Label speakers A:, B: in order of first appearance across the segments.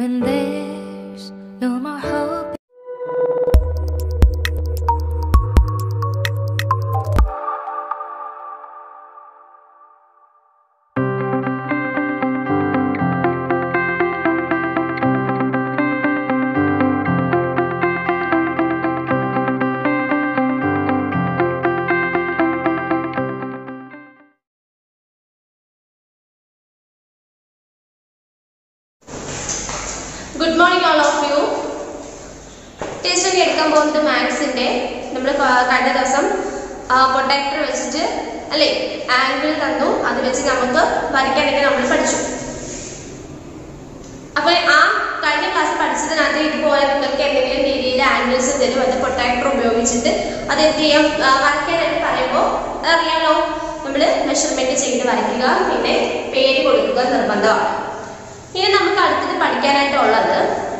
A: When there's no more hope.
B: Good morning all of you test എടുക്കാൻ പോകുന്നത് മാത്സിന്റെ നമ്മൾ കഴിഞ്ഞ ദിവസം പ്രൊട്ടക്ടർ വെച്ചിട്ട് അല്ലേ ആംഗിൾ തന്നു അത് വെച്ച് നമുക്ക് വരയ്ക്കാനൊക്കെ നമ്മൾ പഠിച്ചു അപ്പൊ ആ കഴിഞ്ഞ ക്ലാസ് പഠിച്ചതിനകത്ത് ഇതുപോലെ നിങ്ങൾക്ക് എന്തെങ്കിലും രീതിയിൽ ആംഗിൾസ് തരും അത് പ്രൊട്ടക്ടർ ഉപയോഗിച്ചിട്ട് അത് എന്ത് ചെയ്യാം ആ, വരയ്ക്കാനായിട്ട് പറയുമ്പോൾ അതറിയാലോ നമ്മൾ മെഷർമെന്റ് ചെയ്ത് വരയ്ക്കുക പിന്നെ പേര് കൊടുക്കുക നിർബന്ധമാണ് ഇനി നമുക്ക് അടുത്തത് പഠിക്കാനായിട്ടുള്ളത്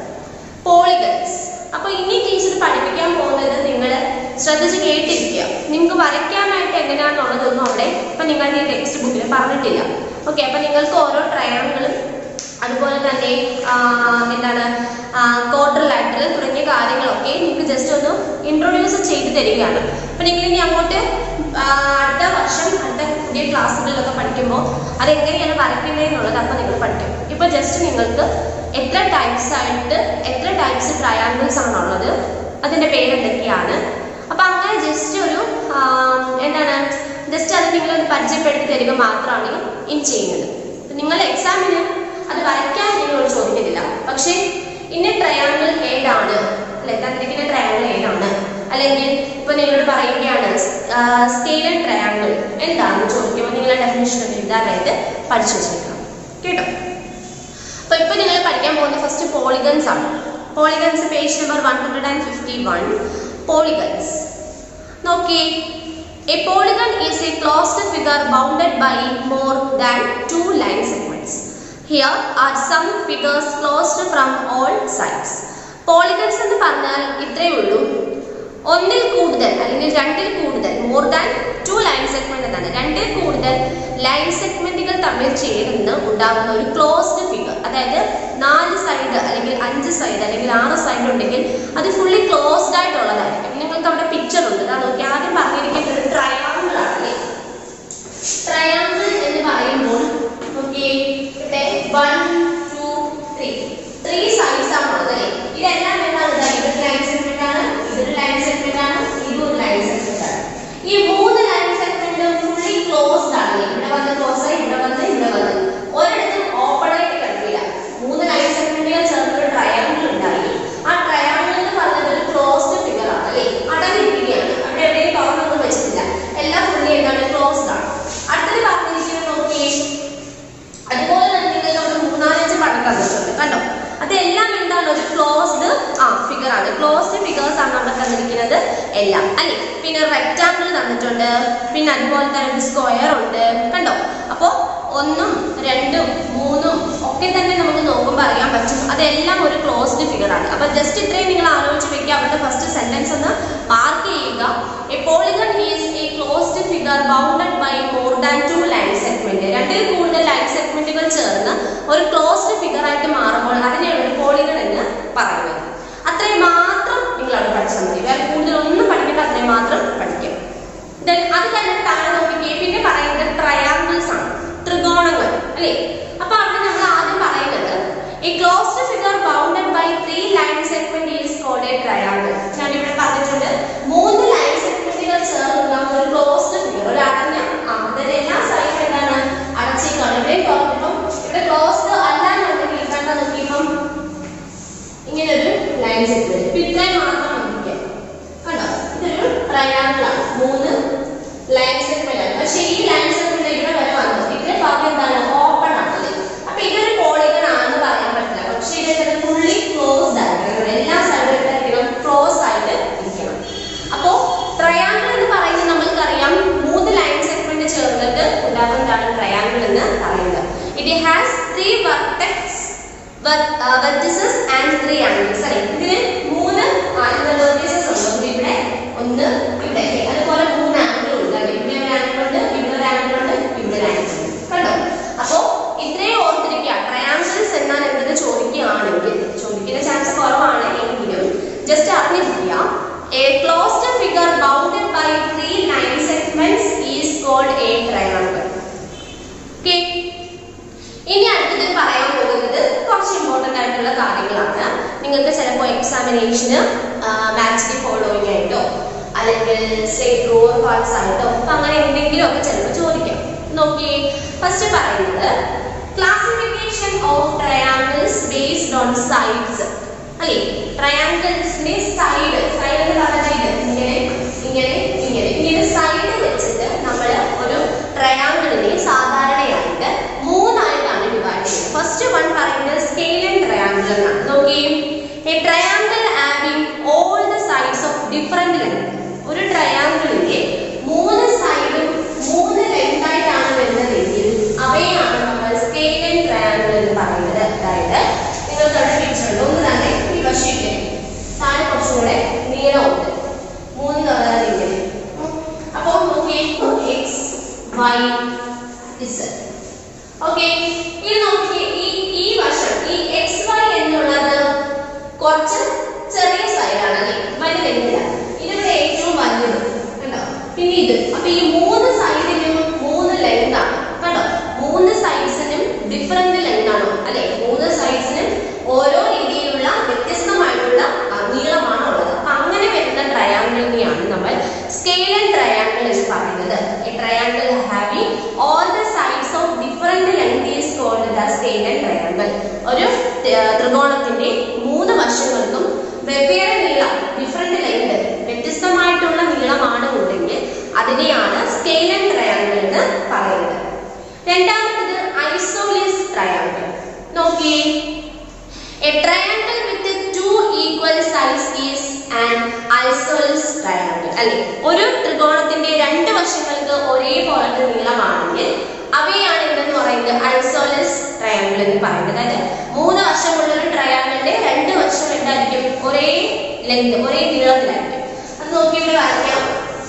B: പോളിഗൺസ് അപ്പൊ ഇനി ടീച്ചർ പഠിപ്പിക്കാൻ പോകുന്നത് നിങ്ങൾ ശ്രദ്ധിച്ച് കേട്ടിരിക്കുക നിങ്ങൾക്ക് വരയ്ക്കാനായിട്ട് എങ്ങനെയാണെന്നുള്ളതൊന്നും അവിടെ ഇപ്പൊ നിങ്ങളുടെ ഈ ടെക്സ്റ്റ് ബുക്കിൽ പറഞ്ഞിട്ടില്ല ഓക്കെ അപ്പൊ നിങ്ങൾക്ക് ഓരോ ട്രയാങ്കിളും അതുപോലെ തന്നെ ആ, എന്താണ് ക്വാർട്ടർ ലാറ്ററൽ തുടങ്ങിയ കാര്യങ്ങളൊക്കെ നിങ്ങൾക്ക് ജസ്റ്റ് ഒന്ന് ഇൻട്രൊഡ്യൂസ് ചെയ്ത് തരികയാണ് അപ്പൊ നിങ്ങൾ ഇനി അങ്ങോട്ട് ആ, അടുത്ത വർഷം അടുത്ത പുതിയ ക്ലാസ്സുകളിലൊക്കെ പഠിക്കുമ്പോൾ അത് എങ്ങനെയാണ് വരയ്ക്കുന്നത് എന്നുള്ളത് അപ്പോൾ നിങ്ങൾ പഠിക്കും ഇപ്പൊ ജസ്റ്റ് നിങ്ങൾക്ക് എത്ര ടൈപ്സ് ആയിട്ട് എത്ര ടൈപ്സ് ട്രയാങ്കിൾസ് ആണുള്ളത് അതിന്റെ പേര് എന്തൊക്കെയാണ് അപ്പൊ അങ്ങനെ ജസ്റ്റ് ഒരു ആ, എന്താണ് ജസ്റ്റ് അത് നിങ്ങളൊന്ന് പരിചയപ്പെടുത്തി തരിക മാത്രമാണ് ഇനി ചെയ്യുന്നത് അപ്പൊ നിങ്ങൾ എക്സാമിന് അത് വരയ്ക്കാൻ നിങ്ങളോട് ചോദിക്കുന്നില്ല പക്ഷേ ഇന്ന ട്രയാങ്കിൾ ഏതാണ് അല്ലെ തന്നിരിക്കുന്ന ട്രയാങ്കിൾ ഏതാണ് അല്ലെങ്കിൽ ഇപ്പൊ നിങ്ങളോട് പറയുകയാണ് സ്കെയിലൻ ട്രയാങ്കിൾ എന്താണെന്ന് ചോദിക്കുമ്പോൾ നിങ്ങൾ ഡെഫിനേഷൻ എഴുതാനായിട്ട് പഠിച്ചു വെച്ചേക്കണം കേട്ടോ അപ്പൊ ഇപ്പൊ നിങ്ങൾ പഠിക്കാൻ പോകുന്ന ഫസ്റ്റ് പോളിഗൺസ് ആണ് polygons page number one hundred and fifty one polygons നോക്കിയേ A polygon is a closed figure bounded by more than two line segments. Here are some figures closed from all sides. Polygons എന്ന് പറഞ്ഞാൽ ഇത്രയേ ഉള്ളൂ ഒന്നിൽ കൂടുതൽ അല്ലെങ്കിൽ രണ്ടിൽ കൂടുതൽ more than two line segment എന്നാണ് രണ്ടിൽ കൂടുതൽ ലൈൻ സെഗ്മെന്റുകൾ തമ്മിൽ ചേർന്ന് ഉണ്ടാകുന്ന ഒരു ക്ലോസ്ഡ് ഫിഗർ അതായത് നാല് സൈഡ് അല്ലെങ്കിൽ അഞ്ച് സൈഡ് അല്ലെങ്കിൽ ആറ് സൈഡ് ഉണ്ടെങ്കിൽ അത് ഫുള്ളി ക്ലോസ്ഡ് ആയിട്ടുള്ളതായിരിക്കും നിങ്ങൾക്ക് അവിടെ പിക്ചർ ഉണ്ട് ഇതാ നോക്കി ആദ്യം പറഞ്ഞിരിക്കുന്നത് ഒരു ട്രയാങ്കിൾ ആണ് അല്ലേ ട്രയാങ്കിൾ എന്ന് പറയുമ്പോൾ നോക്കി ഇവിടെ one two three three sides ആണ് ഉള്ളത് അല്ലേ ഇതെല്ലാം എന്താണ് ഇതാ ഇതൊരു ലൈൻ സെഗ്മെന്റ് ആണ് ഇതൊരു ലൈൻ സെഗ്മെന്റ് ആണ് ഇതും ഒരു ലൈൻ സെഗ്മെന്റ് ആണ് ഈ മൂന്ന് ലൈൻ സെഗ്മെന്റ് ഫുള്ളി ക്ലോസ്ഡ് ആണ് അല്ലേ? ഇവിടെ വന്ന് ക്ലോസ് ആയി ഇവിടെ വന്ന് ഇവിടെ വന്ന് ഒരിടത്തും ഓപ്പൺ ആയിട്ട് കിടക്കില്ല മൂന്ന് ലൈൻ സെഗ്മെന്റുകൾ ചേർന്ന് ഒരു ട്രയാങ്കിൾ ഉണ്ടായി ആ ട്രയാങ്കിൾ എന്ന് പറഞ്ഞത് ഒരു ക്ലോസ്ഡ് ഫിഗർ ആണ് അല്ലേ അടങ്ങിയിരിക്കുകയാണ് അവിടെ എവിടെയും തുറന്നൊന്നും വെച്ചിട്ടില്ല എല്ലാം ഫുള്ളി എന്താണ് ക്ലോസ്ഡ് ആണ് അടുത്തത് പറഞ്ഞിരിക്കുന്നത് നോക്കിയേ അതുപോലെ തന്നെ നിങ്ങൾക്ക് അവിടെ മൂന്നാലഞ്ച് പടം തന്നിട്ടുണ്ട് കണ്ടോ അതെല്ലാം എന്താണ് ഒരു ക്ലോസ്ഡ് ആ ഫിഗർ ആണ് ക്ലോസ്ഡ് ഫിഗേഴ്സ് ആണ് അവിടെ തന്നിരിക്കുന്നത് എല്ലാം അല്ലെ പിന്നെ റെക്റ്റാങ്കിൾ തന്നിട്ടുണ്ട് പിന്നെ അതുപോലെ തന്നെ ഒരു സ്ക്വയർ ഉണ്ട് കണ്ടോ അപ്പോ ഒന്നും രണ്ടും മൂന്നും ഒക്കെ തന്നെ നമുക്ക് നോക്കുമ്പോൾ അറിയാൻ പറ്റും അതെല്ലാം ഒരു ക്ലോസ്ഡ് ഫിഗർ ആണ് അപ്പൊ ജസ്റ്റ് ഇത്രയും നിങ്ങൾ ആലോചിച്ച് വെക്കുക അവരുടെ ഫസ്റ്റ് സെന്റൻസ് ഒന്ന് മാർക്ക് ചെയ്യുക a polygon is a closed figure bounded by more than two line segment രണ്ടിൽ കൂടുതൽ ലൈൻ സെഗ്മെന്റുകൾ ചേർന്ന് ഒരു ക്ലോസ്ഡ് ഫിഗർ ആയിട്ട് മാറുമ്പോൾ അതിനെയാണ് ഒരു പോളിഗൺ എന്ന് പറയുന്നത് അത്രയും മാത്രം നിങ്ങൾ അവിടെ പഠിച്ചാൽ മതി വേറെ കൂടുതൽ ഒന്നും പഠിക്കേണ്ട അത്രയും മാത്രം പഠിക്കും Then അത് കഴിഞ്ഞിട്ട് താഴെ നോക്കിക്കേ പിന്നെ പറയുന്നത് ട്രയാങ്കിൾസ് ആണ് ത്രികോണങ്ങൾ അല്ലേ അപ്പൊ അവിടെ നമ്മൾ ആദ്യം പറയുന്നത് ഈ closed figure bounded by three line segment is called a triangle ഞാൻ ഇവിടെ പറഞ്ഞിട്ടുണ്ട് മൂന്ന് ലൈൻ സെഗ്മെന്റുകൾ ചേർന്നുള്ള ഒരു ക്ലോസ്ഡ് ഫിഗർ ഒരു അടഞ്ഞ ആ അതിന്റെ എല്ലാ സൈഡും എന്താണ് അടച്ചേക്കാണ് ഇവിടെ തുറന്നിപ്പം ഇവിടെ ക്ലോസ്ഡ് അല്ല എന്നുണ്ടെങ്കിൽ കണ്ട നോക്കിയപ്പം ഇങ്ങനെ ഒരു ലൈൻ സെഗ്മെന്റ് ഇപ്പൊ ഇത്രയും മാത്രം നോക്കിക്കാം കണ്ടോ ഇതൊരു ട്രയാങ്കിൾ ആണ് മൂന്ന് ലൈൻ സെഗ്മെന്റ് ആണ് പക്ഷേ ഈ ലൈൻ സെഗ്മെന്റ് ഇവിടെ വരെ വന്നു ഇതിന്റെ ഭാഗം എന്താണ് ഓപ്പൺ ആണല്ലേ അപ്പൊ ഇതൊരു പോളിഗൺ ആണെന്ന് പറയാൻ പറ്റില്ല പക്ഷേ ഇതൊക്കെ ഫുള്ളി ക്ലോസ്ഡ് ആയിരിക്കണം എല്ലാ സൈഡും എന്തായിരിക്കണം ക്ലോസ് ആയിട്ട് ഇരിക്കണം അപ്പോ ട്രയാങ്കിൾ എന്ന് പറയുന്നത് നമ്മൾക്കറിയാം മൂന്ന് ലൈൻ സെഗ്മെന്റ് ചേർന്നിട്ട് ഉണ്ടാകുന്നതാണ് ട്രയാങ്കിൾ എന്ന് പറയുന്നത് it has three vertex vertices and three angles അല്ലെ ഇതിന് മൂന്ന് വെർട്ടിസസ് ഉണ്ട് ഒന്ന് ഇവിടെ ഒന്ന് ഇവിടെ അല്ലേ? അതുപോലെ മൂന്ന് ആംഗിൾ ഉണ്ട് അല്ലേ? ഇവിടെ ഒരു ആംഗിൾ ഉണ്ട് ഇവിടെ ഒരു ആംഗിൾ ഉണ്ട് ഇവിടെ ഒരു ആംഗിൾ ഉണ്ട് കണ്ടോ അപ്പോ ഇത്രയും ഓർത്തിരിക്കുക ട്രയാങ്കിൾസ് എന്നാൽ എന്തെന്ന് ചോദിക്കുകയാണെങ്കിൽ നിങ്ങൾക്ക് ചിലപ്പോൾ എക്സാമിനേഷന് മാച്ച് ദി ഫോളോയിങ് ആയിട്ടോ അല്ലെങ്കിൽ സ്റ്റേറ്റ് ട്രൂ ഓർ ഫാൾസ് ആയിട്ടോ അപ്പൊ അങ്ങനെ എന്തെങ്കിലും ഒക്കെ ചിലപ്പോൾ ചോദിക്കാം നോക്കിയേ ഫസ്റ്റ് പറയുന്നത് classification of triangles based on sides അല്ലേ ട്രയാങ്കിൾസിന്റെ സൈഡ് സൈഡ് എന്ന് പറഞ്ഞാൽ ഇത് ഇങ്ങനെ ഇങ്ങനെ ഇങ്ങനെ ഇങ്ങനെ സൈഡ് വെച്ചിട്ട് നമ്മൾ ഒരു ട്രയാങ്കിളിനെ സാധാരണയായിട്ട് മൂന്നായിട്ടാണ് ഡിവൈഡ് ചെയ്യുന്നത് ഫസ്റ്റ് വൺ പറയുന്നത് സ്കെയിലൻ ട്രയാങ്കിൾ എന്നാണ് നോക്കിയേ a triangle having all the sides of different length ഒരു ട്രയാങ്കിളിന്റെ മൂന്ന് സൈഡും മൂന്ന് ലെങ്ത് ആയിട്ടാണ് വരുന്നതെങ്കിൽ അവയാണ് നമ്മൾ സ്കെയിലൻ ട്രയാങ്കിൾ എന്ന് പറയുന്നത് അതായത് നിങ്ങൾക്ക് അവിടെ പിക്ചറുണ്ട് ഒന്ന് തന്നെ ഈ വശമില്ലേ താഴെ കുറച്ചുകൂടെ നീളമുണ്ട് മൂന്ന് തവണ ഇങ്ങനെ അപ്പോൾ നോക്കിയേ എക്സ് വൈ ഇസഡ് ഓക്കെ ഇത് നോക്കിയേ ഈ ഈ വശം ഈ എക്സ് വൈ എന്നുള്ളത് കുറച്ച് ചെറിയ സൈഡാണ് അല്ലേ വലുതെങ്കില ഇതിവിടെ ഏറ്റവും വലുത് കണ്ടോ പിന്നെ ഇത് അപ്പൊ ഈ മൂന്ന് സൈഡിനും മൂന്ന് ലെങ്ത് ആണ് കണ്ടോ മൂന്ന് സൈഡ്സിനും ഡിഫറെന്റ് ലെങ്ത് ആണോ അല്ലെ മൂന്ന് സൈഡ്സിനും ഓരോ രീതിയിലുള്ള വ്യത്യസ്തമായിട്ടുള്ള ആ, നീളമാണ് ഉള്ളത് അപ്പൊ അങ്ങനെ വരുന്ന ട്രയാങ്കിളിനെയാണ് നമ്മൾ സ്കെയിലൻ ട്രയാങ്കിൾ എന്ന് പറയുന്നത് a triangle having all the sides of different length is called the scalene triangle ഒരു ത- ത്രികോണത്തിന്റെ മൂന്ന് വശങ്ങൾക്കും വെവ്വേറെ നീളം ഡിഫറെന്റ് ലെങ്ത് വ്യത്യസ്തമായിട്ടുള്ള നീളമാണ് ഉണ്ടെങ്കിൽ അതിനെയാണ് സ്കെയിലൻ ട്രയാങ്കിൾ എന്ന് പറയുന്നത് രണ്ടാമത്തത് ഐസോലിസ് ട്രയാങ്കിൾ നോക്കിയേ A triangle with two equal sides is an isosceles triangle. അല്ലെ ഒരു ത്രികോണത്തിന്റെ രണ്ട് വശങ്ങൾക്ക് ഒരേപോലത്തെ നീളമാണെങ്കിൽ അവയാണ് എന്തെന്ന് പറയുന്നത് ഐസോലസ് ട്രയാങ്കിൾ എന്ന് പറയുന്നത് അതായത് മൂന്ന് വശമുള്ള ഒരു ട്രയാങ്കിളിന്റെ രണ്ട് വശം എന്തായിരിക്കും ഒരേ ലെങ്ത് ഒരേ നീളത്തിലായിരിക്കും അത് നോക്കിയിട്ട് വരയ്ക്കാം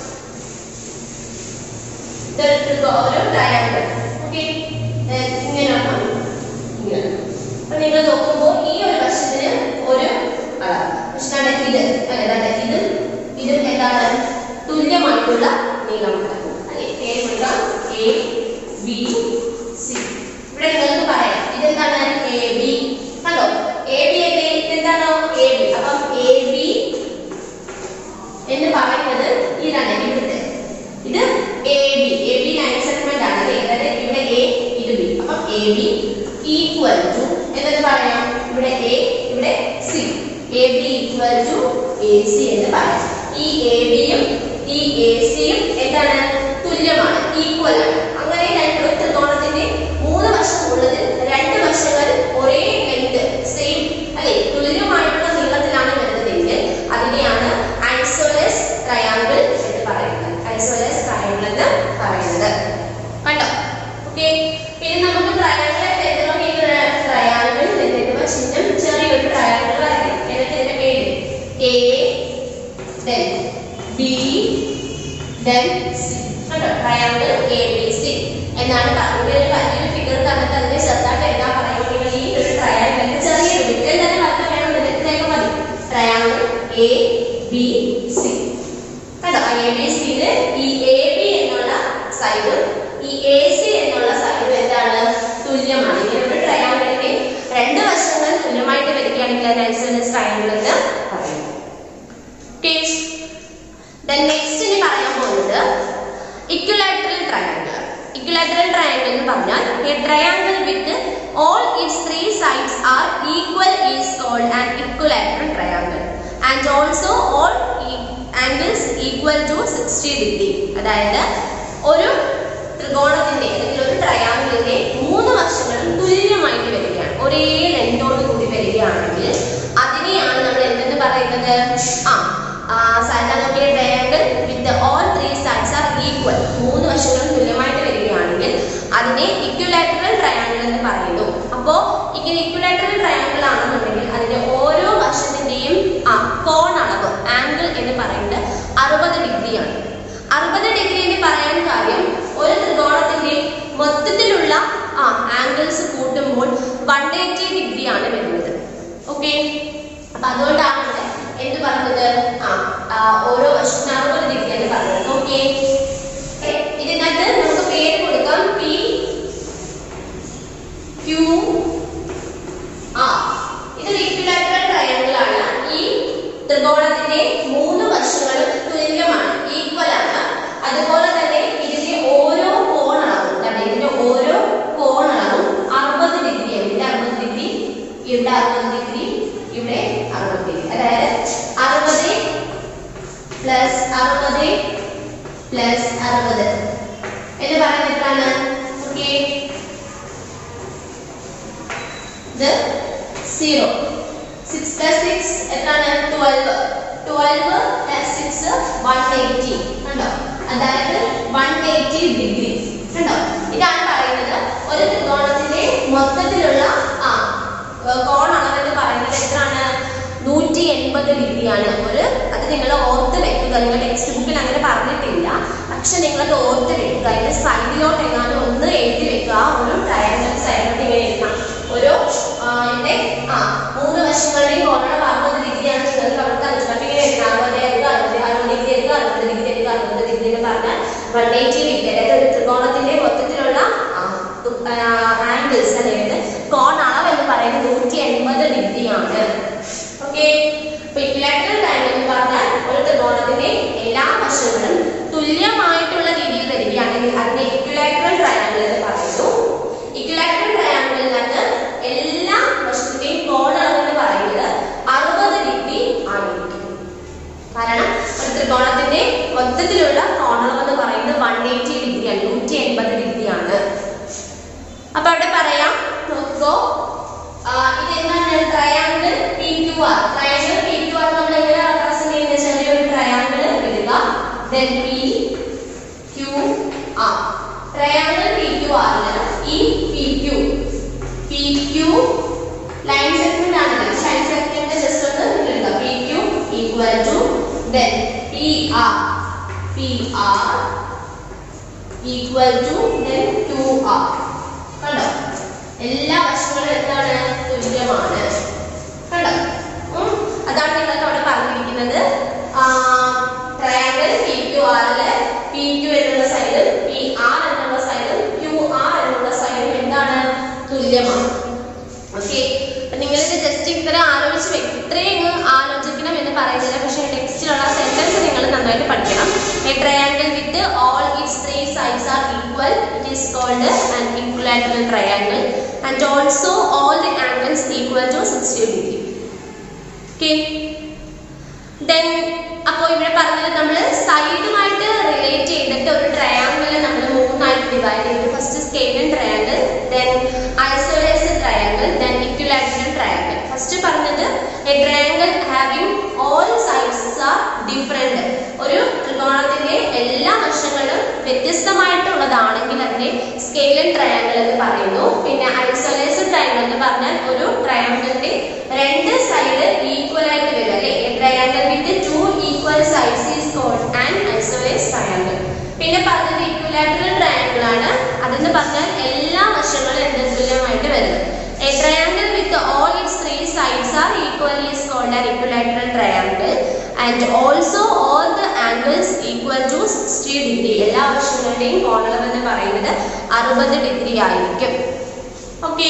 B: ഇതൊരു ത്രികോ- ഒരു ട്രയാങ്കിൾ ഓക്കെ ഇങ്ങനെയാണ് ഇങ്ങനെ അപ്പൊ നിങ്ങൾ നോക്കുമ്പോൾ ഈ ഒരു വശത്തിന് ഒരു അളവ് പക്ഷേ ഇത് അല്ലെ ദാണ്ടെ ഇതും ഇതും എന്താണ് തുല്യമായിട്ടുള്ള നീളമാണ് അല്ലെ പേര് കൊടുക്കാം എ ബി സി ഇവിടെ നിങ്ങൾക്ക് പറയാം ഇതെന്താണ് എ ബി കണ്ടോ എ ബി അല്ലേ ഇതെന്താണ് എ ബി അപ്പം എ ബി എന്ന് പറയുന്നത് ഇതാണ് ഇവിടുത്തെ ഇത് A B A B line segment ആണ് അല്ലേ അതായത് ഇവിടെ എ ഇത് ബി അപ്പം എ ബി ഈക്വൽ ടു എന്തെന്ന് പറയാം ഇവിടെ എ ഇവിടെ C A B equal to A C എന്ന് പറയാം ഈ എ ബിയും ഈ എ സിയും എന്താണ് തുല്യമാണ് ഈക്വൽ ആണ് അങ്ങനെ രണ്ട് ഒരു ത്രികോണത്തിന്റെ മൂന്ന് വശമുള്ളത് രണ്ട് വശങ്ങൾ ഒരേ ലെങ്ത് സെയിം അല്ലെ തുല്യമായിട്ടുള്ള നീളത്തിലാണ് വരുന്നതെങ്കിൽ അതിനെയാണ് ഐസോലസ് ട്രയാങ്കിൾ എന്ന് പറയുന്നത് ഐസോലസ് ട്രയാങ്കിൾ എന്ന് പറയുന്നത് കണ്ടോ ഓക്കെ പിന്നെ നമുക്ക് ട്രയാങ്കിൾ എഴുതണമെങ്കിൽ ഇത് ട്രയാങ്കിൾ എന്നിട്ട് ചിഹ്നം ചെറിയൊരു ട്രയാങ്കിൾ വരയ്ക്കും എന്നിട്ട് ഇതിന്റെ പേര് A then B then C കണ്ടോ ട്രയാങ്കിൾ എ ബി സി എന്നാണ് പറയുന്നത് ഒരു വലിയൊരു ഫിഗർ തന്നിട്ട് അതിനെ ചെറുതായിട്ട് എഴുതാൻ പറയുമ്പോൾ ഈ ഒരു ട്രയാങ്കിളിന് ചെറിയൊരു വിക്കൽ തന്നെ വരക്കാൻ വേണം ഇതിലേക്ക് മതി ട്രയാങ്കിൾ എ ബി സി കണ്ടോ എ ബി സിയില് ഈ എ ബി എന്നുള്ള സൈഡും ഈ എ സി എന്നുള്ള സൈഡും എന്താണ് തുല്യമാണ് ഇങ്ങനെ ഒരു ട്രയാങ്കിളിന്റെ രണ്ട് വശങ്ങൾ തുല്യമായിട്ട് വരികയാണെങ്കിൽ അത് ഐസോലസ് ട്രയാങ്കിൾ എന്ന് പറയുന്നു ദെൻ നെക്സ്റ്റ് ഇനി പറയാൻ പോകുന്നത് ഇക്വലാറ്ററൽ ട്രയാങ്കിൾ ഇക്വലാറ്ററൽ ട്രയാങ്കിൾ എന്ന് പറഞ്ഞാൽ a triangle with all its three sides are equal is called an equilateral triangle and also all angles equal to sixty degree അതായത് ഒരു ത്രികോണത്തിന്റെ അല്ലെങ്കിൽ ഒരു ട്രയാങ്കിളിന്റെ മൂന്ന് വശങ്ങളും തുല്യമായിട്ട് വരികയാണ് ഒരേ ലെങ്തോട് കൂടി വരികയാണെങ്കിൽ അതിനെയാണ് നമ്മൾ എന്തെന്ന് പറയുന്നത് ആ സാധാരണ triangle with all three sides are equal മൂന്ന് വശങ്ങളും തുല്യമായിട്ട് വരികയാണെങ്കിൽ അതിനെ ഇക്വലാറ്ററൽ ട്രയാങ്കിൾ എന്ന് പറയുന്നു അപ്പോ ഇങ്ങനെ ഇക്വലാറ്ററൽ ട്രയാങ്കിൾ ആണെന്നുണ്ടെങ്കിൽ അതിന്റെ ഓരോ വശത്തിന്റെയും ആ കോൺ അളവ് ആംഗിൾ എന്ന് പറയുന്നത് അറുപത് ഡിഗ്രിയാണ് അറുപത് ഡിഗ്രി എന്ന് പറയാൻ കാര്യം ഒരു ത്രികോണത്തിന്റെ മൊത്തത്തിലുള്ള ആ ആംഗിൾസ് കൂട്ടുമ്പോൾ വൺ എയ്റ്റി ഡിഗ്രി ആണ് വരുന്നത് ഓക്കെ അപ്പൊ അതുകൊണ്ടാണ് ഇവിടെ എന്ത് പറഞ്ഞത് ആ ആ, ഓരോ വശത്തിന് അറുപത് ഡിഗ്രി എന്ന് പറഞ്ഞത് ഓക്കെ ഇതിനകത്ത് നമുക്ക് പേര് കൊടുക്കാം പി ക്യൂ ആ ഇതൊരു ഇക്വിലാറ്ററൽ ട്രയാങ്കിൾ അറുപത് ഡിഗ്രി ഇവിടെ അറുപത് ഡിഗ്രി അതായത് അറുപത് പ്ലസ് അറുപത് പ്ലസ് അറുപത് എന്ന് പറയുന്നത് എത്രയാണ് ഓക്കെ ഇത് സീറോ സിക്സ് പ്ലസ് സിക്സ് എത്രയാണ് twelve twelve plus six one eighty കണ്ടോ അതായത് വൺ എയ്റ്റി ഡിഗ്രി കണ്ടോ ഇതാണ് പറയുന്നത് ഒരു ത്രികോണത്തിന്റെ മൊത്തത്തിലുള്ള ആ കോൺ അളവെന്ന് പറയുന്നത് എത്രയാണ് നൂറ്റി എൺപത് ഡിഗ്രിയാണ് ഒരു അത് നിങ്ങൾ ഓർത്ത് വെക്കുക നിങ്ങൾ ടെക്സ്റ്റ് ബുക്കിൽ അങ്ങനെ പറഞ്ഞിട്ടില്ല പക്ഷെ നിങ്ങളത് ഓർത്ത് വെക്കുക അതിന്റെ സൈഡിലോട്ട് എങ്ങാനും ഒന്ന് എഴുതി വെക്കുക ഒരു ട്രയാങ്കിൾ സൈഡിലോട്ട് ഇങ്ങനെ എഴുതാം ഒരു ആ, ഇതിന്റെ ആ മൂന്ന് വശങ്ങളുടെയും കോണളവ് അറുപത് ഡിഗ്രിയാണ് നിങ്ങൾക്ക് അവിടെ തന്നിട്ടുണ്ട് അപ്പൊ ഇങ്ങനെ എഴുതാം അറുപത് എടുക്കുക അറുപത് അറുപത് ഡിഗ്രി എടുക്കുക അറുപത് ഡിഗ്രി എടുക്കുക അറുപത് ഡിഗ്രി എന്ന് പറഞ്ഞാൽ വൺ എയ്റ്റി ഡിഗ്രി അതായത് ഒരു ത്രികോണത്തിന്റെ മൊത്തത്തിലുള്ള ആംഗിൾസ് അതായത് കോൺ അളവ് എന്ന് പറയുന്നത് നൂറ്റി എൺപത് ഡിഗ്രിയാണ് ഓക്കെ അപ്പൊ ഇക്വലാറ്ററൽ ട്രയാങ്കിൾ എന്ന് പറഞ്ഞാൽ ഒരു ത്രികോണത്തിന്റെ എല്ലാ വശങ്ങളും തുല്യമായിട്ടുള്ള രീതിയിൽ വരികയാണെങ്കിൽ അതിനെ ഇക്വലാറ്ററൽ ട്രയാങ്കിൾ എന്ന് പറയുന്നു ഇക്വലാറ്ററൽ ട്രയാങ്കിളിനകത്ത് എല്ലാ വശത്തിന്റെയും കോൺ അളവ് എന്ന് പറയുന്നത് അറുപത് ഡിഗ്രി ആയിരിക്കും കാരണം ഒരു ത്രികോണത്തിന്റെ മൊത്തത്തിലുള്ള കോണളവ് എന്ന് പറയുന്നത് വൺ എയ്റ്റി ഡിഗ്രിയാണ് നൂറ്റി എൺപത് ഡിഗ്രിയാണ് അപ്പൊ അവിടെ പറയാം നോക്കോ ഇത് എന്താണ് triangle P Q R triangle P Q R നമ്മൾ എങ്ങനെ റെപ്രസെന്റ് ചെയ്യുന്ന ചെറിയൊരു ട്രയാങ്കിൾ ഇടുക then P Q R triangle P Q ആറിൽ ഈ P Q P Q line segment ആണ് ലൈൻ സെഗ്മെന്റ് ജസ്റ്റ് ഒന്ന് ഇടുക P Q equal to then P R P R equal to then to R കണ്ടോ എല്ലാ വശങ്ങളും എന്താണ് തുല്യമാണ് കണ്ടോ ഉം. അതാണ് നിങ്ങൾക്ക് അവിടെ പറഞ്ഞിരിക്കുന്നത് ട്രയാങ്കിൾ പി ക്യു ആറില് പി ക്യു എന്നുള്ള സൈഡും പി ആർ എന്നുള്ള സൈഡും ക്യു ആർ എന്നുള്ള സൈഡും എന്താണ് തുല്യമാണ് ഓക്കെ നിങ്ങൾക്ക് ജസ്റ്റ് ഇത്ര ആലോചിച്ച് വെക്കും ഇത്രയും അങ്ങ് ആലോചിക്കണം എന്ന് പറയുന്നില്ല പക്ഷേ ടെക്സ്റ്റിലുള്ള സെന്റൻസ് നിങ്ങൾ നന്നായിട്ട് പഠിക്കണം a triangle with all its three sides are equal it is called an equilateral triangle and also all the angles equal to sixty degree okay then അപ്പോൾ ഇവിടെ പറഞ്ഞത് നമ്മൾ സൈഡുമായിട്ട് റിലേറ്റ് ചെയ്തിട്ട് ഒരു ട്രയാങ്കിൾ നമ്മൾ മൂന്നായിട്ട് ഡിവൈഡ് ചെയ്തു first scalene triangle then isosceles triangle then equilateral triangle first പറഞ്ഞത് a triangle having all sides are different ഒരു ത്രികോണത്തിന്റെ എല്ലാ വശങ്ങളും വ്യത്യസ്തമായിട്ടുള്ളതാണെങ്കിൽ അതിനെ സ്കെയിലൻ ട്രയാങ്കിൾ എന്ന് പറയുന്നു പിന്നെ ഐസോലേഷൻ ട്രയാങ്കിൾ എന്ന് പറഞ്ഞാൽ ഒരു ട്രയാങ്കിളിന്റെ രണ്ട് സൈഡ് ഈക്വൽ ആയിട്ട് വരും അല്ലെ triangle with two equal sides is called and isosceles triangle പിന്നെ പറഞ്ഞത് ഇക്വലാറ്ററൽ ട്രയാങ്കിൾ ആണ് അതെന്ന് പറഞ്ഞാൽ എല്ലാ വശങ്ങളും എന്ത് തുല്യമായിട്ട് വരുന്നത് a triangle with all its three sides are equally is called an equilateral triangle and also all the angles equal to sixty degree എല്ലാ വശങ്ങളുടെയും കോണളവ് എന്ന് പറയുന്നത് അറുപത് ഡിഗ്രി ആയിരിക്കും ഓക്കെ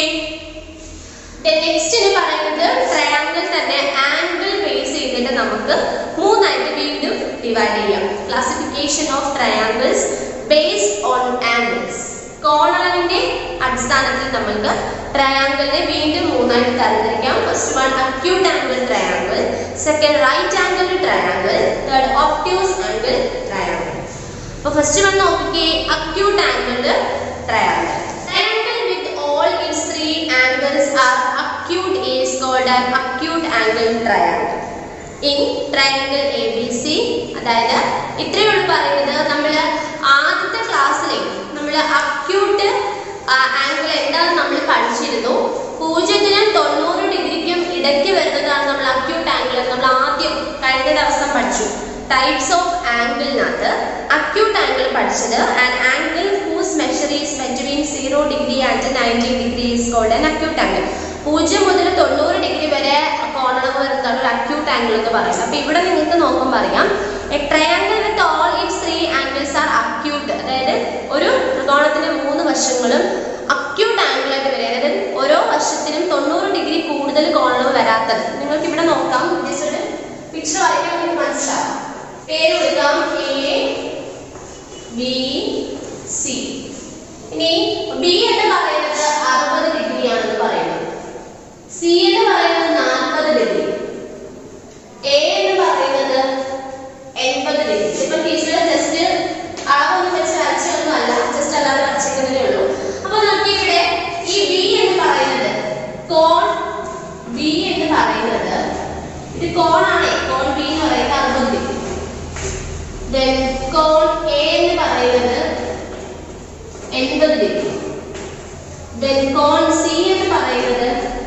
B: നെക്സ്റ്റ് എന്ന് പറയുന്നത് ട്രയാങ്കിൾ തന്നെ ആംഗിൾ ബേസ് ചെയ്തിട്ട് നമുക്ക് മൂന്നായിട്ട് വീണ്ടും ഡിവൈഡ് ചെയ്യാം classification of triangles based on angles കോണളവിന്റെ അടിസ്ഥാനത്തിൽ നമുക്ക് ട്രയാങ്കിളിനെ വീണ്ടും മൂന്നായിട്ട് തരംതിരിക്കാം first one acute angle triangle second right angle triangle third obtuse angle triangle അപ്പൊ ഫസ്റ്റ് വൺ നോക്കിക്കേ acute angle triangle triangle with all its three angles are acute is called an acute angle triangle in triangle A B C അതായത് ഇത്രയുള്ള പറയുന്നത് നമ്മൾ ആദ്യത്തെ ക്ലാസ്സിലെ നമ്മൾ acute angle എന്താണെന്ന് നമ്മൾ പഠിച്ചിരുന്നു പൂജ്യത്തിനും തൊണ്ണൂറ് ഡിഗ്രിക്കും ഇടയ്ക്ക് വരുന്നതാണ് നമ്മൾ അക്യൂട്ട് ആംഗിൾ നമ്മൾ ആദ്യം കഴിഞ്ഞ ദിവസം പഠിച്ചു ടൈപ്സ് ഓഫ് ആംഗിളിനകത്ത് അക്യൂട്ട് ആംഗിൾ പഠിച്ചത് and angle whose measure is between zero degree and ninety degree is called an acute angle പൂജ്യം മുതൽ തൊണ്ണൂറ് ഡിഗ്രി വരെ കോണളവ് വരുന്നതാണ് ഒരു അക്യൂട്ട് ആംഗിൾ എന്ന് പറയുന്നത് അപ്പൊ ഇവിടെ നിങ്ങൾക്ക് നോക്കുമ്പോൾ അറിയാം a triangle with all its three angles are acute അതായത് ഒരു ത്രികോണത്തിന്റെ മൂന്ന് വശങ്ങളും അക്യൂട്ട് ആംഗിൾ ആയിട്ട് വരും അതായത് ഓരോ വശത്തിനും തൊണ്ണൂറ് ഡിഗ്രി കൂടുതൽ കോണളവ് വരാത്തത് നിങ്ങൾക്ക് ഇവിടെ നോക്കാം ജസ്റ്റ് ഒരു പിക്ചർ വരയ്ക്കാൻ നിങ്ങൾക്ക് മനസ്സിലാവും പേര് കൊടുക്കാം എ ബി സി ഇനി ബി എന്ന് പറയുന്നത് അറുപത് ഡിഗ്രി ആണെന്ന് പറയുന്നത് സി എന്ന് പറയുന്നത് എന്ന് പറയുന്നത് ഇത് കോണാണ് കോൺ ബി എന്ന് പറയുന്നത് അറുപത് ഡിഗ്രി ദെൻ കോൺ എ എന്ന് പറയുന്നത് എൺപത് ഡിഗ്രി ദെൻ കോൺ സി എന്ന് പറയുന്നത്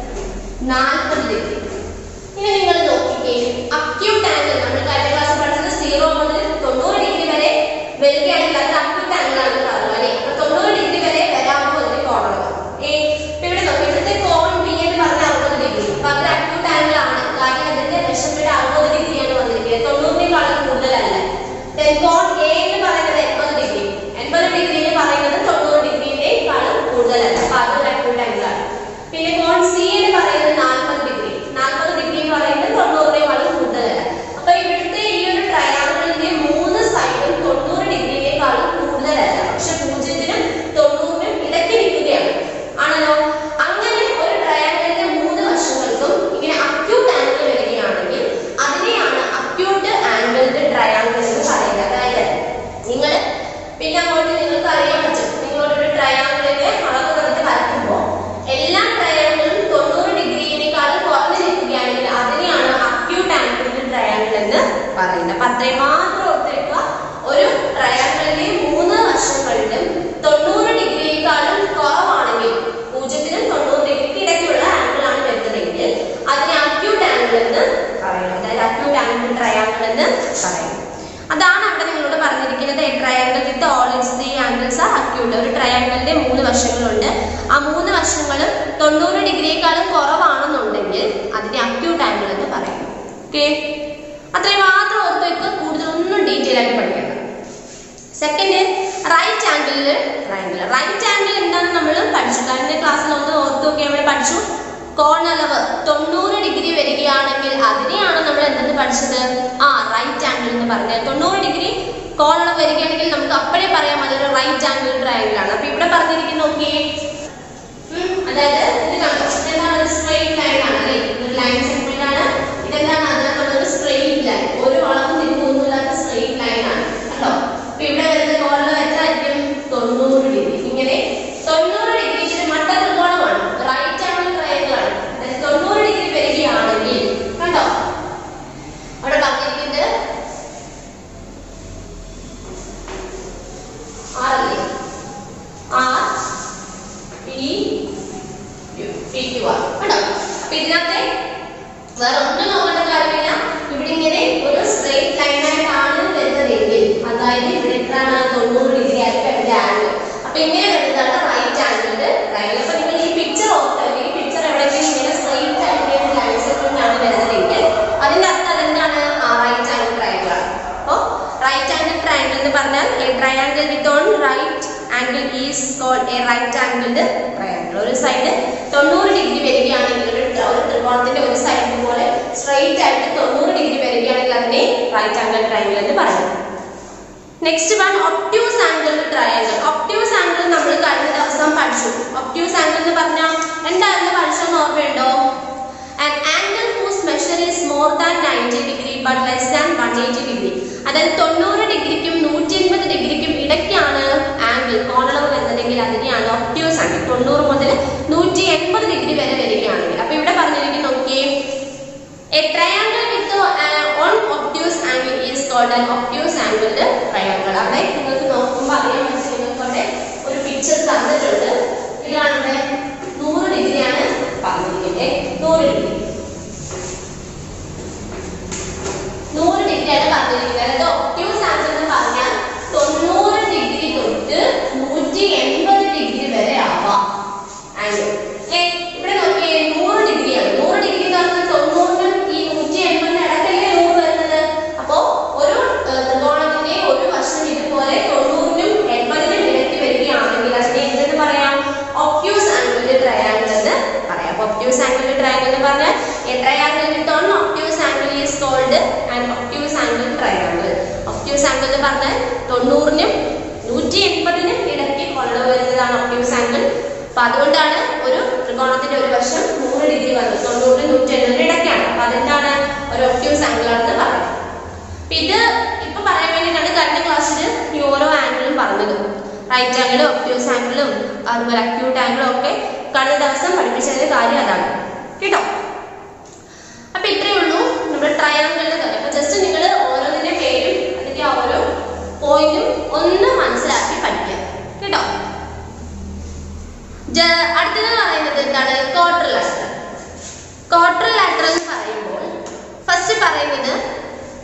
B: നാൽപ്പത് ഡിഗ്രി ഇനി നിങ്ങൾ നോക്കിക്കേ അക്യൂട്ട് ആംഗിൾ നമ്മൾ കഴിഞ്ഞ ക്ലാസ് പഠിച്ചത് സീറോ മുതൽ തൊണ്ണൂറ് ഡിഗ്രി വരെ വരികയാണെങ്കിൽ അത് അക്യൂട്ട് ആംഗിൾ ആണ് പറഞ്ഞു അല്ലേ അപ്പൊ തൊണ്ണൂറ് ഡിഗ്രി വരെ വരാമോ അതിന് കോണുള്ളത് ഏ ഇപ്പൊ ഇവിടെ നോക്കി ഇവിടുത്തെ കോൺ ബി എന്ന് പറഞ്ഞ അറുപത് ഡിഗ്രി അപ്പൊ അത് അക്യൂട്ട് ആംഗിൾ ആണ് കാര്യം അതിന്റെ മെഷർമെന്റ് അറുപത് ഡിഗ്രിയാണ് വന്നിരിക്കുന്നത് തൊണ്ണൂറിനേക്കാളും കൂടുതലല്ല Then കോൺ എ എന്ന് പറയുന്നത് എൺപത് ഡിഗ്രി എൺപത് ഡിഗ്രി എന്ന് പറയുന്നത് തൊണ്ണൂറ് ഡിഗ്രിയേക്കാളും കൂടുതലല്ല അപ്പൊ അത് ഒരു അക്യൂട്ട് ആംഗിൾ ആണ് പിന്നെ കോൺ സി എന്ന് പറയുന്നത് നാൽപ്പത് ഡിഗ്രി നാൽപ്പത് ഡിഗ്രി എന്ന് പറയുന്നത് തൊണ്ണൂറിനേക്കാളും കൂടുതലല്ല അപ്പൊ ഇവിടുത്തെ ഈ ഒരു ട്രയാങ്കിളിന്റെ മൂന്ന് സൈഡും തൊണ്ണൂറ് ഡിഗ്രിയേക്കാളും കൂടുതലല്ല പക്ഷെ പൂജ്യത്തിനും തൊണ്ണൂറിനും ഇടയ്ക്ക് നിൽക്കുകയാണ് ആണല്ലോ അങ്ങനെ ഒരു ട്രയാങ്കിളിന്റെ മൂന്ന് വശങ്ങൾക്കും ഇങ്ങനെ അക്യൂട്ട് ആംഗിൾ വരികയാണെങ്കിൽ അതിനെയാണ് അക്യൂട്ട് ആംഗിൾഡ് ട്രയാങ്കിൾ എന്ന് പറയുന്നത് അതായത് നിങ്ങൾ പിന്നെ അങ്ങോട്ട് നിങ്ങൾക്ക് അറിയാൻ പറ്റും നിങ്ങളൊരു ട്രയാങ്കിളിന്റെ അളവ് തന്നിട്ട് വരയ്ക്കുമ്പോൾ എല്ലാ ട്രയാങ്കിളും തൊണ്ണൂറ് ഡിഗ്രിയേക്കാളും കുറഞ്ഞു നിൽക്കുകയാണെങ്കിൽ അതിനെയാണ് അക്യൂട്ട് ആംഗിൾഡ് ട്രയാങ്കിൾ എന്ന് പറയുന്നത് അപ്പൊ അത്രയും മാത്രം ഓർത്തിരിക്കുക ഒരു ട്രയാങ്കിളിന്റെ മൂന്ന് വശങ്ങളിലും തൊണ്ണൂറ് ഡിഗ്രിയേക്കാളും കുറവാണെങ്കിൽ പൂജ്യത്തിനും തൊണ്ണൂറ് ഡിഗ്രിക്ക് ഇടയ്ക്കുള്ള ആംഗിൾ ആണ് വരുന്നതെങ്കിൽ അതിനെ അക്യൂട്ട് ആംഗിൾ എന്ന് പറയുന്നു അതായത് അക്യൂട്ട് ആംഗിൾ ട്രയാങ്കിൾ എന്ന് പറയുന്നു അതാണ് അവിടെ നിങ്ങളോട് പറഞ്ഞിരിക്കുന്നത് triangle with all its three angles are acute ഒരു ട്രയാങ്കിളിന്റെ മൂന്ന് വശങ്ങളുണ്ട് ആ മൂന്ന് വശങ്ങളും തൊണ്ണൂറ് ഡിഗ്രിയേക്കാളും കുറവാണെന്നുണ്ടെങ്കിൽ അതിനെ അക്യൂട്ട് ആംഗിൾ എന്ന് പറയുന്നു ഓക്കെ അത്രയും മാത്രം ഓർത്ത് വെക്കുക കൂടുതലൊന്നും ഡീറ്റെയിൽ ആയിട്ട് പഠിക്കണം സെക്കൻഡ് റൈറ്റ് ആംഗിളിൽ ട്രയാങ്കിൾ റൈറ്റ് ആംഗിൾ എന്താണെന്ന് നമ്മൾ പഠിച്ചു കഴിഞ്ഞ ക്ലാസ്സിൽ ഒന്ന് ഓർത്ത് നോക്കി നമ്മൾ പഠിച്ചു കോണളവ് തൊണ്ണൂറ് ഡിഗ്രി വരികയാണെങ്കിൽ അതിനെയാണ് നമ്മൾ എന്തെന്ന് പഠിച്ചത് ആ റൈറ്റ് ആംഗിൾ എന്ന് പറഞ്ഞത് തൊണ്ണൂറ് ഡിഗ്രി കോണളവ് വരികയാണെങ്കിൽ നമുക്ക് അപ്പോഴേ പറയാം അതൊരു റൈറ്റ് ആംഗിൾ ട്രയാങ്കിൾ ആണ് അപ്പൊ ഇവിടെ പറഞ്ഞിരിക്കുന്ന നോക്കിയേ ഉം, അതായത് ഇത് കണ്ടോ ഇതെന്താണ് ഒരു സ്ട്രെയിറ്റ് ലൈൻ ആണ് അല്ലേ ഒരു ലൈൻ സെഗ്മെന്റ് ആണ് ഇതെന്താണ് അതിനകത്തുള്ള സ്ട്രെയിറ്റ് ലൈൻ ഒരു വളവും തിരിവൊന്നുമില്ലാത്ത സ്ട്രെയിറ്റ് ലൈൻ ആണ് കണ്ടോ അപ്പൊ ഇവിടെ വരുന്ന കോണിൽ എത്ര ആയിരിക്കും തൊണ്ണൂറ് ഡിഗ്രി ഇങ്ങനെ തൊണ്ണൂറ് ഡിഗ്രി ഇച്ചിരി മട്ട ത്രികോണമാണ് റൈറ്റ് ആംഗിൾ ട്രയാങ്കിൾ ആണ് അതായത് തൊണ്ണൂറ് ഡിഗ്രി വരികയാണെങ്കിൽ കണ്ടോ അവിടെ പറഞ്ഞിരിക്കുന്നത് ആറല്ലേ R P P Q R കേട്ടോ അപ്പൊ ഇതിനകത്തെ വേറെ ഒന്നും നോക്കേണ്ട കാര്യമില്ല ഇവിടെ ഇങ്ങനെ ഒരു സ്ട്രെയിറ്റ് ലൈൻ ആയിട്ടാണ് വരുന്നതെങ്കിൽ അതായത് ഇവിടെ എത്രയാണ് തൊണ്ണൂറ് ഡിഗ്രി ആയിരിക്കും അതിന്റെ ആംഗിൾ അപ്പൊ ഇങ്ങനെ വരുന്നതാണ് റൈറ്റ് ആംഗിളിന്റെ ട്രയാങ്കിൾ അപ്പൊ നിങ്ങൾ ഈ പിക്ചർ ഓർക്കുക ഈ പിക്ചർ എവിടെയെങ്കിലും ഇങ്ങനെ സ്ട്രെയിറ്റ് ആയിട്ട് ലൈൻ സെഗ്മെന്റ് ആണ് വരുന്നതെങ്കിൽ അതിന്റെ അർത്ഥം അതെന്താണ് ആ റൈറ്റ് ആംഗിൾ ട്രയാങ്കിൾ ആണ് അപ്പോ റൈറ്റ് ആംഗിൾ ട്രയാങ്കിൾ എന്ന് പറഞ്ഞാൽ a triangle with on right angle is called a right angled triangle ഒരു സൈഡ് തൊണ്ണൂറ് ഡിഗ്രി വരികയാണെങ്കിൽ ഒരു ത്ര- ഒരു ത്രികോണത്തിന്റെ ഒരു സൈഡ് പോലെ സ്ട്രെയിറ്റ് ആയിട്ട് തൊണ്ണൂറ് ഡിഗ്രി വരികയാണെങ്കിൽ അതിനെ റൈറ്റ് ആംഗിൾ ട്രയാങ്കിൾ എന്ന് പറയുന്നു next one obtuse angle triangle obtuse angle നമ്മൾ കഴിഞ്ഞ ദിവസം പഠിച്ചു ഒപ്റ്റ്യൂസ് ആംഗിൾ എന്ന് പറഞ്ഞാൽ എന്തായിരുന്നു പഠിച്ചെന്ന് ഓർമ്മയുണ്ടോ an angle whose measure is more than 90 degree but less than 180 degree അതായത് തൊണ്ണൂറ് ഡിഗ്രിക്കും നൂറ്റി എൺപത് ഡിഗ്രിക്കും ഇടയ്ക്കാണ് ആംഗിൾ കോണളവ് വരുന്നതെങ്കിൽ അതിനെയാണ് ഒപ്റ്റ്യൂസ് ആംഗിൾ തൊണ്ണൂറ് മുതൽ നൂറ്റി എൺപത് ഡിഗ്രി വരെ വരികയാണെങ്കിൽ അപ്പൊ ഇവിടെ പറഞ്ഞിരിക്കുന്നു നോക്കിയേ A triangle with an on obtuse angle is called an obtuse angled triangle. അവിടെ നിങ്ങൾക്ക് നോക്കുമ്പോൾ അറിയാൻ പറ്റും നിങ്ങൾക്ക് അവിടെ ഒരു പിക്ചർ തന്നിട്ടുണ്ട് ഇതാണ് ഇവിടെ നൂറ് ഡിഗ്രിയാണ് പറഞ്ഞിരിക്കുന്നത് നൂറ് ഡിഗ്രി നൂറ് ഡിഗ്രിയാണ് പറഞ്ഞിരിക്കുന്നത് അതായത് ഒപ്റ്റ്യൂസ് ആംഗിൾ എന്ന് പറഞ്ഞാൽ തൊണ്ണൂറ് ഡിഗ്രി തൊട്ട് നൂറ്റി എൺപത് ഡിഗ്രി വരെ ആവാം ആംഗിൾ ഏ ഇവിടെ നോക്കിയേ നൂറ് ഡിഗ്രിയാണ് നൂറ് ഡിഗ്രി എന്ന് പറഞ്ഞാൽ തൊണ്ണൂറിനും ഈ നൂറ്റി എൺപതിന് ഇടയ്ക്കല്ലേ നൂറ് വരുന്നത് അപ്പോ ഒരു ഏർ, ത്രികോണത്തിന്റെ ഒരു വശം ഇതുപോലെ തൊണ്ണൂറിനും എൺപതിനും ഇടയ്ക്ക് വരികയാണെങ്കിൽ അതിനെ എന്തെന്ന് പറയാം ഒപ്റ്റ്യൂസ് ആംഗിൾ ട്രയാങ്കിൾ എന്ന് പറയാം ഒപ്റ്റ്യൂസ് ആംഗിൾ ട്രയാങ്കിൾ എന്ന് പറഞ്ഞാൽ a triangle with on obtuse angle is called and obtuse angle triangle obtuse angle എന്ന് പറഞ്ഞാൽ തൊണ്ണൂറിനും നൂറ്റി എൺപതിനും ഇടയ്ക്ക് കൊള്ള വരുന്നതാണ് ഒപ്റ്റ്യൂസ് ആംഗിൾ അപ്പൊ അതുകൊണ്ടാണ് ഒരു ത്രികോണത്തിന്റെ ഒരു വശം നൂറ് ഡിഗ്രി വന്നത് തൊണ്ണൂറിന് നൂറ്റി എഴുപതിന് ഇടയ്ക്കാണ് അപ്പൊ അതെന്താണ് ഒരു ഒപ്റ്റ്യൂസ് ആംഗിൾ ആണെന്ന് പറയുന്നത് അപ്പൊ ഇത് ഇപ്പൊ പറയാൻ വേണ്ടിയിട്ടാണ് കഴിഞ്ഞ ക്ലാസ്സിൽ ഈ ഓരോ ആംഗിളും പറഞ്ഞത് റൈറ്റ് ആംഗിളും ഒപ്റ്റ്യൂസ് ആംഗിളും അതുപോലെ അക്യൂട്ട് ആംഗിളും ഒക്കെ കഴിഞ്ഞ ദിവസം പഠിപ്പിച്ചതിന്റെ കാര്യം അതാണ് കേട്ടോ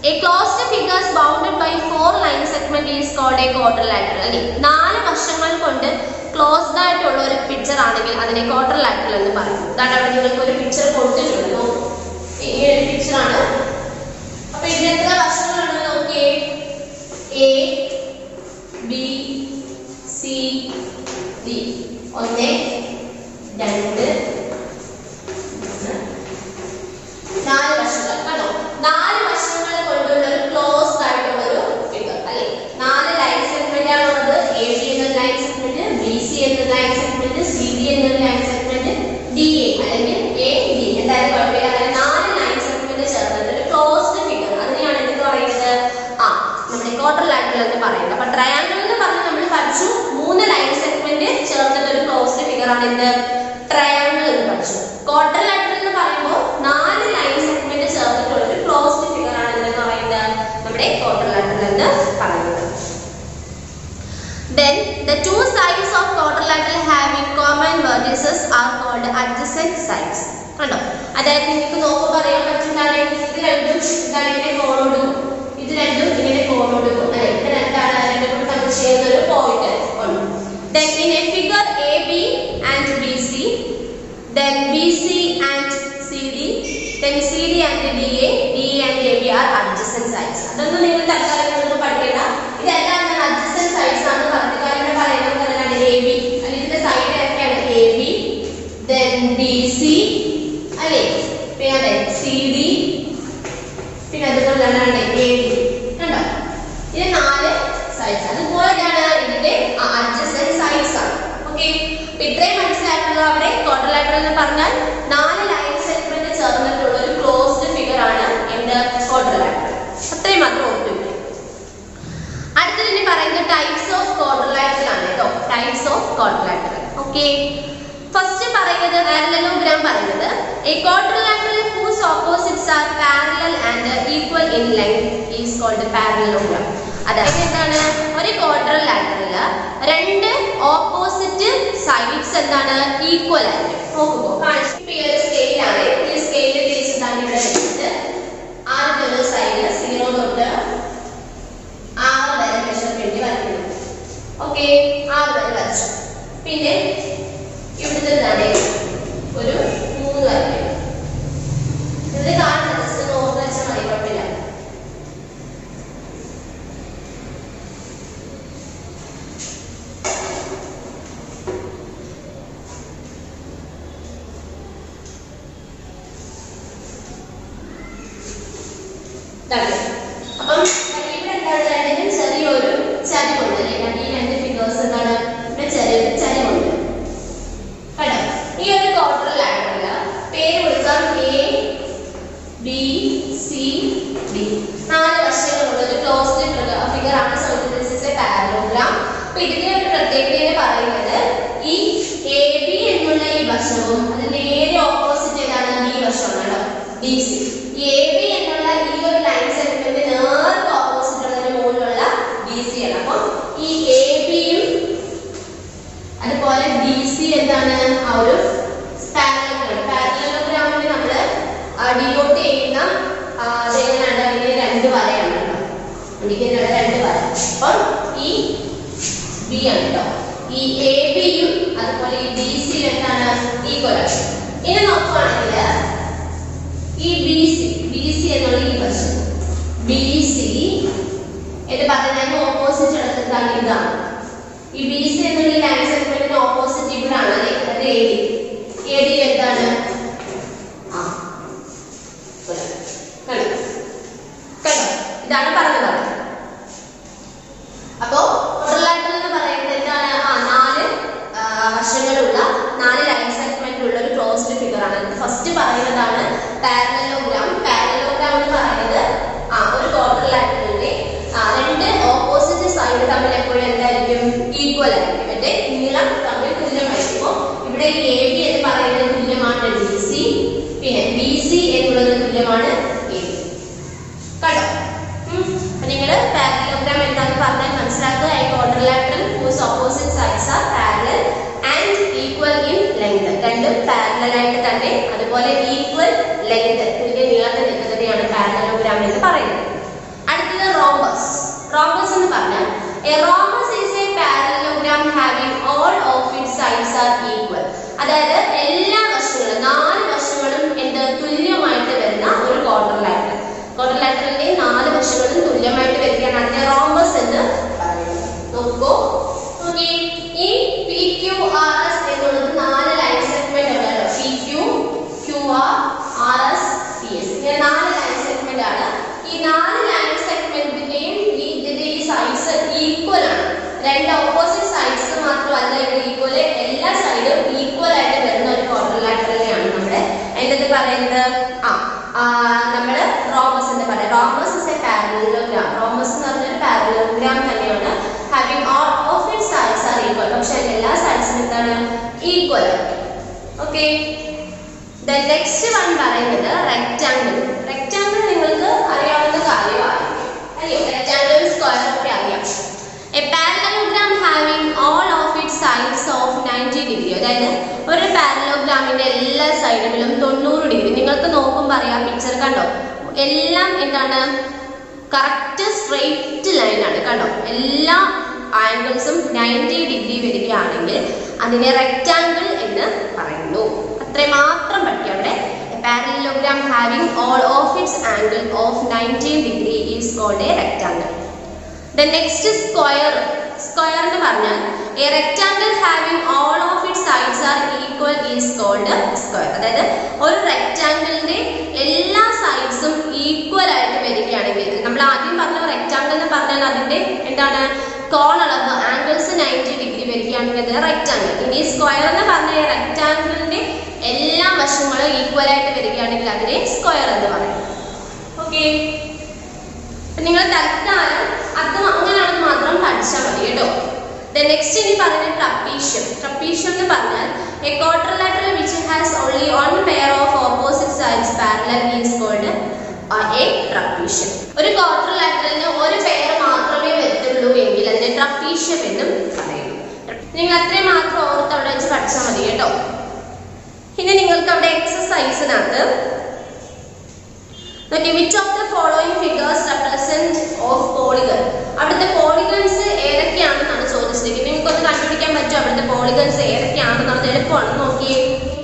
B: a closed figures bounded by four line segment is called a quadrilateral അല്ലേ നാല് വശങ്ങൾ കൊണ്ട് ക്ലോസ്ഡ് ആയിട്ടുള്ള ഒരു പിക്ചർ ആണെങ്കിൽ അതിനെ ക്വാർട്ടർലാറ്ററൽ എന്ന് പറയും അതാണ് അവിടെ നിങ്ങൾക്ക് ഒരു പിക്ചർ കൊടുത്തിട്ടുണ്ട് നോക്കൂ. ഈ ഒരു പിക്ചർ ആണ് അപ്പൊ ഇതിന് എത്ര വശങ്ങളുണ്ടെന്ന് നോക്കിയേ എ ബി സി ഡി ഒന്ന് രണ്ട് മൂന്ന് നാല് വശങ്ങൾ കണ്ടോ നാല് വശങ്ങൾ കൊണ്ടുള്ള ഒരു ക്ലോസ്ഡ് ആയിട്ടുള്ള ഒരു ഫിഗർ അല്ലെ നാല് ലൈൻ സെഗ്മെന്റ് ആണുള്ളത് എ ബി എന്ന ലൈൻ സെഗ്മെന്റ് ബി സി എന്ന ലൈൻ സെഗ്മെന്റ് സി ഡി എന്ന ലൈൻ സെഗ്മെന്റ് ഡി എ അല്ലെങ്കിൽ എ ഡി എന്തായാലും കുഴപ്പമില്ല അങ്ങനെ നാല് ലൈൻ സെഗ്മെന്റ് ചേർന്നിട്ട് ഒരു ക്ലോസ്ഡ് ഫിഗർ അതിനെയാണ് എന്ത് പറയുന്നത് ആ നമ്മുടെ ക്വാർട്ടർ ലാറ്ററൽ എന്ന് പറയുന്നത് അപ്പൊ ട്രയാങ്കിൾ എന്ന് പറഞ്ഞ് നമ്മൾ പഠിച്ചു മൂന്ന് ലൈൻ സെഗ്മെന്റ് ചേർന്നിട്ട് ഒരു ക്ലോസ്ഡ് ഫിഗർ ആണ് എന്ത് ട്രയാങ്കിൾ എന്ന് പഠിച്ചു ക്വാർട്ടർ ലാറ്ററൽ എന്ന് പറയുമ്പോൾ നാല് ലൈൻ സെഗ്മെന്റ് ചേർന്നിട്ടുള്ള ഒരു ക്ലോസ്ഡ് ഫിഗർ ആണ് എന്ന് പറയുന്നത് നമ്മുടെ ക്വാർട്ടർ ലാറ്ററൽ എന്ന് പറയുന്നത് Then the two sides of quadrilateral having common vertices are called adjacent sides. കണ്ടോ അതായത് നിങ്ങൾക്ക് നോക്കുമ്പോൾ അറിയാൻ പറ്റുന്നതാണ് ഇത് രണ്ടും ഇതാണ് ഇങ്ങനെ കോണോടും ഇത് രണ്ടും ഇങ്ങനെ കോണോടും അല്ലെ ഇത് രണ്ടാണ് രണ്ടും കൂടി തമ്മിൽ ചേർന്ന ഒരു പോയിന്റ് ഉണ്ട് then in a figure AB and BC then BC and CD then CD and DA DA and AB are adjacent sides അതൊന്നും നിങ്ങൾ തൽക്കാലം നിങ്ങൾ പഠിക്കേണ്ട ഇതെല്ലാം ഞാൻ adjacent sides ആണ് പറഞ്ഞത് കാരണം ഇവിടെ പറയുന്നത് എന്താണ് AB അല്ലെങ്കിൽ ഇതിന്റെ സൈഡ് ഏതൊക്കെയാണ് AB then BC അല്ലേ പിന്നെ അതെ CD പിന്നെ അതുപോലെ എന്താണ് AD കണ്ടോ ഇത് നാല് സൈഡ്സ് അതുപോലെയാണ് ഇതിന്റെ അഡ്ജസ്റ്റന്റ് സൈഡ്സ് ആണ് ഓക്കെ അപ്പൊ ഇത്രയും മനസ്സിലാക്കുക അവിടെ ക്വാർട്ടർലാറ്ററൽ എന്ന് പറഞ്ഞാൽ നാല് ലൈൻ സെഗ്മെന്റ് ചേർന്നിട്ടുള്ള ഒരു ക്ലോസ്ഡ് ഫിഗർ ആണ് എന്ത് ക്വാർട്ടർലാറ്ററൽ അത്രയും മാത്രം ഓർത്തു വെക്കുക അടുത്തത് ഇനി പറയുന്നത് ടൈപ്സ് ഓഫ് ക്വാർട്ടർലാറ്ററൽ ആണ് കേട്ടോ types of quadrilateral okay first പറയുന്നത് പാരലലോഗ്രാം പറയുന്നത് a quadrilateral whose opposites are parallel and equal in length is called parallelogram അതായത് എന്താണ് ഒരു ക്വാർട്ടർലാറ്ററൽ രണ്ട് ഓപ്പോസിറ്റ് സൈഡ്സ് എന്താണ് ഈക്വൽ ആയിരിക്കും നോക്കുമ്പോൾ കാണിച്ചു ഇപ്പൊ ഈ ഒരു സ്കെയിലാണ് ഈ സ്കെയിൽ തിരിച്ചിട്ടാണ് ഇവിടെ വെച്ചിട്ട് ആദ്യത്തെ ഒരു സൈഡ് സീറോ തൊട്ട് ആറ് വരെ മെഷർമെന്റ് വരയ്ക്കുന്നത് ഓക്കെ ആറ് വരെ വരച്ചു പിന്നെ ഇവിടുത്തെ എന്താണ് ഒരു മൂന്ന് വരയ്ക്കും ഇത് കാണുന്നത് ജസ്റ്റ് ഒന്ന് ഓർത്ത് വെച്ചാൽ മതി കുഴപ്പമില്ല ഇതാണ്. അപ്പം ഇവിടെ എന്താണ് രണ്ടിനും ചെറിയൊരു ചരിവുണ്ട് അല്ലേ രണ്ട് ഈ രണ്ട് ഫിഗേഴ്സ് എന്താണ് ഇവിടെ ചെറിയൊരു ചരിവുണ്ട് കണ്ടോ ഈ ഒരു ക്വാർട്ടർ ലാറ്ററൽ പേര് കൊടുക്കാം എ ബി സി ഡി നാല് വശങ്ങളുള്ള ഒരു ക്ലോസ്ഡ് ഫിഗർ ആണ് സൗദിസിലെ പാരലോഗ്രാം അപ്പൊ ഇതിന്റെ ഒരു പ്രത്യേകത പറയുന്നത് ഈ എ ബി എന്നുള്ള ഈ വശവും അത് നേരെ ഓപ്പോസിറ്റ് ഏതാണ് ബി വശമാണ് ബി സി എ ബി എന്നുള്ള ഈ ഒരു ലൈൻ സെഗ്മെന്റ് നേർക്ക് ഓപ്പോസിറ്റ് ഉള്ളതിന് മുകളിലുള്ള ബി സി ആണ് അപ്പം ഈ എ ബിയും അതുപോലെ ബി സി എന്താണ് ആ ഒരു പാരലോഗ്രാം പാരലോഗ്രാമിൽ നമ്മൾ ഡിനോട്ട് ചെയ്യുന്ന ആ, അതെങ്ങനെയാണ് ഇങ്ങനെ രണ്ട് വരയാണ് കേട്ടോ ഇങ്ങനെ രണ്ട് വര അപ്പം ഈ ബി ആണ് കേട്ടോ ഈ എ ബിയും അതുപോലെ ഈ ബി സി എന്താണ് ഈക്വൽ ആണ് ഇനി നോക്കുവാണെങ്കിൽ ഈ ബി സി ബി സി എന്നുള്ള ഈ വശം ബി സി എന്ന് പറഞ്ഞാൽ ഓപ്പോസിറ്റ് എടുത്തതാണ് ഇതാണ് ഈ ബി സി എന്നുള്ള ലൈൻ സെഗ്മെന്റിന് ഓപ്പോസിറ്റ് ഇവിടെ ആണ് അല്ലേ അത് എ ഡി എ ഡി എന്താണ് ആ ഇവിടെ. കണ്ടോ കണ്ടോ ഇതാണ് പറഞ്ഞത് അപ്പോ ക്വാഡ്രിലാറ്ററൽ എന്ന് പറയുന്നത് എന്താണ് ആ നാല് ആ, വശങ്ങളുള്ള നാല് ലൈൻ സെഗ്മെന്റ് ഉള്ള ഒരു ക്ലോസ്ഡ് ഫിഗർ ആണ് ഫസ്റ്റ് പറയുന്നതാണ് പാരലലോഗ്രാം പാരലലോഗ്രാം എന്ന് പറയുന്നത് ആ ഒരു ക്വാഡ്രിലാറ്ററലിന്റെ രണ്ട് ഓപ്പോസിറ്റ് സൈഡ് തമ്മിൽ എപ്പോഴും എന്തായിരിക്കും ഈക്വൽ ആയിരിക്കും മറ്റേ നീളം തമ്മിൽ തുല്യമായിരിക്കുമ്പോൾ ഇവിടെ എ ബി എന്ന് പറയുന്നത് തുല്യമാണ് ബി സി പിന്നെ ബി സി എന്നുള്ളത് തുല്യമാണ് എ ബി കണ്ടോ അപ്പൊ നിങ്ങൾ പാരലലോഗ്രാം എന്താണെന്ന് പറഞ്ഞാൽ മനസ്സിലാക്കുക a quadrilateral whose opposite sides are parallel and equal in length രണ്ടും പാരലൽ ആയിട്ട് തന്നെ അതുപോലെ ഈക്വൽ ലെങ്ത് തുല്യ നീളത്തിൽ നിൽക്കുന്നതിനെയാണ് പാരലലോഗ്രാം എന്ന് പറയുന്നത് റോംബസ് റോംബസ് എന്ന് പറഞ്ഞാൽ a rhombus is a parallelogram having all of it sides are equal അതായത് എല്ലാ വശങ്ങളും നാല് വശങ്ങളും എന്ത് തുല്യമായിട്ട് വരുന്ന ഒരു ക്വാഡ്രിലാറ്ററൽ ക്വാഡ്രിലാറ്ററലിന്റെ നാല് വശങ്ങളും തുല്യമായിട്ട് വരികയാണ് അതിനെ റോംബസ് എന്ന് പറയുന്നത് നോക്കൂ നോക്കി ഈ പി ക്യു ആർ എസ് എന്നുള്ളത് നാല് ലൈൻ സെഗ്മെന്റ് ഉണ്ടല്ലോ P Q Q R R S P S ഇങ്ങനെ നാല് ലൈൻ സെഗ്മെന്റ് ആണ് ഈ നാല് ലൈൻ സെഗ്മെന്റിന്റെയും ഈ ഇതിന്റെ ഈ സൈഡ്സ് ഈക്വൽ ആണ് രണ്ട് ഓപ്പോസിറ്റ് സൈഡ്സ് മാത്രമല്ല ഇവിടെ ഈക്വൽ എല്ലാ സൈഡും ഈക്വൽ ആയിട്ട് വരുന്ന ഒരു ക്വാഡ്രിലാറ്ററലിനെയാണ് നമ്മുടെ എന്തെന്ന് പറയുന്നത് ആ ആ, നമ്മള് റോമസ് എന്ന് പറയാം rhombus is a parallelogram rhombus എന്ന് പറഞ്ഞൊരു പാരലോഗ്രാം തന്നെയാണ് having all of it sides are equal പക്ഷെ അതിന്റെ എല്ലാ സൈഡ്സും എന്താണ് equal okay the next one പറയുന്നത് റെക്റ്റാങ്കിൾ റെക്റ്റാങ്കിൾ നിങ്ങൾക്ക് അറിയാവുന്ന കാര്യമാണ് അല്ലയോ റെക്റ്റാങ്കിൾ സ്ക്വയർ ഒക്കെ അറിയാം a parallelogram having all of it sides of 90 degree അതായത് ഒരു പാരലോഗ്രാമിന്റെ എല്ലാ സൈഡുകളും തൊണ്ണൂറ് ഡിഗ്രി നിങ്ങൾക്ക് നോക്കുമ്പോൾ അറിയാം പിക്ചർ കണ്ടോ എല്ലാം എന്താണ് കറക്റ്റ് സ്ട്രെയിറ്റ് ലൈൻ ആണ് കണ്ടോ എല്ലാ ആംഗിൾസും 90 ഡിഗ്രി വരികയാണെങ്കിൽ അതിനെ റെക്റ്റാങ്കിൾ എന്ന് പറയുന്നു അത്രയും മാത്രം പഠിക്കാം അവിടെ parallelogram having all of its angle of 90 degree is called a rectangle the next square square എന്ന് പറഞ്ഞാൽ a rectangle having all of it sides are equal is called square അതായത് ഒരു റെക്റ്റാങ്കിളിന്റെ എല്ലാ സൈഡ്സും ഈക്വൽ ആയിട്ട് വരികയാണെങ്കിൽ നമ്മൾ ആദ്യം പറഞ്ഞ റെക്റ്റാങ്കിൾ എന്ന് പറഞ്ഞാൽ അതിന്റെ എന്താണ് കോൺ അളവ് ആംഗിൾസ് 90 ഡിഗ്രി വരികയാണെങ്കിൽ അത് റെക്റ്റാങ്കിൾ ഇനി സ്ക്വയർ എന്ന് പറഞ്ഞ റെക്റ്റാങ്കിളിന്റെ എല്ലാ വശങ്ങളും ഈക്വൽ ആയിട്ട് വരികയാണെങ്കിൽ അതിനെ സ്ക്വയർ എന്ന് പറയും ഓക്കെ നിങ്ങൾ തൽക്കാലം അത് അങ്ങനെയാണെന്ന് മാത്രം പഠിച്ചാൽ മതി കേട്ടോ നെക്സ്റ്റ് ഇനി പറയുന്നത് ട്രപ്പീഷ്യം ട്രപ്പീഷ്യം എന്ന് പറഞ്ഞാൽ a quadrilateral which has only one pair of opposite sides parallel is called a trapezium ഒരു ക്വാഡ്രിലാറ്ററലിന് ഒരു പെയർ മാത്രമേ വരത്തുള്ളൂ എങ്കിൽ അതിനെ ട്രപ്പീഷ്യം എന്നും പറയുന്നു നിങ്ങൾ അത്രയും മാത്രം ഓർത്ത് അവിടെ വെച്ച് പഠിച്ചാൽ മതി കേട്ടോ ഇനി നിങ്ങൾക്ക് അവിടെ എക്സസൈസിനകത്ത് നോക്കി which of the following figures represent of polygon അവിടുത്തെ പോളിഗൺസ് ഏതൊക്കെയാണെന്നാണ് ചോദിച്ചിരിക്കുന്നത് നിങ്ങൾക്ക് ഒന്ന് കണ്ടുപിടിക്കാൻ പറ്റും അവിടുത്തെ പോളിഗൺസ് ഏതൊക്കെയാണെന്നുള്ളത് എളുപ്പമാണ് നോക്കിയേ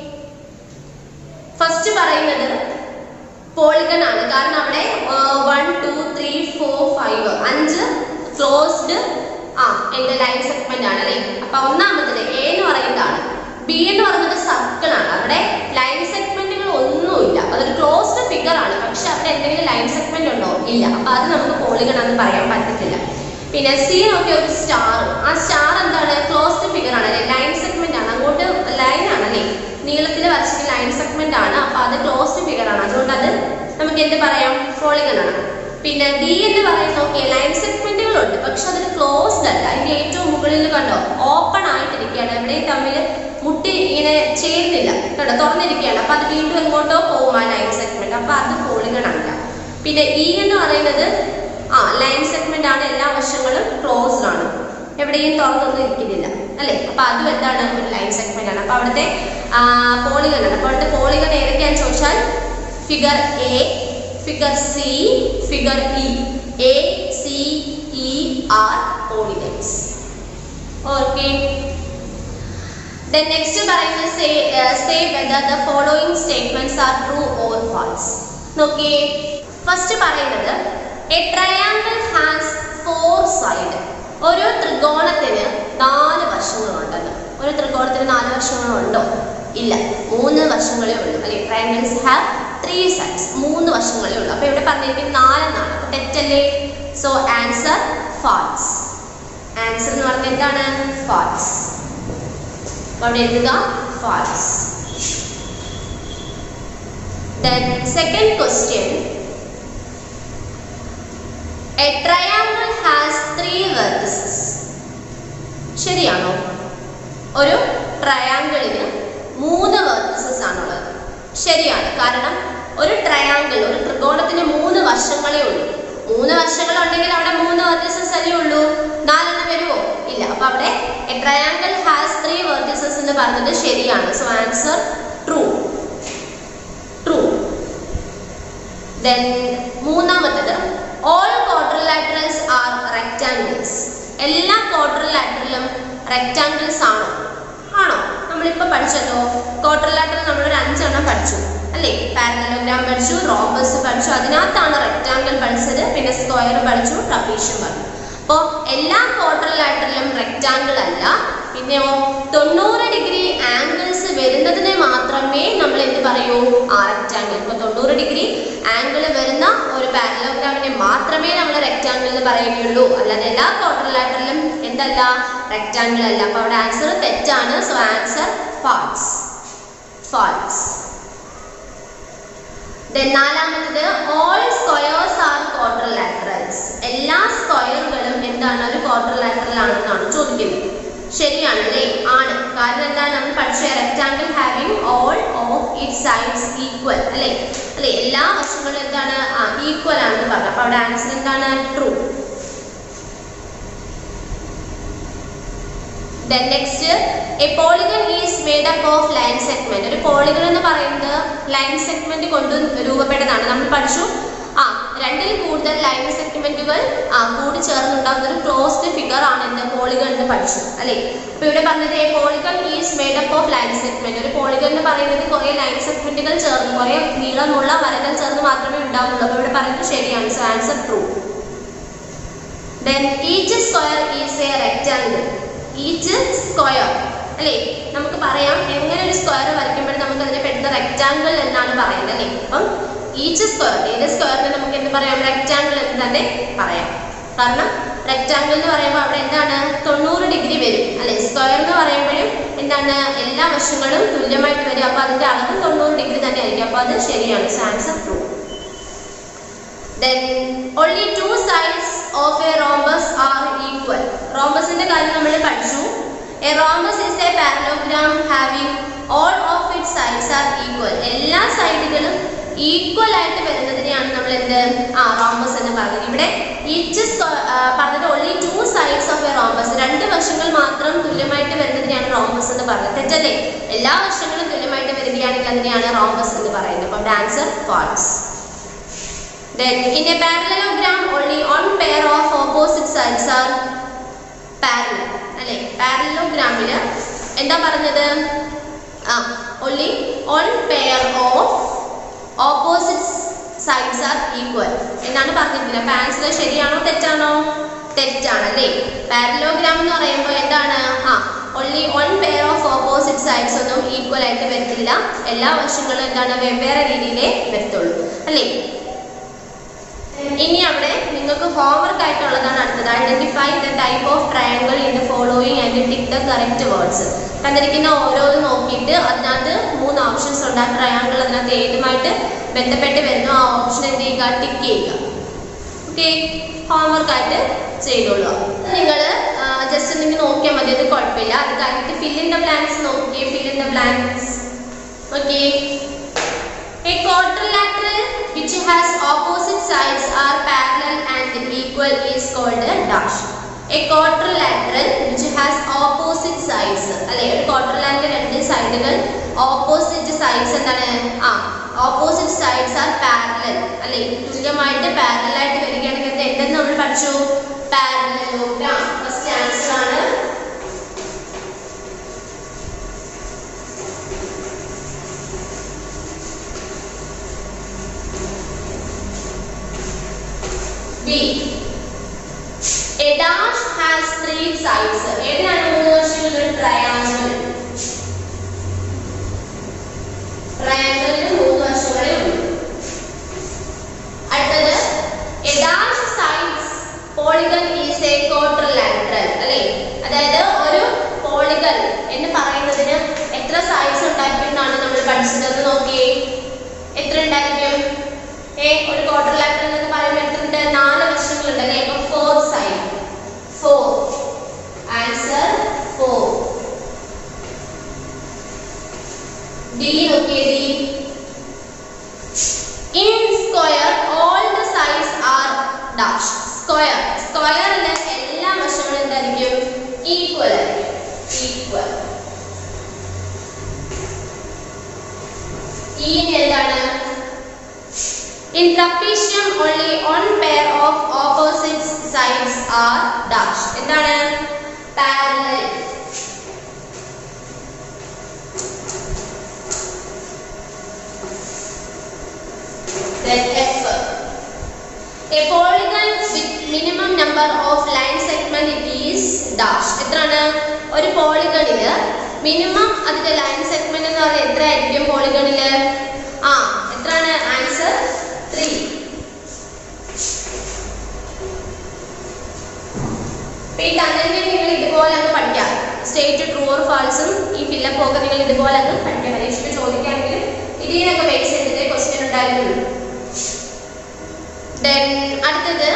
B: ഫസ്റ്റ് പറയുന്നത് പോളിഗൺ ആണ് കാരണം അവിടെ one two three four five അഞ്ച് ക്ലോസ്ഡ് ആ എന്റെ ലൈൻ സെഗ്മെന്റ് ആണ് അല്ലേ അപ്പൊ ഒന്നാമത്തത് എ എന്ന് പറയുന്നതാണ് ബി എന്ന് പറയുന്നത് സർക്കിൾ ആണ് അവിടെ ലൈൻ സെഗ്മെന്റുകൾ ഒന്നുമില്ല അതൊരു ക്ലോസ്ഡ് ഫിഗർ ആണ് പക്ഷെ അവിടെ എന്തെങ്കിലും ലൈൻ സെഗ്മെന്റ് ഉണ്ടോ ഇല്ല അപ്പൊ അത് നമുക്ക് പോളിഗൺ എന്ന് പറയാൻ പറ്റത്തില്ല പിന്നെ സി നോക്കിയ ഒരു സ്റ്റാർ ആ സ്റ്റാർ എന്താണ് ക്ലോസ്ഡ് ഫിഗർ ആണ് അല്ലെ ലൈൻ സെഗ്മെന്റ് ആണ് അങ്ങോട്ട് ലൈൻ ആണ് അല്ലേ നീളത്തിൽ വരച്ചിട്ട് ലൈൻ സെഗ്മെന്റ് ആണ് അപ്പൊ അത് ക്ലോസ്ഡ് ഫിഗർ ആണ് അതുകൊണ്ട് അത് നമുക്ക് എന്ത് പറയാം പോളിഗൺ ആണ് പിന്നെ ഡി എന്ന് പറയുന്ന ഓക്കെ ലൈൻ സെഗ്മെന്റുകളുണ്ട് പക്ഷെ അതിന് ക്ലോസ്ഡ് അല്ല അതിന്റെ ഏറ്റവും മുകളിൽ കണ്ടോ ഓപ്പൺ ആയിട്ടിരിക്കുകയാണ് എവിടെയും തമ്മിൽ മുട്ടി ഇങ്ങനെ ചേരുന്നില്ല കണ്ടോ തുറന്നിരിക്കുകയാണ് അപ്പൊ അത് വീണ്ടും എങ്ങോട്ടോ പോകും ആ ലൈൻ സെഗ്മെന്റ് അപ്പൊ അത് പോളിഗൺ അല്ല പിന്നെ ഇ എന്ന് പറയുന്നത് ആ ലൈൻ സെഗ്മെന്റ് ആണ് എല്ലാ വശങ്ങളും ക്ലോസ്ഡ് ആണ് എവിടെയും തുറന്നൊന്നും ഇരിക്കുന്നില്ല അല്ലേ അപ്പൊ അതും എന്താണ് ഒരു ലൈൻ സെഗ്മെന്റ് ആണ് അപ്പൊ അവിടുത്തെ പോളിഗൺ ആണ് അപ്പൊ അവിടുത്തെ പോളിഗൺ ഏതൊക്കെയാണെന്ന് ചോദിച്ചാൽ figure A figure C figure E A C E are polygons okay Then next പറയുന്നത് say uh, say whether the following statements are true or false. നോക്കിയേ ഫസ്റ്റ് പറയുന്നത് a triangle has four side ഒരു ത്രികോണത്തിന് നാല് വശങ്ങളുണ്ടെന്ന് ഒരു ത്രികോണത്തിന് നാല് വശങ്ങളുണ്ടോ ഇല്ല മൂന്ന് വശങ്ങളേ ഉള്ളൂ അല്ലെ ട്രയാങ്കിൾസ് ഹാവ് ത്രീ സൈഡ്സ് മൂന്ന് വശങ്ങളേ ഉള്ളൂ അപ്പൊ ഇവിടെ പറഞ്ഞിരിക്കുന്നത് നാലെന്നാണ് അപ്പൊ തെറ്റല്ലേ സോ ആൻസർ ഫാൾസ് ആൻസർ എന്ന് പറഞ്ഞാൽ എന്താണ് ഫാൾസ് അവിടെ എഴുതുക false then second question a triangle has three vertices ശരിയാണോ ഒരു ട്രയാങ്കിളിന് മൂന്ന് വെർട്ടിസസ് ആണുള്ളത് ശരിയാണ് കാരണം ഒരു ട്രയാങ്കിൾ ഒരു ത്രികോണത്തിന് മൂന്ന് വശങ്ങളേ ഉള്ളൂ മൂന്ന് വശങ്ങൾ ഉണ്ടെങ്കിൽ അവിടെ മൂന്ന് വെർട്ടിസസ് അല്ലേ ഉള്ളൂ നാലെണ്ണം വരുമോ ഇല്ല അപ്പൊ അവിടെ a triangle has three vertices എന്ന് പറഞ്ഞത് ശരിയാണ് so answer true true then മൂന്നാമത്തത് all quadrilateral quadrilaterals are rectangles എല്ലാ ക്വാഡ്രിലാറ്ററലും റെക്റ്റാങ്കിൾസ് ആണോ ആണോ നമ്മളിപ്പോ പഠിച്ചല്ലോ ക്വാഡ്രിലാറ്ററൽ നമ്മളൊരു അഞ്ചെണ്ണം പഠിച്ചു അല്ലേ പാരലലോഗ്രാം പഠിച്ചു റോബസ് പഠിച്ചു അതിനകത്താണ് റെക്റ്റാങ്കിൾ പഠിച്ചത് പിന്നെ സ്ക്വയർ പഠിച്ചു ട്രപ്പീഷ്യം പഠിച്ചു അപ്പോൾ എല്ലാ ക്വാഡ്രിലാറ്ററിലും റെക്റ്റാങ്കിൾ അല്ല പിന്നെയോ തൊണ്ണൂറ് ഡിഗ്രി ആംഗിൾസ് വരുന്നതിനെ മാത്രമേ നമ്മൾ എന്ത് പറയൂ ആ റെക്റ്റാങ്കിൾ ഇപ്പോൾ തൊണ്ണൂറ് ഡിഗ്രി ആംഗിൾ വരുന്ന ഒരു പാരലോഗ്രാമിനെ മാത്രമേ നമ്മൾ റെക്റ്റാങ്കിൾ എന്ന് പറയുകയുള്ളൂ അല്ലാതെ എല്ലാ ക്വാഡ്രിലാറ്ററിലും എന്തല്ല റെക്റ്റാങ്കിൾ അല്ല അപ്പോൾ അവിടെ ആൻസർ തെറ്റാണ് so answer false false Then നാലാമത്തത് ഓൾ സ്ക്വയേഴ്സ് ആർ ക്വാഡ്രിലാറ്ററൽസ് എല്ലാ സ്ക്വയറുകളും എന്താണ് ഒരു ക്വാഡ്രിലാറ്ററൽ ആണെന്നാണ് ചോദിക്കുന്നത് ശരിയാണല്ലേ ആണ് കാരണം എന്താണ് നമ്മൾ പഠിച്ച rectangle having all of it sides equal അല്ലേ അല്ലേ എല്ലാ വശങ്ങളും എന്താണ് ആ ഈക്വൽ ആണെന്ന് പറഞ്ഞു അപ്പൊ അവിടെ ആൻസർ എന്താണ് true Then next, a polygon is made up of line segment. ഒരു പോളിഗൺ എന്ന് പറയുന്നത് ലൈൻ സെഗ്മെന്റ് കൊണ്ട് രൂപപ്പെട്ടതാണ് നമ്മൾ പഠിച്ചു ആ രണ്ടിൽ കൂടുതൽ ലൈൻ സെഗ്മെന്റുകൾ ആ കൂടി ചേർന്നുണ്ടാകുന്ന ഒരു ക്ലോസ്ഡ് ഫിഗർ ആണ് എന്ത് പോളിഗൺ എന്ന് പഠിച്ചു അല്ലേ അപ്പൊ ഇവിടെ പറഞ്ഞത് a polygon is made up of line segment ഒരു പോളിഗൺ എന്ന് പറയുന്നത് കുറെ ലൈൻ സെഗ്മെന്റുകൾ ചേർന്ന് കുറെ നീളമുള്ള വരകൾ ചേർന്ന് മാത്രമേ ഉണ്ടാവുള്ളൂ അപ്പൊ ഇവിടെ പറയുന്നത് ശരിയാണ് so answer true then each square is a rectangle each square അല്ലേ നമുക്ക് പറയാം എങ്ങനെ ഒരു സ്ക്വയർ വരയ്ക്കുമ്പോൾ നമുക്ക് അതിനെ പെട്ടെന്ന് റെക്റ്റാങ്കിൾ എന്നാണ് പറയുന്നത് അല്ലേ അപ്പം ഈച്ച് സ്ക്വയർ ഏത് സ്ക്വയറിനെ നമുക്ക് എന്ത് പറയാം റെക്റ്റാങ്കിൾ എന്ന് തന്നെ പറയാം കാരണം റെക്റ്റാങ്കിൾ എന്ന് പറയുമ്പോൾ അവിടെ എന്താണ് തൊണ്ണൂറ് ഡിഗ്രി വരും അല്ലെ സ്ക്വയർ എന്ന് പറയുമ്പോഴും എന്താണ് എല്ലാ വശങ്ങളും തുല്യമായിട്ട് വരും അപ്പൊ അതിന്റെ അളവ് തൊണ്ണൂറ് ഡിഗ്രി തന്നെ ആയിരിക്കും അപ്പൊ അത് ശരിയാണ് answer true Then only two sides of a rhombus are equal. റോംബസിന്റെ കാര്യം നമ്മൾ പഠിച്ചു a rhombus is a parallelogram having all of it sides are equal എല്ലാ സൈഡുകളും ഈക്വൽ ആയിട്ട് വരുന്നതിനെയാണ് നമ്മൾ എന്ത് ആ റോംബസ് എന്ന് പറഞ്ഞത് ഇവിടെ ഈച്ച് പറഞ്ഞത് only two sides of a rhombus രണ്ട് വശങ്ങൾ മാത്രം തുല്യമായിട്ട് വരുന്നതിനെയാണ് റോംബസ് എന്ന് പറഞ്ഞത് തെറ്റല്ലേ എല്ലാ വശങ്ങളും തുല്യമായിട്ട് വരികയാണെങ്കിൽ അതിനെയാണ് റോംബസ് എന്ന് പറയുന്നത് അപ്പം answer false Then in a parallelogram only one pair of opposite sides are parallel. അല്ലേ പാരലോഗ്രാമിൽ എന്താ പറഞ്ഞത് ആ only one pair of opposite sides are equal എന്നാണ് പറഞ്ഞിരിക്കുന്നത് അപ്പൊ ആൻസർ ശരിയാണോ തെറ്റാണോ തെറ്റാണ് അല്ലേ പാരലോഗ്രാം എന്ന് പറയുമ്പോൾ എന്താണ് ആ only one pair of opposite sides ഒന്നും ഈക്വൽ ആയിട്ട് വരത്തില്ല എല്ലാ വശങ്ങളും എന്താണ് വെവ്വേറെ രീതിയിലേ വരത്തുള്ളൂ അല്ലേ ഇനി അവിടെ നിങ്ങൾക്ക് ഹോംവർക്ക് ആയിട്ടുള്ളതാണ് അടുത്തത് identify the type of triangle in the following and tick the correct words തന്നിരിക്കുന്ന ഓരോന്ന് നോക്കിയിട്ട് അതിനകത്ത് മൂന്ന് ഓപ്ഷൻസ് ഉണ്ട് ആ ട്രയാങ്കിൾ അതിനകത്ത് ഏതുമായിട്ട് ബന്ധപ്പെട്ട് വരുന്നു ആ ഓപ്ഷൻ എന്ത് ചെയ്യുക ടിക്ക് ചെയ്യുക ഓക്കെ ഹോംവർക്ക് ആയിട്ട് ചെയ്തോളൂ നിങ്ങൾ ജസ്റ്റ് നിങ്ങൾ നോക്കിയാൽ മതി അത് കുഴപ്പമില്ല അത് കഴിഞ്ഞിട്ട് ഫിൽ ഇൻ ദ ബ്ലാങ്ക്സ് നോക്കിയേ fill in the blanks okay A quadrilateral which has opposite sides are parallel and equal is called a dash. A quadrilateral which has opposite sides അല്ലെ ഒരു quadrilateral രണ്ട് സൈഡുകൾ ഓപ്പോസിറ്റ് സൈഡ്സ് എന്താണ് ആ opposite sides are parallel അല്ലെ തുല്യമായിട്ട് parallel ആയിട്ട് വരികയാണെങ്കിൽ എന്ത് എന്തെന്ന് നമ്മൾ പഠിച്ചു പാരലലോഗ്രാം ഫസ്റ്റ് ആൻസർ ആണ് B. A dash has three sides. ഏതിനാണ് മൂന്ന് വശങ്ങൾ ട്രയാങ്കിൾ ട്രയാങ്കിളിന് മൂന്ന് വശങ്ങളേ ഉള്ളൂ അടുത്തത് a dash sides polygon is a quadrilateral അല്ലേ അതായത് ഒരു പോളിഗൺ എന്ന് പറയുന്നതിന് എത്ര സൈഡ്സ് ഉണ്ടായിരിക്കും എന്നാണ് നമ്മൾ പഠിച്ചത് നോക്കിയേ എത്ര ഉണ്ടായിരിക്കും ഏ ഒരു ക്വാഡ്രിലാറ്ററൽ എന്ന് പറയുമ്പോൾ എത്ര ഉണ്ട് നാല് വശങ്ങളുണ്ട് അല്ലേ അപ്പൊ four side four answer four D നോക്കിയേ D in square all the sides are dash square സ്ക്വയറിന്റെ എല്ലാ വശങ്ങളും എന്തായിരിക്കും ഈക്വൽ ആയിരിക്കും ഈക്വൽ ഈ എന്താണ് In trapezium only one pair of opposite sides are dash. എന്താണ് parallel. Then F. A polygon with minimum number of line segment it is dash. എത്രയാണ് ഒരു പോളിഗണില് മിനിമം അതിന്റെ ലൈൻ സെഗ്മെന്റ് എന്ന് പറഞ്ഞാൽ എത്ര ആയിരിക്കും പോളിഗണില് ആ എത്രയാണ് ആൻസർ ത്രീ ഈ ടണലിനെ നിങ്ങൾ ഇതുപോലെ അങ്ങ് പഠിക്കാം സ്റ്റേറ്റ് ട്രൂ ഓർ ഫാൾസും ഈ ഫില്ലപ്പ് ഒക്കെ നിങ്ങൾ ഇതുപോലെ അങ്ങ് പഠിക്കാം പരീക്ഷയ്ക്ക് ചോദിക്കുകയാണെങ്കിൽ ഇതിനൊക്കെ ബേസ് ചെയ്തിട്ട് ക്വസ്റ്റ്യൻ ഉണ്ടായിരുന്നു ദെൻ അടുത്തത്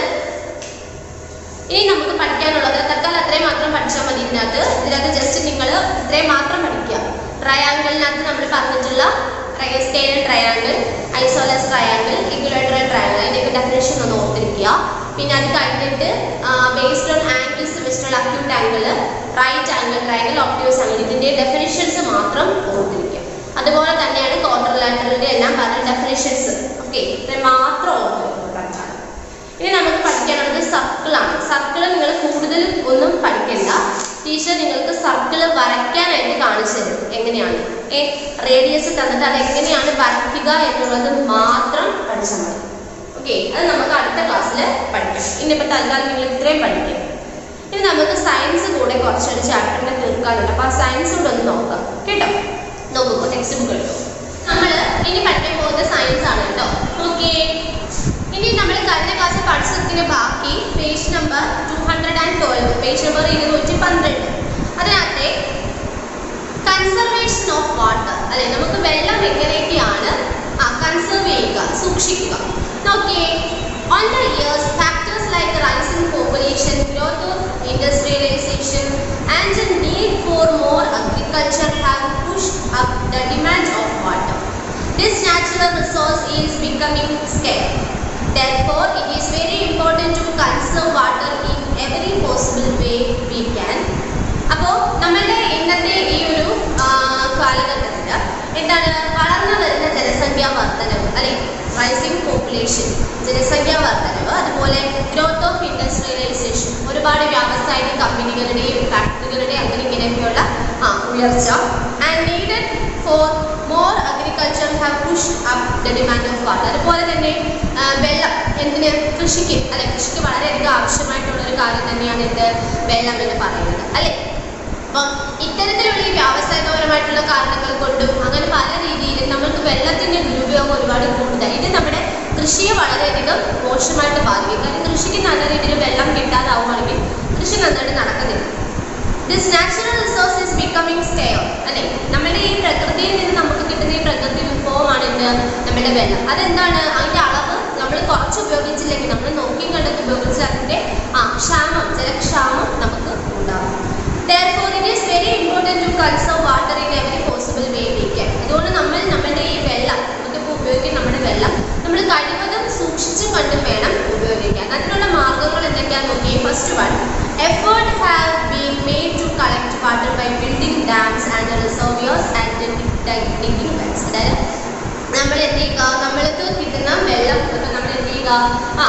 B: ഇനി നമുക്ക് പഠിക്കാനുള്ളത് തൽക്കാലം അത്രയും മാത്രം പഠിച്ചാൽ മതി ഇതിനകത്ത് ഇതിനകത്ത് ജസ്റ്റ് നിങ്ങൾ ഇത്രയും മാത്രം പഠിക്കുക ട്രയാങ്കിളിനകത്ത് നമ്മൾ പറഞ്ഞിട്ടുള്ള scalene triangle isosceles triangle equilateral triangle അതിൻ്റെയൊക്കെ ഡെഫിനേഷൻ ഒന്ന് ഓർത്തിരിക്കുക പിന്നെ അത് കഴിഞ്ഞിട്ട് ബേസ്ഡ് ഓൺ ആംഗിൾസ് വെച്ചിട്ടുള്ള acute angle right angle triangle obtuse angle ഇതിൻ്റെ ഡെഫിനേഷൻസ് മാത്രം ഓർത്തിരിക്കുക അതുപോലെ തന്നെയാണ് ക്വാർട്ടർലാറ്ററിൻ്റെ എല്ലാം പറഞ്ഞ ഡെഫിനേഷൻസ് ഓക്കെ ഇത്രയും മാത്രം ഓർത്തിരിക്കുക ഇനി നമുക്ക് പഠിക്കാനുള്ളത് സർക്കിളാണ് സർക്കിൾ നിങ്ങൾ കൂടുതൽ ഒന്നും പഠിക്കണ്ട ടീച്ചർ നിങ്ങൾക്ക് സർക്കിൾ വരയ്ക്കാനായിട്ട് കാണിച്ചു തരും എങ്ങനെയാണ് ഏ റേഡിയസ് തന്നിട്ട് അത് എങ്ങനെയാണ് വരയ്ക്കുക എന്നുള്ളത് മാത്രം പഠിച്ചാൽ മതി ഓക്കെ അത് നമുക്ക് അടുത്ത ക്ലാസ്സിൽ പഠിക്കാം ഇന്നിപ്പോൾ തൽക്കാലം നിങ്ങൾ ഇത്രയും പഠിക്കും ഇനി നമുക്ക് സയൻസ് കൂടെ കുറച്ചൊരു ചാപ്റ്ററിനെ തീർക്കാനുണ്ട് അപ്പോൾ ആ സയൻസ് കൂടെ ഒന്ന് നോക്കാം കേട്ടോ നോക്കൂ ടെക്സ്റ്റ് ബുക്ക് എടുത്തു നമ്മൾ ഇനി പഠിക്കാൻ പോകുന്നത് സയൻസ് ആണ് കേട്ടോ ഓക്കെ ഇനി നമ്മൾ കഴിഞ്ഞ ക്ലാസ്സിൽ പഠിച്ചതിന് ബാക്കി page number two hundred and twelve page number ഇരുന്നൂറ്റി പന്ത്രണ്ട് അതിനകത്തെ കൺസർവേഷൻ ഓഫ് വാട്ടർ അല്ലെ നമുക്ക് വെള്ളം എങ്ങനെയൊക്കെയാണ് ആ കൺസർവ് ചെയ്യുക സൂക്ഷിക്കുക നോക്കിയേ on the years factors like rising population growth of industrialisation and the need for more agriculture have pushed up the demand of water This natural resource is becoming scarce. Therefore, it is very important to conserve water in every possible way we can. അപ്പോൾ നമ്മളുടെ ഇന്നത്തെ ഈ ഒരു ആ, കാലഘട്ടത്തിൽ എന്താണ് വളർന്നു വരുന്ന ജനസംഖ്യാ വർധനവ് അല്ലെ റൈസിംഗ് പോപ്പുലേഷൻ ജനസംഖ്യാ വർധനവ് അതുപോലെ ഗ്രോത്ത് ഓഫ് ഇൻഡസ്ട്രിയലൈസേഷൻ ഒരുപാട് വ്യാവസായിക കമ്പനികളുടെയും ഫാക്ടറികളുടെയും അങ്ങനെ ഇങ്ങനെയൊക്കെയുള്ള ആ ഉയർച്ച and needed for more agriculture have push up the demand of water അതുപോലെ തന്നെ ആ, വെള്ളം എന്തിന് കൃഷിക്ക് അല്ലെ കൃഷിക്ക് വളരെയധികം ആവശ്യമായിട്ടുള്ള ഒരു കാര്യം തന്നെയാണ് എന്ത് വെള്ളം എന്ന് പറയുന്നത് അല്ലെ അപ്പം ഇത്തരത്തിലുള്ള ഈ വ്യാവസായികപരമായിട്ടുള്ള കാരണങ്ങൾ കൊണ്ടും അങ്ങനെ പല രീതിയിലും നമ്മൾക്ക് വെള്ളത്തിന്റെ ദുരുപയോഗം ഒരുപാട് കൂടുതൽ ഇത് നമ്മുടെ കൃഷിയെ വളരെയധികം മോശമായിട്ട് ബാധിക്കും കാരണം കൃഷിക്ക് നല്ല രീതിയിൽ വെള്ളം കിട്ടാതാവുകയാണെങ്കിൽ കൃഷി നന്നായിട്ട് നടക്കുന്നില്ല this natural resource is becoming stair അല്ലെ നമ്മുടെ ഈ പ്രകൃതിയിൽ നിന്ന് നമുക്ക് കിട്ടുന്ന ഈ പ്രകൃതി വിഭവമാണ് എന്ത് നമ്മുടെ വെള്ളം അതെന്താണ് അതിന്റെ അളവ് നമ്മൾ കുറച്ച് ഉപയോഗിച്ചില്ലെങ്കിൽ നമ്മൾ നോക്കി കണ്ടൊക്കെ ഉപയോഗിച്ച് അതിന്റെ ആ ക്ഷാമം ജലക്ഷാമം നമുക്ക് ഉണ്ടാകും Therefore, it is very important to conserve water in every possible way we can. അതുകൊണ്ട് നമ്മൾ നമ്മുടെ ഈ വെള്ളം നമുക്കിപ്പോൾ ഉപയോഗിക്കുന്ന നമ്മുടെ വെള്ളം നമ്മൾ കഴിവതും സൂക്ഷിച്ചും കണ്ടും വേണം ഉപയോഗിക്കാൻ അതിനുള്ള മാർഗങ്ങൾ എന്തൊക്കെയാണെന്ന് നോക്കിയേ first one effort have been made to collect water by building dams and reservoirs and ഡിങ്കിങ് വെൽസ് അതായത് നമ്മൾ എന്ത് ചെയ്യുക നമ്മൾക്ക് കിട്ടുന്ന വെള്ളം ഇപ്പം നമ്മൾ എന്ത് ചെയ്യുക ആ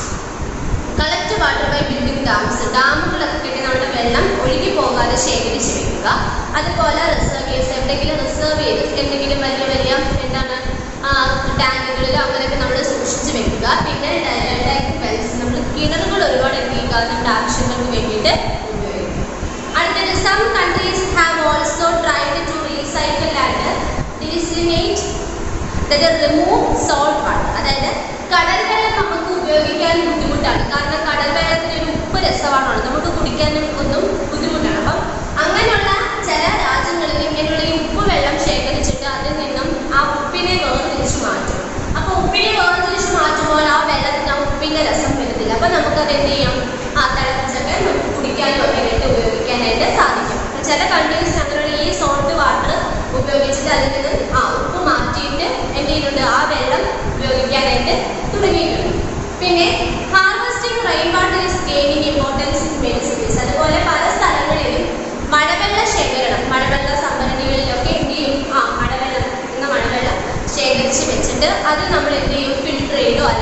B: collect water by building dams ഡാമുകളൊക്കെ കെട്ടി നമ്മുടെ വെള്ളം ഒഴുകി പോകാതെ ശേഖരിച്ച് വെക്കുക അതുപോലെ റിസർവേഴ്സ് എവിടെയെങ്കിലും റിസർവ് ചെയ്ത് എന്തെങ്കിലും വലിയ വലിയ എന്താണ് ടാങ്കുകളിലോ അങ്ങനെയൊക്കെ നമ്മൾ സൂക്ഷിച്ച് വെക്കുക പിന്നെ വെൽസ് നമ്മൾ കിണറുകൾ ഒരുപാട് എന്ത് ചെയ്യുക നമ്മുടെ ആവശ്യങ്ങൾക്ക് വേണ്ടിയിട്ട് ഉപയോഗിക്കുക അടുത്തത് some countries have also tried to recycle and desalinate remove salt water അതായത് കടൽ വെള്ളം നമുക്ക് ഉപയോഗിക്കാൻ ബുദ്ധിമുട്ടാണ് കാരണം കടൽ വെള്ളത്തിന് ഒരു ഉപ്പ് രസമാണുള്ളത് നമുക്ക് കുടിക്കാനും ഒന്നും ബുദ്ധിമുട്ടാണ് അപ്പം അങ്ങനെയുള്ള ചില രാജ്യങ്ങളിൽ ഇങ്ങനെയുള്ള ഈ ഉപ്പ് വെള്ളം ശേഖരിച്ചിട്ട് അതിൽ നിന്നും ആ ഉപ്പിനെ വേർതിരിച്ച് മാറ്റും അപ്പോൾ ഉപ്പിനെ വേർതിരിച്ച് മാറ്റുമ്പോൾ ആ വെള്ളത്തിന് ആ ഉപ്പിന്റെ രസം വരുന്നില്ല അപ്പം നമുക്കത് എന്ത് ചെയ്യാം ആ തിളപ്പിച്ചൊക്കെ നമുക്ക് കുടിക്കാനും ഒക്കെ ആയിട്ട് ഉപയോഗിക്കാനായിട്ട് സാധിക്കും അപ്പോൾ ചില കൺട്രീസ് അങ്ങനെയുള്ള ഈ സോൾട്ട് വാട്ടർ ഉപയോഗിച്ചിട്ട് അതിൽ നിന്ന് ആ ഉപ്പ് മാറ്റിയിട്ട് എന്ത് ചെയ്യുന്നുണ്ട് ആ വെള്ളം ഉപയോഗിക്കാനായിട്ട് തുടങ്ങിയിട്ടുണ്ട് പിന്നെ harvesting rain water is gaining importance in many cities അതുപോലെ പല സ്ഥലങ്ങളിലും മഴവെള്ള ശേഖരണം മഴവെള്ള സംഭരണികളിലൊക്കെ എന്ത് ചെയ്യും ആ മഴവെള്ളം എന്ന മഴവെള്ളം ശേഖരിച്ച് വെച്ചിട്ട് അത് നമ്മൾ എന്ത് ചെയ്യും ഫിൽട്ടർ ചെയ്തോ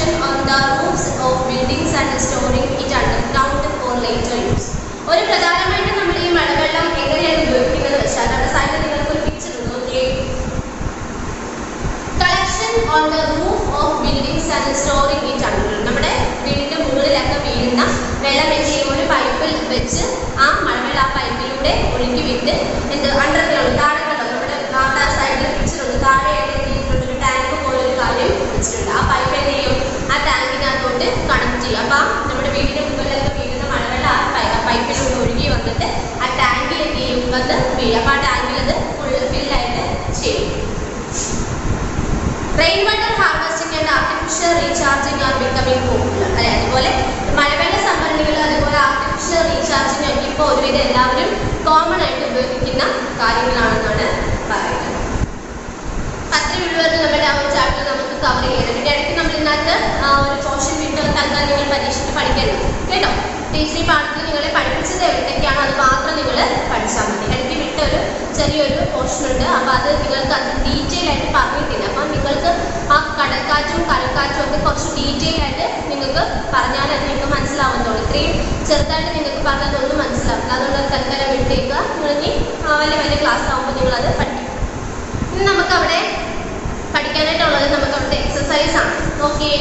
B: collection on the roofs of buildings and storing it underground for later use. ഒരു പ്രധാനമായിട്ടും നമ്മൾ ഈ മഴവെള്ളം എങ്ങനെയാണ് ഉപയോഗിക്കുന്നത് വെച്ചാൽ നമ്മുടെ സൈഡിൽ നിങ്ങൾക്ക് ഒരു പിക്ചർ ഉണ്ട് നോക്കിയേ collection on the roof of buildings and storing it under നമ്മുടെ വീടിന്റെ മുകളിലൊക്കെ വീഴുന്ന വെള്ളം എന്ത് ചെയ്യും ഒരു പൈപ്പിൽ വെച്ച് ആ മഴവെള്ളം ആ പൈപ്പിലൂടെ ഒഴുക്കി വിട്ട് എന്ത് അണ്ടർഗ്രൗണ്ട് താഴെ കണ്ടോ നമ്മുടെ ആ സൈഡിൽ പിക്ചറുണ്ട് താഴെയായിട്ട് എന്ത് ചെയ്തിട്ടുണ്ട് ഒരു ടാങ്ക് പോലെ ഒരു കാര്യം വെച്ചിട്ടുണ്ട് ആ പൈപ്പ് എന്ത് ചെയ്യും ആ ടാങ്കിനകത്തോട്ട് കണക്ട് ചെയ്യും അപ്പൊ ആ നമ്മുടെ വീടിന്റെ മുകളിലൊക്കെ വീഴുന്ന മഴവെള്ളം ആ പൈ- ആ പൈപ്പിലൂടെ ഒഴുകി വന്നിട്ട് ആ ടാങ്കിൽ എന്ത് ചെയ്യും വന്ന് വീഴും അപ്പൊ ആ ടാങ്കിൽ അത് ഫുൾ ഫില്ലായിട്ട് ചെയ്യും rain water harvesting and artificial recharging are becoming popular അല്ലെ അതുപോലെ മഴവെള്ള സംഭരണികൾ അതുപോലെ ആർട്ടിഫിഷ്യൽ റീചാർജിങ് ഒക്കെ ഇപ്പോൾ ഒരുവിധം എല്ലാവരും കോമൺ ആയിട്ട് ഉപയോഗിക്കുന്ന കാര്യങ്ങളാണെന്നാണ് പറയുന്നത് അത്രയുള്ളവർ നമ്മുടെ ആ ഒരു ചാപ്റ്റർ നമുക്ക് കവർ ചെയ്യണം പിന്നെ ഇടയ്ക്ക് നമ്മൾ ഇതിനകത്ത് ആ ഒരു പോർഷൻ വിട്ട് തൽക്കാലം നിങ്ങൾ പരീക്ഷയ്ക്ക് പഠിക്കണം കേട്ടോ ടീച്ചർ ഈ പാഠത്തിൽ നിങ്ങളെ പഠിപ്പിച്ചത് എവിടേക്കാണോ അത് മാത്രം നിങ്ങൾ പഠിച്ചാൽ മതി ഇടയ്ക്ക് വിട്ട ഒരു ചെറിയൊരു പോർഷൻ ഉണ്ട് അപ്പോൾ അത് നിങ്ങൾക്ക് അത് ഡീറ്റെയിൽ ആയിട്ട് പറഞ്ഞിട്ടില്ല അപ്പം നിങ്ങൾക്ക് ആ കടൽക്കാറ്റും കരക്കാറ്റും ഒക്കെ കുറച്ച് ഡീറ്റെയിൽ ആയിട്ട് നിങ്ങൾക്ക് പറഞ്ഞാൽ അത് നിങ്ങൾക്ക് മനസ്സിലാവുന്നുള്ളൂ ഇത്രയും ചെറുതായിട്ട് നിങ്ങൾക്ക് പറഞ്ഞതൊന്നും മനസ്സിലാവില്ല അതുകൊണ്ട് തൽക്കാലം വിട്ടേക്കുക നിങ്ങൾ ഇനി ആ വലിയ വലിയ ക്ലാസ് ആകുമ്പോൾ നിങ്ങളത് പഠിക്കും ഇനി നമുക്ക് അവിടെ പഠിക്കാനായിട്ടുള്ളത് നമുക്ക് അവിടുത്തെ എക്സസൈസ് ആണ് നോക്കിയേ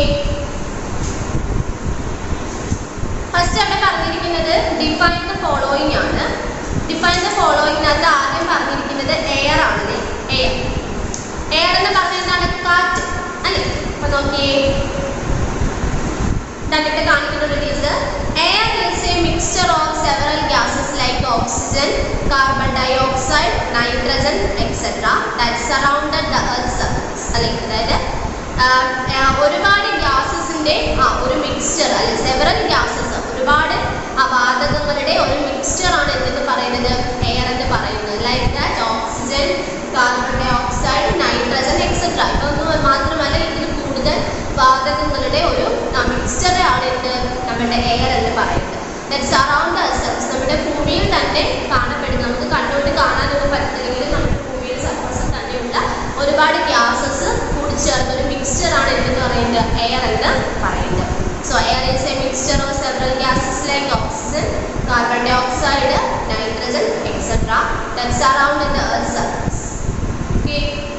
B: ഫസ്റ്റ് അവിടെ പറഞ്ഞിരിക്കുന്നത് ഡിഫൈൻ ദ ഫോളോയിങ് ആണ് ഡിഫൈൻ ദ ഫോളോയിങ്ങിനകത്ത് ആദ്യം പറഞ്ഞിരിക്കുന്നത് എയർ ആണ് എയർ എയർ എന്ന് പറഞ്ഞാൽ എന്താണ് കാറ്റ് അല്ലേ അപ്പൊ നോക്കിയേ കണ്ടിട്ട് കാണിക്കുന്നത് teacher air is a mixture of several gases like oxygen carbon dioxide nitrogen etcetera that surrounded the earth surface അല്ലെങ്കിൽ അതായത് ആഹ്, ആഹ്, ഒരുപാട് ഗ്യാസസിന്റെ ആ ഒരു മിക്സ്ചർ അല്ലെ സെവറൽ ഗ്യാസസ് ഒരുപാട് ആ വാതകങ്ങളുടെ ഒരു മിക്സ്ചർ ആണ് എന്തെന്ന് പറയുന്നത് എയർ എന്ന് പറയുന്നത് like that oxygen carbon dioxide nitrogen etcetera ഇതൊന്നും മാത്രമല്ല ഇതിൽ കൂടുതൽ വാതകങ്ങളുടെ ഒരു മിക്സ്ചർ ആണ് എന്ത് നമ്മുടെ എയർ എന്ന് പറയുന്നത് ദാറ്റ് സറൗണ്ട് സർഫസ് നമ്മുടെ ഭൂമിയിൽ തന്നെ കാണപ്പെടുന്ന നമുക്ക് കണ്ടുകൊണ്ട് കാണാനൊന്നും പറ്റില്ലെങ്കിലും നമ്മുടെ ഭൂമിയുടെ സർഫസിൽ തന്നെയുള്ള ഒരുപാട് ഗ്യാസസ് കൂടിച്ചേർന്ന ഒരു മിക്സ്ചർ ആണ് എന്തെന്ന് പറയുന്നത് എയർ എന്ന് പറയുന്നത് so air is a mixture of several gases like oxygen carbon dioxide nitrogen etcetera that surround the earth surface okay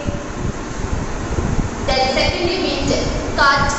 B: Then secondly wind, കാറ്റ്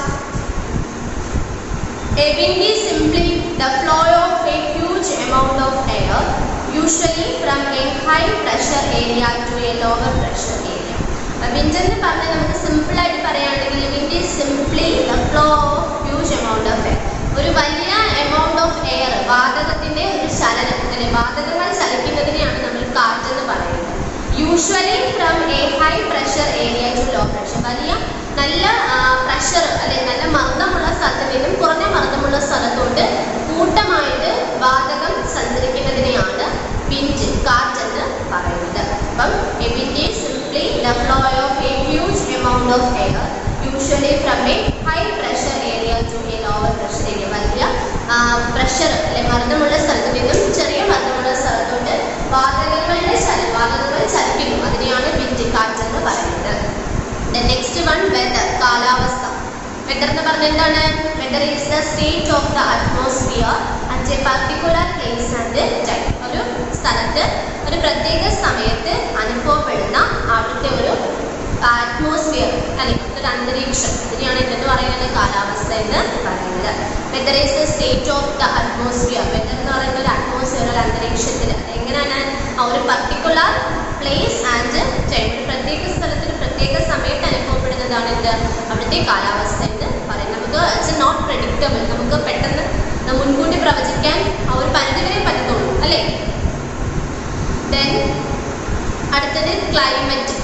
B: A wind is simply the flow of a huge amount of air, usually from a high pressure area to a lower pressure area. Wind എന്ന് പറഞ്ഞാൽ നമുക്ക് simple ആയിട്ട് പറയുകയാണെങ്കിൽ wind is simply the flow of huge amount of air ഒരു വലിയ amount of air വാതകത്തിന്റെ ഒരു ചലനം അല്ലെ വാതകങ്ങൾ ചലിക്കുന്നതിനെയാണ് നമ്മൾ കാറ്റ് എന്ന് പറയുന്നത് usually from a high pressure area to low pressure വലിയ നല്ല പ്രഷർ അല്ലെ നല്ല മർദ്ദമുള്ള സ്ഥലത്ത് നിന്നും കുറഞ്ഞ മർദ്ദമുള്ള സ്ഥലത്തോട്ട് കൂട്ടമായിട്ട് വാതകം സഞ്ചരിക്കുന്നതിനെയാണ് വിൻഡ് കാറ്റ് എന്ന് പറയുന്നത് അപ്പം a wind is simply the flow of a huge amount of air usually from a high pressure area to a lower pressure area വലിയ പ്രഷർ അല്ലെ മർദ്ദമുള്ള സ്ഥലത്ത് നിന്നും ചെറിയ മർദ്ദമുള്ള സ്ഥലത്തോട്ട് വാതകങ്ങളുടെ ചല വാതകങ്ങൾ ചലിക്കുന്നു അതിനെയാണ് വിൻഡ് കാറ്റ് എന്ന് പറയുന്നത് നെക്സ്റ്റ് വൺ വെദർ കാലാവസ്ഥ വെദർ എന്ന് പറഞ്ഞാൽ എന്താണ് weather is the state of the atmosphere at a particular place and time ഒരു സ്ഥലത്ത് ഒരു പ്രത്യേക സമയത്ത് അനുഭവപ്പെടുന്ന അവിടുത്തെ ഒരു അറ്റ്മോസ്ഫിയർ അല്ലെങ്കിൽ ഒരു അന്തരീക്ഷം ഇതിനെയാണ് എന്തെന്ന് പറയുന്നത് കാലാവസ്ഥ എന്ന് പറയുന്നത് weather is the state of the atmosphere weather എന്ന് പറയുന്ന ഒരു അറ്റ്മോസ്ഫിയർ ഒരു അന്തരീക്ഷത്തിൽ എങ്ങനെയാണ് ആ ഒരു പർട്ടിക്കുലർ പ്ലേസ് ആൻഡ് ടൈം ഒരു പ്രത്യേക സ്ഥലത്ത് ഒരു പ്രത്യേക സമയത്ത് അനുഭവപ്പെടുന്നതാണ് എന്ത് അവിടുത്തെ കാലാവസ്ഥ എന്ന് പറയുന്നത് നമുക്ക് ഇറ്റ്സ് നോട്ട് പ്രഡിക്റ്റബിൾ നമുക്ക് പെട്ടെന്ന് മുൻകൂട്ടി പ്രവചിക്കാൻ ആ ഒരു പരിധിവരെ പറ്റത്തുള്ളൂ അല്ലേ ദെൻ അടുത്തത് climate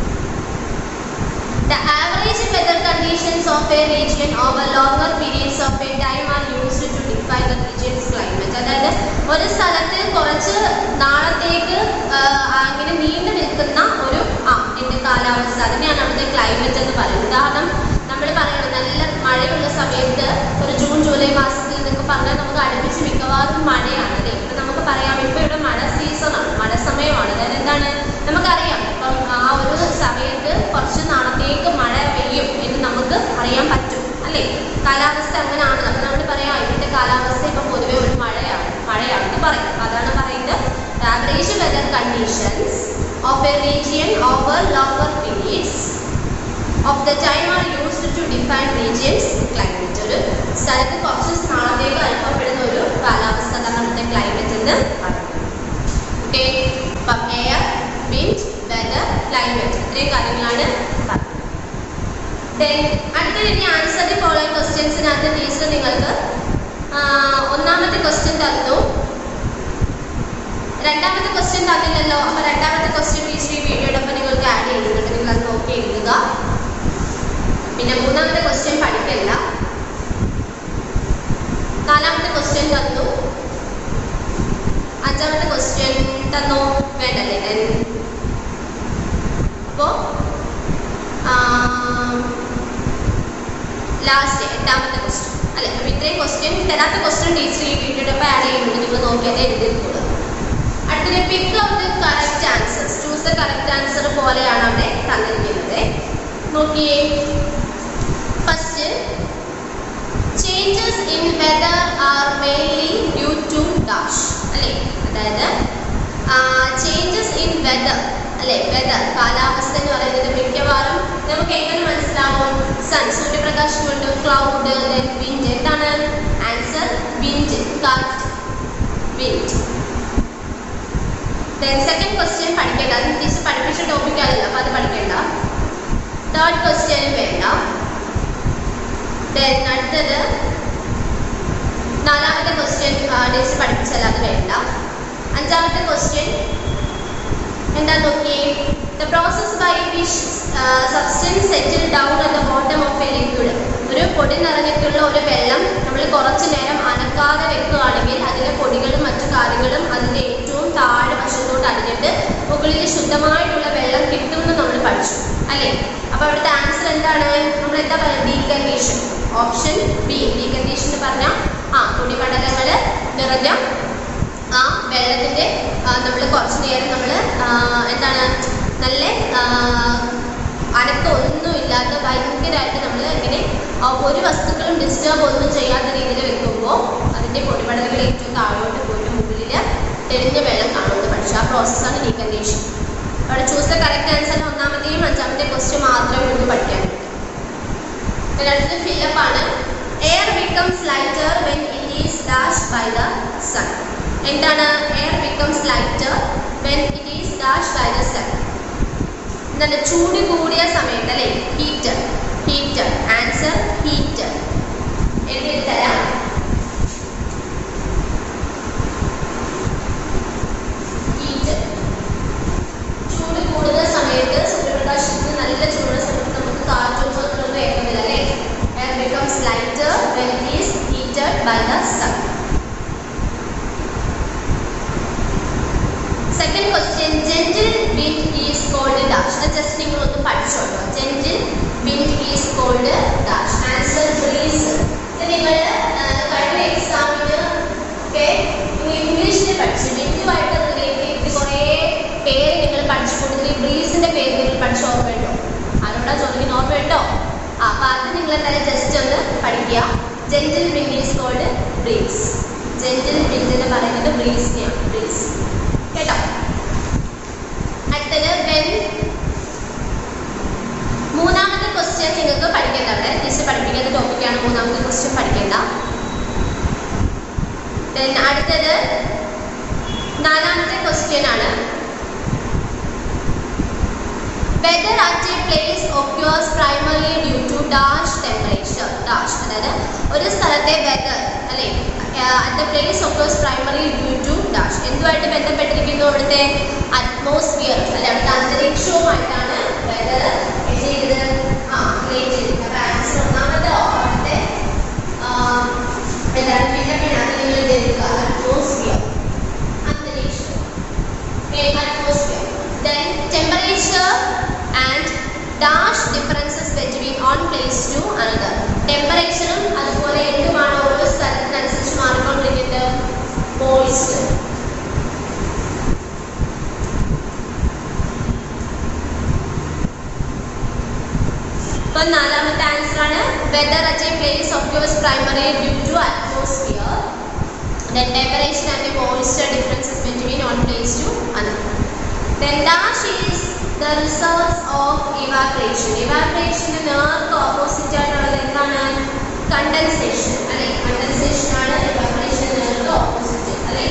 B: The average weather conditions of a region over longer periods of a time are used to define the region's climate. അതായത് ഒരു സ്ഥലത്ത് കുറച്ച് നാളത്തേക്ക് ആഹ്, അങ്ങനെ നീണ്ടു നിൽക്കുന്ന ഒരു ആ എന്ത് കാലാവസ്ഥ അതിനെയാണ് അവിടുത്തെ ക്ലൈമറ്റ് എന്ന് പറയുന്നത് ഉദാഹരണം നമ്മൾ പറയണം നല്ല മഴയുള്ള സമയത്ത് ഒരു ജൂൺ ജൂലൈ മാസത്തിൽ എന്നൊക്കെ പറഞ്ഞാൽ നമുക്ക് അടുപ്പിച്ച് മിക്കവാറും മഴയാണ് അല്ലേ ഇപ്പം നമുക്ക് പറയാം ഇപ്പം ഇവിടെ മഴ സീസണാണ് മഴ സമയമാണ് അതായത് എന്താണ് നമുക്കറിയാം ഇപ്പം ആ ഒരു സമയത്ത് കുറച്ച് നാളത്തേക്ക് മഴ പെയ്യും എന്ന് നമുക്ക് അറിയാൻ പറ്റും അല്ലേ കാലാവസ്ഥ അങ്ങനെയാണ് അപ്പൊ നമ്മൾ പറയാം ഇവിടുത്തെ കാലാവസ്ഥ ഇപ്പൊ പൊതുവെ ഒരു മഴയാണ് മഴയാണെന്ന് പറയും അതാണ് പറയുന്നത് average weather conditions of a region over lower periods of the time are used to define regions climate ഒരു സ്ഥലത്ത് കുറച്ച് നാളത്തേക്ക് അനുഭവപ്പെടുന്ന ഒരു കാലാവസ്ഥ അതാണ് അവിടുത്തെ ക്ലൈമറ്റ് എന്ന് പറയുന്നത് ഓക്കെ അപ്പം എയർ വിൻഡ് വെതർ ക്ലൈമറ്റ് ഇത്രയും കാര്യങ്ങളാണ് പറഞ്ഞത് Then, അടുത്തത് ഇനി ആൻസർ ദി ഫോളോയിങ് ക്വസ്റ്റ്യൻസിനകത്ത് ടീച്ചർ നിങ്ങൾക്ക് ആ, ഒന്നാമത്തെ ക്വസ്റ്റ്യൻ തന്നു രണ്ടാമത്തെ ക്വസ്റ്റ്യൻ തന്നില്ലല്ലോ അപ്പൊ രണ്ടാമത്തെ ക്വസ്റ്റ്യൻ ടീച്ചർ ഈ വീഡിയോടൊപ്പം നിങ്ങൾക്ക് ആഡ് ചെയ്യുന്നുണ്ട് നിങ്ങൾ അത് നോക്കി എഴുതുക പിന്നെ മൂന്നാമത്തെ ക്വസ്റ്റ്യൻ പഠിക്കല്ല നാലാമത്തെ ക്വസ്റ്റ്യൻ തന്നു അഞ്ചാമത്തെ ക്വസ്റ്റ്യൻ തന്നോ വേണ്ടല്ലേ Then, അപ്പോ ലാസ്റ്റ് എട്ടാമത്തെ ക്വസ്റ്റ്യൻ അല്ലെ അപ്പൊ ഇത്രയും ക്വസ്റ്റ്യൻ തരാത്ത ക്വസ്റ്റ്യൻ ടീച്ചർ ഈ വീഡിയോയുടെ ഒപ്പം ആഡ് ചെയ്യുന്നുണ്ട് നിങ്ങൾ നോക്കി അത് എഴുതിയിട്ടുള്ളത് അടുത്തത് pick out the correct answers choose the correct answer പോലെയാണ് അവിടെ തന്നിരിക്കുന്നത് നോക്കിയേ first changes in weather are mainly due to dash അല്ലേ അതായത് ചേഞ്ചസ് ഇൻ വെദർ അല്ലെ വെദർ കാലാവസ്ഥ എന്ന് പറയുന്നത് മിക്കവാറും നമുക്ക് എങ്ങനെ മനസ്സിലാവും സൺ സൂര്യപ്രകാശം കൊണ്ട് ക്ലൗഡ് വിൻഡ് എന്താണ് ആൻസർ വിൻഡ് കാറ്റ് വിൻഡ് ദെൻ സെക്കൻഡ് ക്വസ്റ്റ്യൻ പഠിക്കേണ്ട അത് ടീച്ചർ പഠിപ്പിച്ച ടോപ്പിക് അല്ല അപ്പോൾ അത് പഠിക്കേണ്ട തേർഡ് ക്വസ്റ്റ്യൻ വേണ്ട ദെൻ അടുത്തത് നാലാമത്തെ ക്വസ്റ്റ്യൻ ടീച്ചർ പഠിപ്പിച്ചല്ല അത് വേണ്ട അഞ്ചാമത്തെ ക്വസ്റ്റ്യൻ എന്താ നോക്കിയേ the process by which substance settle down at the bottom of a liquid ഒരു പൊടി നിറഞ്ഞിട്ടുള്ള ഒരു വെള്ളം നമ്മൾ കുറച്ചു നേരം അനക്കാതെ വെക്കുകയാണെങ്കിൽ അതിലെ പൊടികളും മറ്റു കാര്യങ്ങളും അതിൻ്റെ ഏറ്റവും താഴെ വശത്തോട്ട് അടിഞ്ഞിട്ട് മുകളിൽ ശുദ്ധമായിട്ടുള്ള വെള്ളം കിട്ടുമെന്ന് നമ്മൾ പഠിച്ചു അല്ലേ അപ്പോൾ അവിടുത്തെ ആൻസർ എന്താണ് നമ്മൾ എന്താ പറയുക ഡീകണ്ടീഷൻ ഓപ്ഷൻ ബി ഡീകണ്ടീഷൻ എന്ന് പറഞ്ഞാൽ ആ പൊടിപടലങ്ങൾ നിറഞ്ഞ ആ വെള്ളത്തിൻ്റെ നമ്മൾ കുറച്ച് നേരം നമ്മൾ എന്താണ് നല്ല ആ, അനക്കം ഒന്നും ഇല്ലാത്ത ഭയങ്കരമായിട്ട് നമ്മൾ ഇങ്ങനെ ആ ഒരു വസ്തുക്കളും ഡിസ്റ്റർബ് ഒന്നും ചെയ്യാത്ത രീതിയിൽ വെക്കുമ്പോൾ അതിൻ്റെ പൊടിപടലുകൾ ഏറ്റവും താഴോട്ട് പോയിട്ട് മുകളിൽ തെളിഞ്ഞ വെള്ളം കാണുമെന്ന് പഠിച്ചു ആ പ്രോസസ്സാണ് ഡീകണ്ടീഷൻ അവിടെ ചൂസ് ദ കറക്റ്റ് ആൻസർ ഒന്നാമത്തെയും അഞ്ചാമത്തെ ക്വസ്റ്റ്യൻ മാത്രമേ ഉള്ളൂ പഠിക്കാനുണ്ട് പിന്നെ അടുത്തത് ഫില്ലപ്പ് ആണ് air becomes lighter when it is dash by the sun എന്താണ് air becomes lighter when it is dash by the sun എന്താണ് ചൂട് കൂടിയ സമയത്ത് അല്ലേ ഹീറ്റർ ഹീറ്റർ ആൻസർ ഹീറ്റർ എഴുതി തരാം ഹീറ്റർ ചൂട് കൂടുന്ന സമയത്ത് സൂര്യപ്രകാശത്തിന് നല്ല ചൂടുള്ള സമയത്ത് നമുക്ക് കാറ്റൊന്നും ഒന്നും ഏൽക്കുന്നില്ല അല്ലേ air becomes lighter when it is heated by the sun second question gentle wind is cold dash അത് ജസ്റ്റ് നിങ്ങൾ ഒന്ന് പഠിച്ചോട്ടോ gentle wind is cold dash answer breeze ഇത് നിങ്ങൾ ആ, കഴിഞ്ഞ എക്സാമിന് ഒക്കെ നിങ്ങൾ ഇംഗ്ലീഷിൽ പഠിച്ചു വിൻഡുമായിട്ട് റിലേറ്റ് ചെയ്ത് കുറേ പേര് നിങ്ങൾ പഠിച്ചു കൊടുത്തു ബ്രീസിന്റെ പേര് നിങ്ങൾ പഠിച്ച ഓർമ്മയുണ്ടോ ആരോടാ ചോദിക്കുന്ന ഓർമ്മയുണ്ടോ ആ അപ്പൊ അത് നിങ്ങൾ എന്തായാലും ജസ്റ്റ് ഒന്ന് പഠിക്കുക gentle wind is cold breeze gentle wind എന്ന് പറയുന്നത് ബ്രീസിനെയാണ് ബ്രീസ് കേട്ടോ അടുത്തത് വെൻ മൂന്നാമത്തെ ക്വസ്റ്റ്യൻ നിങ്ങൾക്ക് പഠിക്കേണ്ട അവിടെ ടീച്ചർ പഠിപ്പിക്കുന്ന ടോപ്പിക്കാണ് മൂന്നാമത്തെ ക്വസ്റ്റ്യൻ പഠിക്കേണ്ട ദെൻ അടുത്തത് നാലാമത്തെ ക്വസ്റ്റ്യൻ ആണ് weather at a place occurs primarily due to dash temperature dash അതായത് ഒരു സ്ഥലത്തെ വെദർ അല്ലേ at the place occurs primarily due to dash എന്തുമായിട്ട് ബന്ധപ്പെട്ടിരിക്കുന്നു അവിടുത്തെ അറ്റ്മോസ്ഫിയർ അല്ലെ അവിടുത്തെ അന്തരീക്ഷവുമായിട്ടാണ് വെദർ എന്ത് ചെയ്തത് ആ റിലേറ്റ് ചെയ്തത് അപ്പോൾ ആൻസർ ഒന്നാമത്തെ അവിടുത്തെ ആ, എന്താണ് ഫില്ലപ്പിനകത്ത് നിങ്ങൾ എടുക്കുക അറ്റ്മോസ്ഫിയർ അന്തരീക്ഷം atmosphere. Then temperature and dash differences between one place to another. ടെമ്പറേച്ചറും അതുപോലെ എന്തുമാണ് ഓരോ സ്ഥലത്തിനനുസരിച്ച് മാറിക്കൊണ്ടിരിക്കുന്നത് മോയിസ്റ്റ് ഇപ്പൊ നാലാമത്തെ ആൻസർ ആണ് weather at a place of then temperature and the moisture differences between one place to another. Then dash is the results of evaporation. Evaporation നേർക്ക് opposite ആയിട്ടുള്ളത് എന്താണ് condensation അല്ലെ കണ്ടൻസേഷൻ ആണ് evaporation നേർക്ക് ഓപ്പോസിറ്റ് അല്ലെ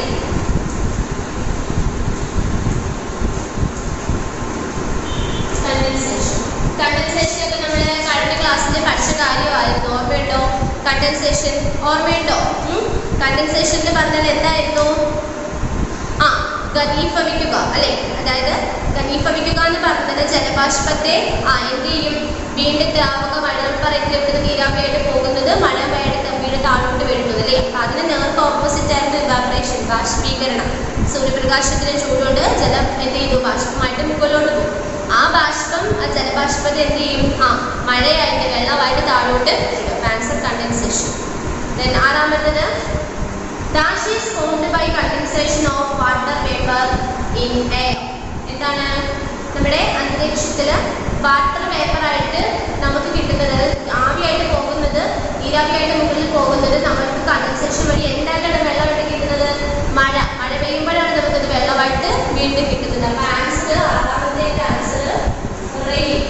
B: കണ്ടൻസേഷൻ കണ്ടൻസേഷൻ ഒക്കെ നമ്മൾ കഴിഞ്ഞ ക്ലാസ്സിൽ പഠിച്ച കാര്യമായിരുന്നു ഓർമ്മയുണ്ടോ കണ്ടൻസേഷൻ ഓർമ്മയുണ്ടോ കണ്ടൻസേഷനിൽ പറഞ്ഞാൽ എന്തായിരുന്നു ആ ഘനീഭവിക്കുക അല്ലെ അതായത് ഘനീഭവിക്കുക എന്ന് പറഞ്ഞത് ജലബാഷ്പത്തെ ആ എന്ത് ചെയ്യും വീണ്ടും ദ്രാവക മഴപ്പറയ്ക്ക് ഇവിടുന്ന് നീരാവിയായിട്ട് പോകുന്നത് മഴ മഴയുടെ വീട് താഴോട്ട് വീഴുന്നത് അല്ലേ അപ്പൊ അതിന് നേർക്ക് ഓപ്പോസിറ്റ് ആയിരുന്നു ഇവാപറേഷൻ ബാഷ്പീകരണം സൂര്യപ്രകാശത്തിന് ചൂടുകൊണ്ട് ജലം എന്ത് ചെയ്തു ബാഷ്പമായിട്ട് മുകളിലോട്ട് പോകും ആ ബാഷ്പം ആ ജലബാഷ്പത്തെ എന്ത് ചെയ്യും ആ മഴയായിട്ട് വെള്ളമായിട്ട് താഴോട്ട് വരും ആൻസർ കണ്ടൻസേഷൻ ദെൻ ആറാമത്തത് Dash is formed by condensation of water vapor in air. എന്താണ് നമ്മുടെ അന്തരീക്ഷത്തിൽ വാട്ടർ വേപ്പർ ആയിട്ട് നമുക്ക് കിട്ടുന്നത് ആവിയായിട്ട് പോകുന്നത് നീരാവിയായിട്ട് മുകളിൽ പോകുന്നത് നമുക്ക് കണ്ടൻസേഷൻ വഴി എന്തായിട്ടാണ് വെള്ളമായിട്ട് കിട്ടുന്നത് മഴ മഴ പെയ്യുമ്പോഴാണ് നമുക്കത് വെള്ളമായിട്ട് വീണ്ടും കിട്ടുന്നത് അപ്പൊ ആൻസർ ആറാമത്തെ answer rain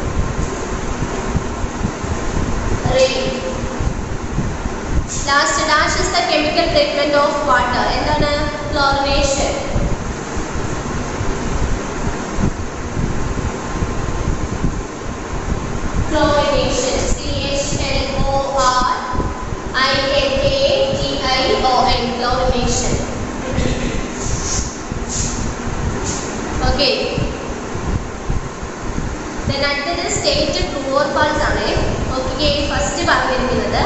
B: rain last dash is the chemical treatment of water എന്താണ് chlorination chlorination C H L O R I N A T I O N chlorination okay then അടുത്തത് സ്റ്റേറ്റ് ട്രൂ ഓർ ഫാൾസ് ആണ് okay first പറഞ്ഞിരിക്കുന്നത്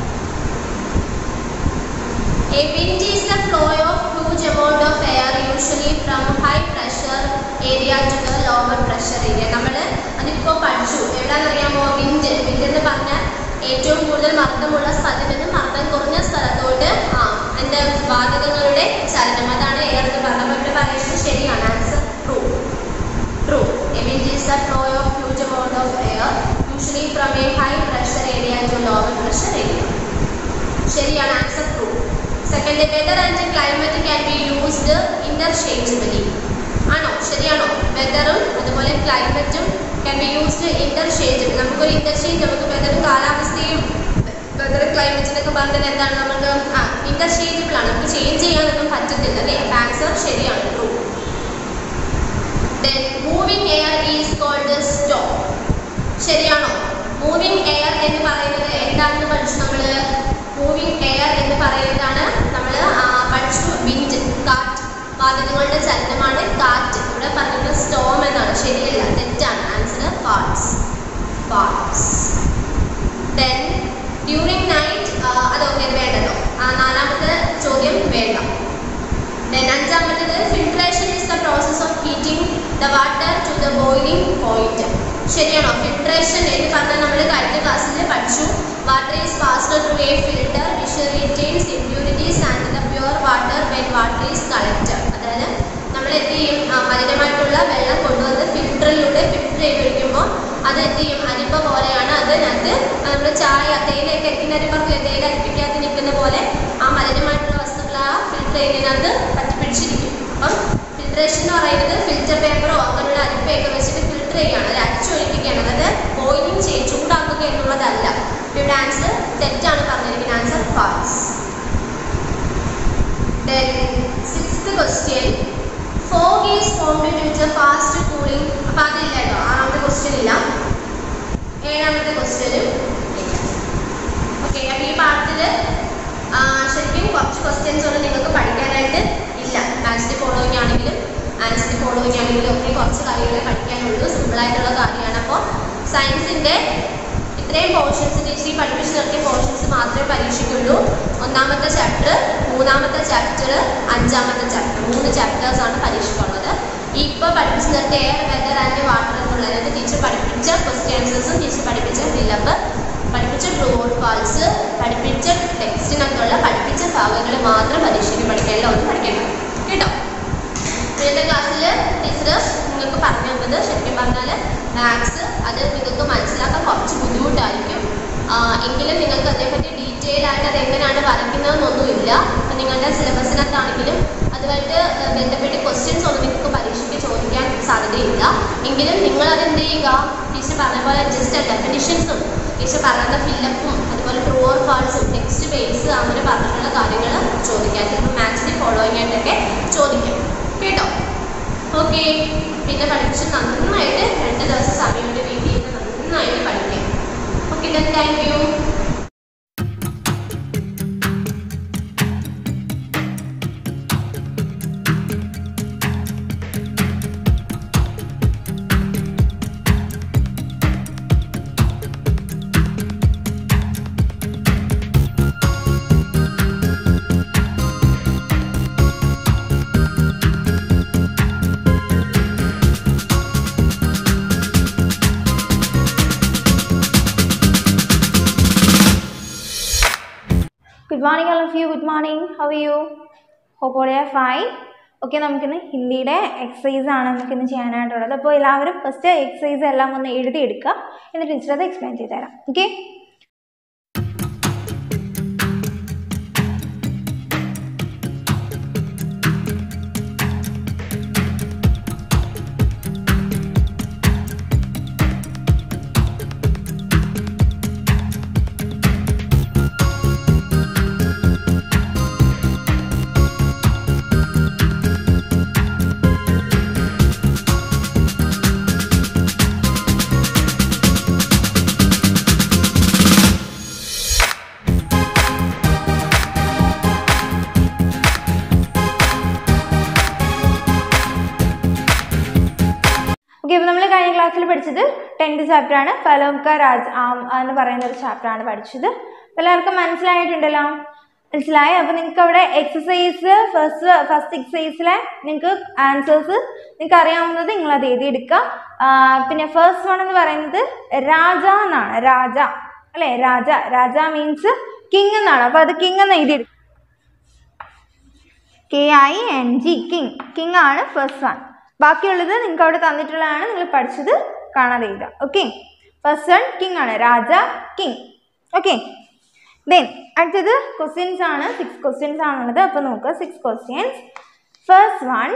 B: A wind is the flow of huge amount of air usually from high pressure area to the lower pressure area. നമ്മൾ അതിപ്പോൾ പഠിച്ചു എവിടെയാണെന്നറിയാമോ wind wind എന്ന് പറഞ്ഞാൽ ഏറ്റവും കൂടുതൽ മർദ്ദമുള്ള സ്ഥലത്ത് നിന്ന് മർദ്ദം കുറഞ്ഞ സ്ഥലത്തോട്ട് ആ എൻ്റെ വാതകങ്ങളുടെ ചലനം അതാണ് എയർ എന്ന് പറഞ്ഞത് അപ്പോൾ ഇവിടെ പറയുന്നത് ശരിയാണ് answer true true a wind is the flow of huge amount of air usually from a high pressure area to lower pressure area. ശരിയാണ് answer true second weather and climate can be used interchangeably ആണോ ശരിയാണോ വെദറും അതുപോലെ ക്ലൈമറ്റും can be used interchangeable നമുക്കൊരു interchange നമുക്ക് വെദറും കാലാവസ്ഥയും വെദർ ക്ലൈമറ്റിനൊക്കെ പറഞ്ഞാൽ എന്താണ് നമുക്ക് ആ ഇന്റർചേഞ്ചബിൾ ആണ് നമുക്ക് ചേഞ്ച് ചെയ്യാനൊന്നും പറ്റത്തില്ല അല്ലേ അപ്പം ആൻസർ ശരിയാണ് true then moving air is cold storm ശരിയാണോ മൂവിങ് എയർ എന്ന് പറയുന്നത് എന്താണെന്ന് പഠിച്ചു നമ്മൾ മൂവിങ് എയർ എന്ന് പറയുന്നതാണ് നമ്മൾ പഠിച്ചു വിൻഡ് കാറ്റ് വാതകങ്ങളുടെ ചലനമാണ് കാറ്റ് ഇവിടെ പറഞ്ഞത് സ്റ്റോം എന്നാണ് ശരിയല്ല തെറ്റാണ് answer parts parts then during night അതൊക്കെ ഇത് വേണ്ടല്ലോ ആ നാലാമത്തെ ചോദ്യം വേണ്ട ദെൻ അഞ്ചാമത്തത് filtration is the process of heating the water to the boiling point ശരിയാണോ ഫിൽട്രേഷൻ എന്ന് പറഞ്ഞാൽ നമ്മൾ കഴിഞ്ഞ ക്ലാസ്സിൽ പഠിച്ചു water is passed through a filter which retains impurities and the pure water when water is collected അതായത് നമ്മൾ എന്ത് ചെയ്യും ആ, മലിനമായിട്ടുള്ള വെള്ളം കൊണ്ടുവന്ന് ഫിൽറ്ററിലൂടെ ഫിൽറ്റർ ചെയ്ത് ഒഴിക്കുമ്പോൾ അത് എന്ത് ചെയ്യും അരിപ്പ പോലെയാണ് അതിനകത്ത് നമ്മൾ ചായ തേയിലയൊക്കെ അരിക്കുന്ന അരിപ്പറക്കില്ല തേയില അരിപ്പിക്കാത്ത നിൽക്കുന്ന പോലെ ആ മലിനമായിട്ടുള്ള വസ്തുക്കൾ ആ ഫിൽറ്റർ ചെയ്യുന്നതിനകത്ത് പറ്റിപ്പിടിച്ചിരിക്കും അപ്പം ഫിൽട്രേഷൻ എന്ന് പറയുന്നത് ഫിൽറ്റർ പേപ്പറോ അങ്ങനെയുള്ള അരിപ്പയൊക്കെ വെച്ചിട്ട് ഫിൽറ്റർ ചെയ്യുകയാണ് അത് അരിച്ചൊഴിക്കുകയാണ് അതായത് ബോയിലിംഗ് ചെയ്യും ചൂടാക്കുക എന്നുള്ളതല്ല അപ്പൊ ഇവിടെ ആൻസർ തെറ്റാണ് പറഞ്ഞിരിക്കുന്നത് answer false Then sixth question. Fog is formed due to fast cooling. അപ്പൊ അതില്ല കേട്ടോ ആറാമത്തെ ക്വസ്റ്റ്യൻ ഇല്ല ഏഴാമത്തെ ക്വസ്റ്റ്യനും ഓക്കെ അപ്പൊ ഈ പാഠത്തില് ആ, ശരിക്കും കുറച്ച് ക്വസ്റ്റ്യൻസ് ഒന്നും നിങ്ങൾക്ക് പഠിക്കാനായിട്ട് ഇല്ല മാത്സിൽ ഫോളോയിങ് ആണെങ്കിലും ആൻസിൽ ഫോളോയിങ് ആണെങ്കിലും ഒക്കെ കുറച്ച് കാര്യങ്ങളെ പഠിക്കാനുള്ളൂ സിമ്പിൾ ആയിട്ടുള്ള കാര്യമാണ് അപ്പോൾ സയൻസിന്റെ ഇത്രയും പോർഷൻസ് ടീച്ചർ ഈ പഠിപ്പിച്ച് നിർത്തിയ പോർഷൻസ് മാത്രമേ പരീക്ഷയ്ക്കുള്ളൂ ഒന്നാമത്തെ ചാപ്റ്റർ മൂന്നാമത്തെ ചാപ്റ്റർ അഞ്ചാമത്തെ ചാപ്റ്റർ മൂന്ന് ചാപ്റ്റേഴ്സ് ആണ് പരീക്ഷയ്ക്കുള്ളത് ഇപ്പോൾ പഠിപ്പിച്ച് നിർത്തിയ എയർ വെതർ ആൻഡ് വാട്ടർ എന്നുള്ളത് ടീച്ചർ പഠിപ്പിച്ച ക്വസ്റ്റ്യൻ ആൻസേഴ്സും ടീച്ചർ പഠിപ്പിച്ച ഫില്ലപ്പ് പഠിപ്പിച്ച ട്രൂ ഓർ ഫാൾസ് പഠിപ്പിച്ച ടെക്സ്റ്റിനകത്തുള്ള പഠിപ്പിച്ച ഭാഗങ്ങൾ മാത്രം പരീക്ഷയ്ക്ക് പഠിക്കാനില്ല ഒന്നും പഠിക്കണം കേട്ടോ ഇന്നത്തെ ക്ലാസ്സിൽ ടീച്ചർ നിങ്ങൾക്ക് പറഞ്ഞു തന്നത് ശരിക്കും പറഞ്ഞാൽ മാത്സ് അത് നിങ്ങൾക്ക് മനസ്സിലാക്കാൻ കുറച്ച് ബുദ്ധിമുട്ടായിരിക്കും ആ, എങ്കിലും നിങ്ങൾക്ക് അതേപറ്റി ഡീറ്റെയിൽ ആയിട്ട് അത് എങ്ങനെയാണ് വരയ്ക്കുന്നതെന്നൊന്നുമില്ല അപ്പം നിങ്ങളുടെ പഠിച്ചതാണെങ്കിലും അതുമായിട്ട് ഏഹ്, ബന്ധപ്പെട്ട് ക്വസ്റ്റ്യൻസ് ഒന്നും നിങ്ങൾക്ക് പരീക്ഷയ്ക്ക് ചോദിക്കാൻ സാധ്യതയില്ല എങ്കിലും നിങ്ങൾ അത് എന്ത് ചെയ്യുക ടീച്ചർ പറഞ്ഞ പോലെ ജസ്റ്റ് ഡെഫിനിഷൻസും ടീച്ചർ പറയുന്ന ഫില്ലപ്പും അതുപോലെ ട്രൂ ഓർ ഫാൾസും ടെക്സ്റ്റ് ബേസ് അങ്ങനെ പറഞ്ഞിട്ടുള്ള കാര്യങ്ങൾ ചോദിക്കാം ചിലപ്പോൾ മാത്സിന് ഫോളോയിങ് ആയിട്ടൊക്കെ ചോദിക്കാം കേട്ടോ ഓക്കെ പിന്നെ പഠിച്ച് നന്നായിട്ട് രണ്ട് ദിവസം സമയം കൊണ്ട് വീട്ടിൽ ഇരുന്ന് നന്നായിട്ട് പഠിക്കാം okay then thank you
C: Good morning, all of you. Good morning. How are you? Hope all are fine. Okay നമുക്കിന്ന് ഹിന്ദിയുടെ എക്സസൈസ് ആണ് നമുക്കിന്ന് ചെയ്യാനായിട്ടുള്ളത് അപ്പോൾ എല്ലാവരും ഫസ്റ്റ് എക്സസൈസ് എല്ലാം ഒന്ന് എഴുതിയെടുക്കുക എന്നിട്ട് ടീച്ചർ അത് എക്സ്പ്ലെയിൻ ചെയ്ത് തരാം ഓക്കെ ഓക്കെ അപ്പോൾ നമ്മൾ കഴിഞ്ഞ ക്ലാസ്സിൽ പഠിച്ചത് ടെൻത്ത് ചാപ്റ്റർ ആണ് ഫലോംക രാജ് ആം എന്ന് പറയുന്ന ഒരു ചാപ്റ്റർ ആണ് പഠിച്ചത് അപ്പോൾ എല്ലാവർക്കും മനസ്സിലായിട്ടുണ്ടല്ലോ മനസ്സിലായി അപ്പോൾ നിങ്ങൾക്ക് അവിടെ എക്സസൈസ് ഫസ്റ്റ് ഫസ്റ്റ് എക്സസൈസിലെ നിങ്ങൾക്ക് ആൻസേഴ്സ് നിങ്ങൾക്ക് അറിയാവുന്നത് നിങ്ങൾ അത് എഴുതിയെടുക്കുക ആ, പിന്നെ ഫസ്റ്റ് വൺ എന്ന് പറയുന്നത് രാജ എന്നാണ് രാജ അല്ലേ രാജ രാജ മീൻസ് കിങ് എന്നാണ് അപ്പോൾ അത് കിങ് എന്ന് എഴുതിയെടുക്കുക K I N G king king ആണ് ഫസ്റ്റ് വൺ ബാക്കിയുള്ളത് നിങ്ങൾക്ക് അവിടെ തന്നിട്ടുള്ളതാണ് നിങ്ങൾ പഠിച്ചത് കാണാതെ എഴുതുക ഓക്കെ ഫസ്റ്റ് വൺ കിങ് ആണ് രാജ കിങ് ഓക്കെ ദെൻ അടുത്തത് ക്വസ്റ്റ്യൻസ് ആണ് സിക്സ് ക്വസ്റ്റ്യൻസ് ആണുള്ളത് അപ്പോൾ നോക്കുക സിക്സ് ക്വസ്റ്റ്യൻസ് ഫസ്റ്റ് വൺ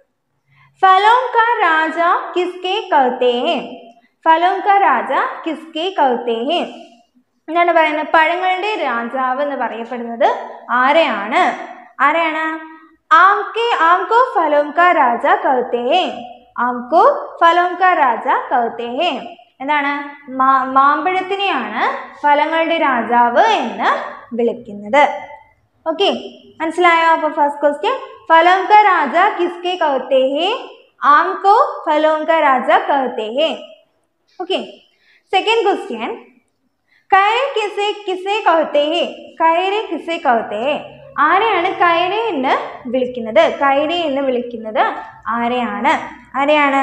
C: फलों का राजा किसके कहते हैं ഫലോം കാ രാജ കിസ്കെ കൗത്തെ ഹെ എന്താണ് പറയുന്നത് പഴങ്ങളുടെ രാജാവ് എന്ന് പറയപ്പെടുന്നത് ആരെയാണ് ആരെയാണ് ആംകെ ആംകോ ഫലോം കാ രാജ കൗത്തെ ഹെ ആംകോ ഫലോം കാ രാജ കൗത്തെ ഹെ എന്താണ് മാ മാമ്പഴത്തിനെയാണ് ഫലങ്ങളുടെ രാജാവ് എന്ന് വിളിക്കുന്നത് ओके മനസ്സിലായോ അപ്പോൾ ഫസ്റ്റ് ക്വസ്റ്റ്യൻ फलों का राजा किसके कहते हैं आम को फलों का राजा कहते हैं ओके सेकेंड क्वेश्चन കയറെ കിസെ കിസെ कहते हैं കയറെ കിസെ कहते हैं ആരെയാണ് കയറെ എന്ന് വിളിക്കുന്നത് കയറെ എന്ന് വിളിക്കുന്നത് ആരെയാണ് ആരെയാണ്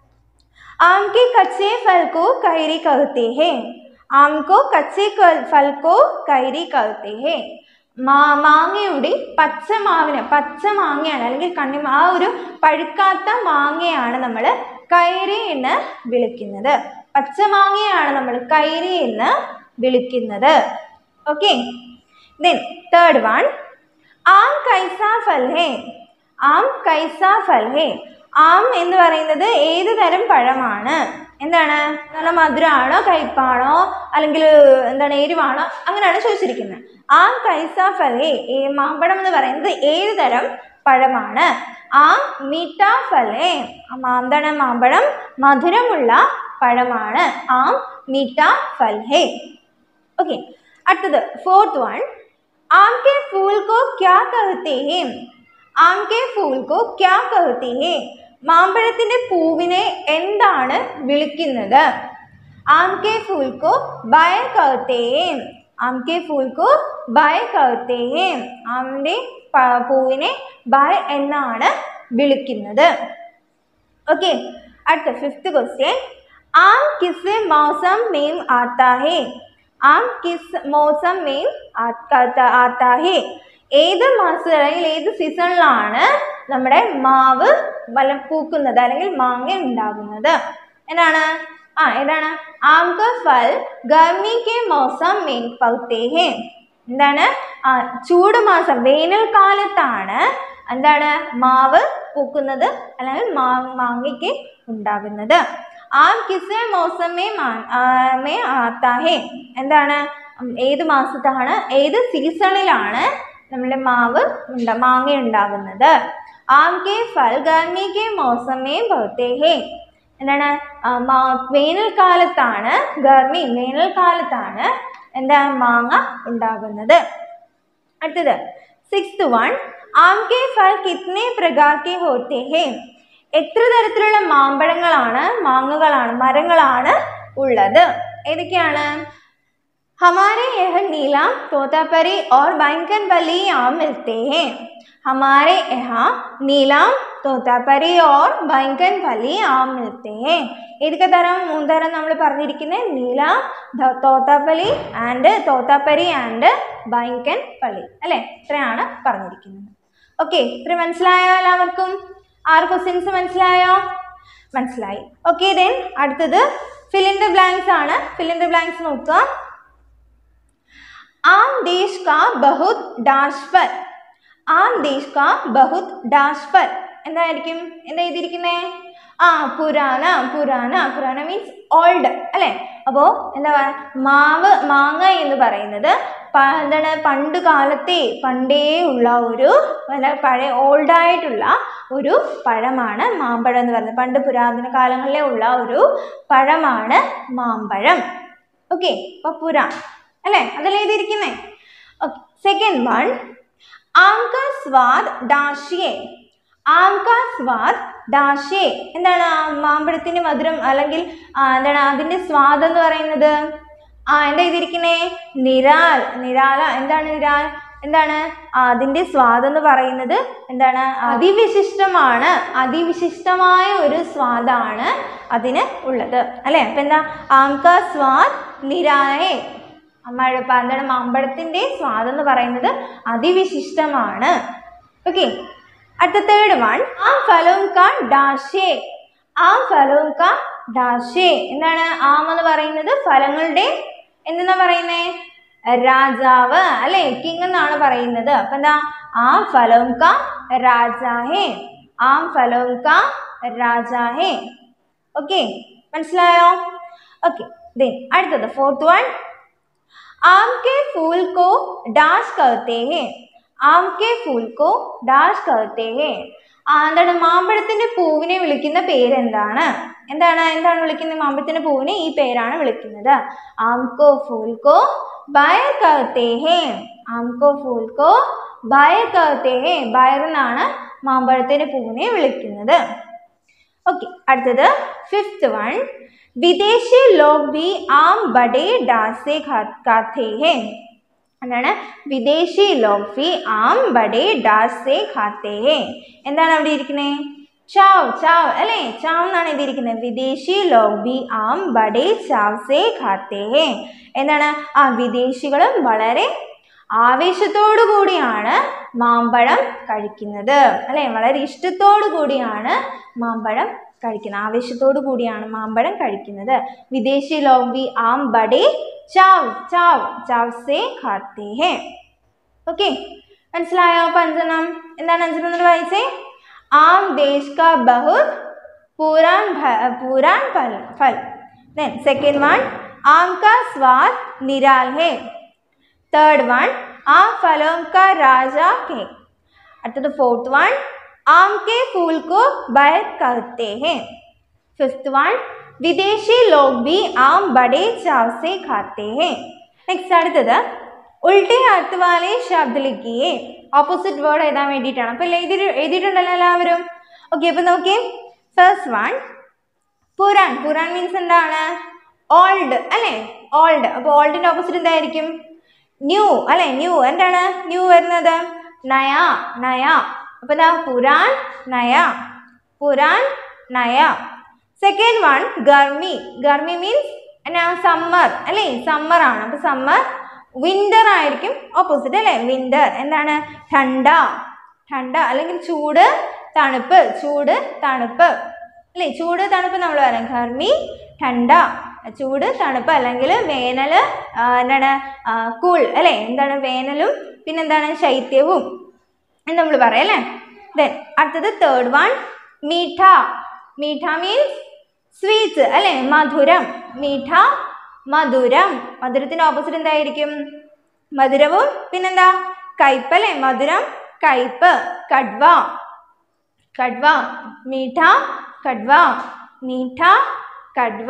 C: आम के कच्चे फल को कैरी कहते हैं आम को कच्चे क- फल को कैरी कहते हैं മാ മാങ്ങയുടെ പച്ച മാവിന് പച്ച മാങ്ങയാണ് അല്ലെങ്കിൽ കണ്ണി ആ ഒരു പഴുക്കാത്ത മാങ്ങയാണ് നമ്മൾ കൈരി എന്ന് വിളിക്കുന്നത് പച്ച മാങ്ങയാണ് നമ്മൾ കൈരി എന്ന് വിളിക്കുന്നത് ഓക്കെ ദെൻ തേർഡ് വൺ ആം കൈസ ഫൽ ഹേ ആം കൈസ ഫൽ ഹേ ആം എന്ന് പറയുന്നത് ഏത് തരം പഴമാണ് എന്താണ് നല്ല മധുരമാണോ കയ്പാണോ അല്ലെങ്കിൽ എന്താണ് എരിവാണോ അങ്ങനെയാണ് ചോദിച്ചിരിക്കുന്നത് ആം കൈസ ഫൽ ഹേ ഏ മാമ്പഴം എന്ന് പറയുന്നത് ഏത് തരം പഴമാണ് ആ മീറ്റ ഫൽ ഹേ ആ മാ- എന്താണ് മാമ്പഴം മധുരമുള്ള പഴമാണ് ആം മീറ്റ ഫൽ ഹേ ओके അടുത്തത് ഫോർത്ത് വൺ आम के फूल को क्या कहते हैं ആം കെ ഫൂൽ കോ ക്യാ कहते हैं മാമ്പഴത്തിന്റെ പൂവിനെ എന്താണ് വിളിക്കുന്നത് ആം കെ ഫൂൽ കോ ബയ कहते हैं ആം കെ ഫൂൽ കോ ബയ कहते हैं ആമിന്റെ പ- പൂവിനെ ബയ എന്നാണ് വിളിക്കുന്നത് ओके അടുത്ത ഫിഫ്ത്ത് ക്വസ്റ്റ്യൻ ആം കിസ് മौसम में आता है ആം കിസ് മौसम में आता आता है ഏത് മാസം അല്ലെങ്കിൽ ഏത് സീസണിലാണ് നമ്മുടെ മാവ് വലം പൂക്കുന്നത് അല്ലെങ്കിൽ മാങ്ങ ഉണ്ടാകുന്നത് എന്താണ് ആ ഏതാണ് ആം ക ഫൽ ഗർമി കെ മौसम में पकते हैं എന്താണ് ആ ചൂട് മാസം വേനൽക്കാലത്താണ് എന്താണ് മാവ് പൂക്കുന്നത് അല്ലെങ്കിൽ മാ മാങ്ങയ്ക്ക് ഉണ്ടാകുന്നത് ആം കിസ് മൗസമേ മേ ആത്താ ഹേ എന്താണ് ഉം, ഏത് മാസത്താണ് ഏത് സീസണിലാണ് നമ്മുടെ മാവ് ഉണ്ട മാങ്ങ ഉണ്ടാകുന്നത് ആം കെ ഫൽ ഗർമി കെ മൗസമേ ബഹത്തെ ഹേ എന്താണ് ആ, മാ- വേനൽക്കാലത്താണ് ഗർമി വേനൽക്കാലത്താണ് എന്താ മാങ്ങ ഉണ്ടാകുന്നത് അടുത്തത് സിക്സ്ത് വൺ ആം കെ ഫൽ കിത്നെ പ്രകാർ കെ ഹോത്തെ ഹേ എത്ര തരത്തിലുള്ള മാമ്പഴങ്ങളാണ് മാങ്ങകളാണ് മരങ്ങളാണ് ഉള്ളത് ഏതൊക്കെയാണ് हमारे यह नीला तोतापरी और बैंगन वाली आम मिलते हैं हमारे यहाँ नीलाम തോത്താപ്പരി ഓർ ബൈങ്കൻ വലി ആം മിൽത്തെ ഹേ ഏതൊക്കെ തരം മൂന്ന് തരം നമ്മൾ പറഞ്ഞിരിക്കുന്നത് നീല ധ- തോത്താപ്പലി ആൻഡ് തോത്താപ്പരി ആൻഡ് ബൈങ്കൻ പള്ളി അല്ലേ ഇത്രയാണ് പറഞ്ഞിരിക്കുന്നത് ഓക്കെ ഇത്ര മനസ്സിലായോ എല്ലാവർക്കും ആറ് ക്വസ്റ്റ്യൻസ് മനസ്സിലായോ മനസ്സിലായി ഓക്കെ ദെൻ അടുത്തത് ഫിലിൻ ദ ബ്ലാങ്ക്സ് ആണ് ഫിലിൻ ദ ബ്ലാങ്ക്സ് നോക്കുക आम देश का बहुत डाश पर ആം ദേശ് കാ ബഹുത് ഡാഷ് പർ എന്തായിരിക്കും എന്താ എഴുതിയിരിക്കുന്നേ ആ പുരാന പുരാന പുരാന മീൻസ് ഓൾഡ് അല്ലേ അപ്പോൾ എന്താ പറയുക മാവ് മാങ്ങ എന്ന് പറയുന്നത് പ- എന്താണ് പണ്ട് കാലത്തെ പണ്ടേ ഉള്ള ഒരു അല്ല പഴയ ഓൾഡായിട്ടുള്ള ഒരു പഴമാണ് മാമ്പഴം എന്ന് പറയുന്നത് പണ്ട് പുരാതന കാലങ്ങളിലെ ഉള്ള ഒരു പഴമാണ് മാമ്പഴം ഓക്കെ അപ്പോൾ പുരാ അല്ലേ അതല്ലേ എഴുതിയിരിക്കുന്നേ ഓക്കെ സെക്കൻഡ് വൺ ആം കാ സ്വാദ് ഡാഷിയെ ആം കാ സ്വാദ് ഡാഷിയെ എന്താണ് ആ മാമ്പഴത്തിൻ്റെ മധുരം അല്ലെങ്കിൽ ആ, എന്താണ് അതിൻ്റെ സ്വാദ് എന്ന് പറയുന്നത് ആ എന്താ എഴുതിയിരിക്കുന്നേ നിരാൽ നിരാല എന്താണ് നിരാൽ എന്താണ് ആ, അതിൻ്റെ സ്വാദ് എന്ന് പറയുന്നത് എന്താണ് അതിവിശിഷ്ടമാണ് അതിവിശിഷ്ടമായ ഒരു സ്വാദാണ് അതിന് ഉള്ളത് അല്ലേ അപ്പം എന്താ ആംക സ്വാദ് നിരായേ മഴ എന്താണ് മാമ്പഴത്തിൻ്റെ സ്വാദ് എന്ന് പറയുന്നത് അതിവിശിഷ്ടമാണ് ഓക്കെ അടുത്ത തേർഡ് വൺ ആ ഫലവും കാ ഡാഷേ ആ ഫലവും കാ ഡാഷേ എന്താണ് ആം എന്ന് പറയുന്നത് ഫലങ്ങളുടെ എന്തെന്നാ പറയുന്നേ രാജാവ് അല്ലെ കിങ് എന്നാണ് പറയുന്നത് അപ്പൊ എന്താ ആ ഫലവും കാ രാജാഹേ ആം ഫലവും കാ രാജാഹേ ഓക്കെ മനസ്സിലായോ ഓക്കെ ദെൻ അടുത്തത് ഫോർത്ത് വൺ आम के फूल को डाश करते हैं ആം കെ ഫൂൽ കോ ഡാഷ് കർത്തേ ഹേ ആ, എന്താണ് മാമ്പഴത്തിന്റെ പൂവിനെ വിളിക്കുന്ന പേരെന്താണ് എന്താണ് എന്താണ് വിളിക്കുന്നത് മാമ്പഴത്തിന്റെ പൂവിനെ ഈ പേരാണ് വിളിക്കുന്നത് ആം കോ ഫൂൽ കോ ബയർ കർത്തേ ഹേ ആം കോ ഫൂൽ കോ ബയർ കർത്തേ ഹേ ബയർ എന്നാണ് മാമ്പഴത്തിന്റെ പൂവിനെ വിളിക്കുന്നത് ഓക്കെ അടുത്തത് ഫിഫ്ത്ത് വൺ വിദേശി ലോക് ഭി ആം ബഡേ ഡാസെ ഖാത്തെ ഹേ എന്താണ് വിദേശി ലോക് ഭി ആം ബഡേ ഡാസെ ഖാത്തെ ഹേ എന്താണ് അവിടെ ഇരിക്കുന്നത് ചാവ് ചാവ് അല്ലേ ചാവ് എന്നാണ് എഴുതിയിരിക്കുന്നത് വിദേശി ലോക് ഭി ആം ബഡേ ചാവ് സെ ഖാത്തെ ഹേ എന്താണ് ആ വിദേശികളും വളരെ ആവേശത്തോടു കൂടിയാണ് മാമ്പഴം കഴിക്കുന്നത് അല്ലേ വളരെ ഇഷ്ടത്തോടു കൂടിയാണ് മാമ്പഴം കഴിക്കുന്നത് ആവേശത്തോടു കൂടിയാണ് മാമ്പഴം കഴിക്കുന്നത് വിദേശി ലോക് ഭി ആം ബഡേ ചാവ് ചാവ് ചാവ് സെ ഖാത്തെ ഹേ ഓക്കെ മനസ്സിലായോ അപ്പൊ അഞ്ചെണ്ണം എന്താണ് അഞ്ചെണ്ണം എന്നിട്ട് വായിച്ചേ ആം ദേശ് കാ ബഹുത് പൂരാൻ ഭ- പൂരാൻ ഫൽ ഫൽ ദെൻ സെക്കൻഡ് വൺ ആം കാ സ്വാദ് നിരാൽ ഹേ തേർഡ് വൺ ആ ഫലോं का राजा के അടുത്തത് ഫോർത്ത് വൺ ആം കെ ഫൂൽ को बैर कहते हैं फिफ्थ वन വിദേശി ലോക് भी ആം बड़े चाव से खाते हैं നെക്സ്റ്റ് അടുത്തത് ഉൾട്ടി അർത്ഥ വാലെ ശബ്ദ ലിഖിയെ ഓപ്പോസിറ്റ് വേർഡ് എഴുതാൻ വേണ്ടിയിട്ടാണ് അപ്പോൾ എഴുതി എഴുതിയിട്ടുണ്ടല്ലോ എല്ലാവരും ഓക്കെ അപ്പോൾ നോക്കിയേ ഫസ്റ്റ് വൺ പുരാൻ പുരാൻ മീൻസ് എന്താണ് ഓൾഡ് അല്ലേ ഓൾഡ് അപ്പോൾ ഓൾഡിൻ്റെ ഓപ്പോസിറ്റ് എന്തായിരിക്കും ന്യൂ അല്ലേ ന്യൂ എന്താണ് ന്യൂ വരുന്നത് നയ നയ അപ്പോൾ എന്താ പുരാൻ നയ പുരാൻ നയ സെക്കൻഡ് വൺ ഗർമി ഗർമി മീൻസ് എന്നാ സമ്മർ അല്ലേ സമ്മർ ആണ് അപ്പോൾ സമ്മർ വിൻ്റർ ആയിരിക്കും ഓപ്പോസിറ്റ് അല്ലേ വിൻ്റർ എന്താണ് ഠണ്ട ഠണ്ട അല്ലെങ്കിൽ ചൂട് തണുപ്പ് ചൂട് തണുപ്പ് അല്ലേ ചൂട് തണുപ്പ് നമ്മൾ പറയാം ഗർമി ഠണ്ട ചൂട് തണുപ്പ് അല്ലെങ്കിൽ വേനൽ എന്താണ് കൂൾ അല്ലേ എന്താണ് വേനലും പിന്നെന്താണ് ശൈത്യവും എന്ന് നമ്മൾ പറയാം അല്ലേ ദെൻ അടുത്തത് തേർഡ് വൺ മീഠ മീഠ മീൻസ് സ്വീറ്റ്സ് അല്ലേ മധുരം മീഠ മധുരം മധുരത്തിന്റെ ഓപ്പോസിറ്റ് എന്തായിരിക്കും മധുരവും പിന്നെന്താ കയ്പ് അല്ലേ മധുരം കയ്പ് കഡ്വ കഡ്വ മീഠ കഡ്വ മീഠ കഡ്വ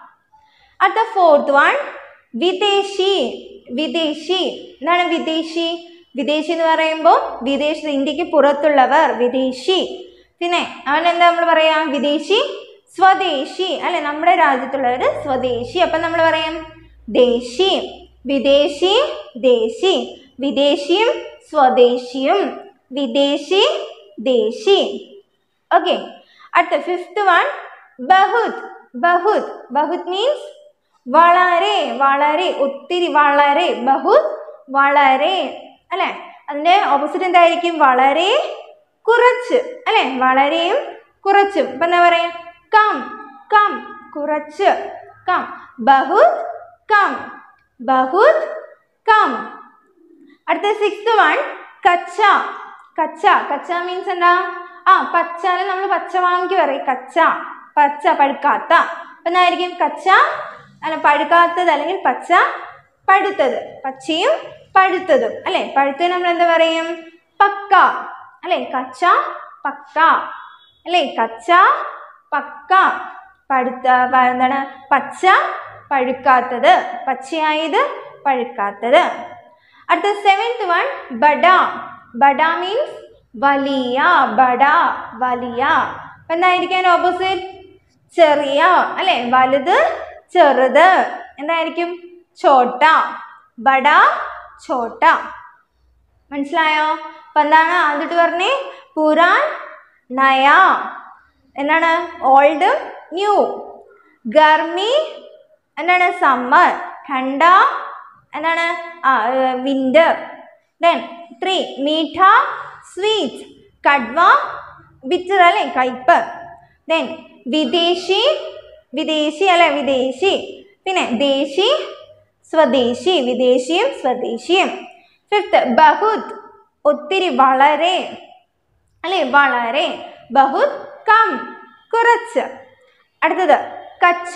C: അടുത്ത ഫോർത്ത് വൺ വിദേശി വിദേശി എന്താണ് വിദേശി വിദേശി എന്ന് പറയുമ്പോൾ വിദേശ ഇന്ത്യക്ക് പുറത്തുള്ളവർ വിദേശി പിന്നെ അവൻ എന്താ നമ്മൾ പറയാ വിദേശി സ്വദേശി അല്ലെ നമ്മുടെ രാജ്യത്തുള്ളവർ സ്വദേശി അപ്പം നമ്മൾ പറയാം ദേശി വിദേശി ദേശി വിദേശിയും സ്വദേശിയും വിദേശി ദേശി ഓക്കെ അടുത്ത ഫിഫ്ത്ത് വൺ ബഹുത് ബഹുത് ബഹുത് മീൻസ് വളരെ വളരെ ഒത്തിരി വളരെ ബഹുത് വളരെ അല്ലെ അതിന്റെ ഓപ്പോസിറ്റ് എന്തായിരിക്കും വളരെ കുറച്ച് അല്ലെ വളരെയും കുറച്ചും ഇപ്പൊ എന്താ പറയാ കം കം കുറച്ച് കം ബഹുത് കം ബഹുത് കം അടുത്ത സിക്സ്ത് വൺ കച്ച കച്ച കച്ച മീൻസ് എന്താ ആ പച്ചാല് നമ്മൾ പച്ച വാങ്ങിക്ക് പറയും കച്ച പച്ച പഴുക്കാത്ത അപ്പൊ എന്തായിരിക്കും കച്ച അല്ല പഴുക്കാത്തത് അല്ലെങ്കിൽ പച്ച പഴുത്തത് പച്ചയും പഴുത്തതും അല്ലെ പഴുത്തത് നമ്മൾ എന്താ പറയും പക്ക അല്ലെ കച്ച പക്ക അല്ലെ കച്ച പക്ക പഴുത്ത പ- എന്താണ് പച്ച പഴുക്കാത്തത് പച്ചയായത് പഴുക്കാത്തത് അടുത്ത സെവൻത് വൺ ബഡ ബഡ മീൻസ് വലിയ ബഡ വലിയ അപ്പൊ എന്തായിരിക്കും ഓപ്പോസിറ്റ് ചെറിയ അല്ലെ വലുത് ചെറുത് എന്തായിരിക്കും ചോട്ട ബഡ ചോട്ട മനസ്സിലായോ അപ്പൊ എന്താണ് ആദ്യമായിട്ട് പറഞ്ഞേ പുരാൻ നയ എന്താണ് ഓൾഡ് ന്യൂ ഗർമി എന്താണ് സമ്മർ ഠണ്ട എന്താണ് വിന്റർ ദെൻ ത്രീ മീഠ സ്വീറ്റ് കഡ്വ ബിറ്റർ അല്ലേ കയ്പ് ദെൻ വിദേശി വിദേശി അല്ലെ വിദേശി പിന്നെ ദേശി സ്വദേശി വിദേശിയും സ്വദേശിയും ഫിഫ്ത്ത് ബഹുത് ഒത്തിരി വളരെ അല്ലേ വളരെ ബഹുത് കം കുറച്ച് അടുത്തത് കച്ച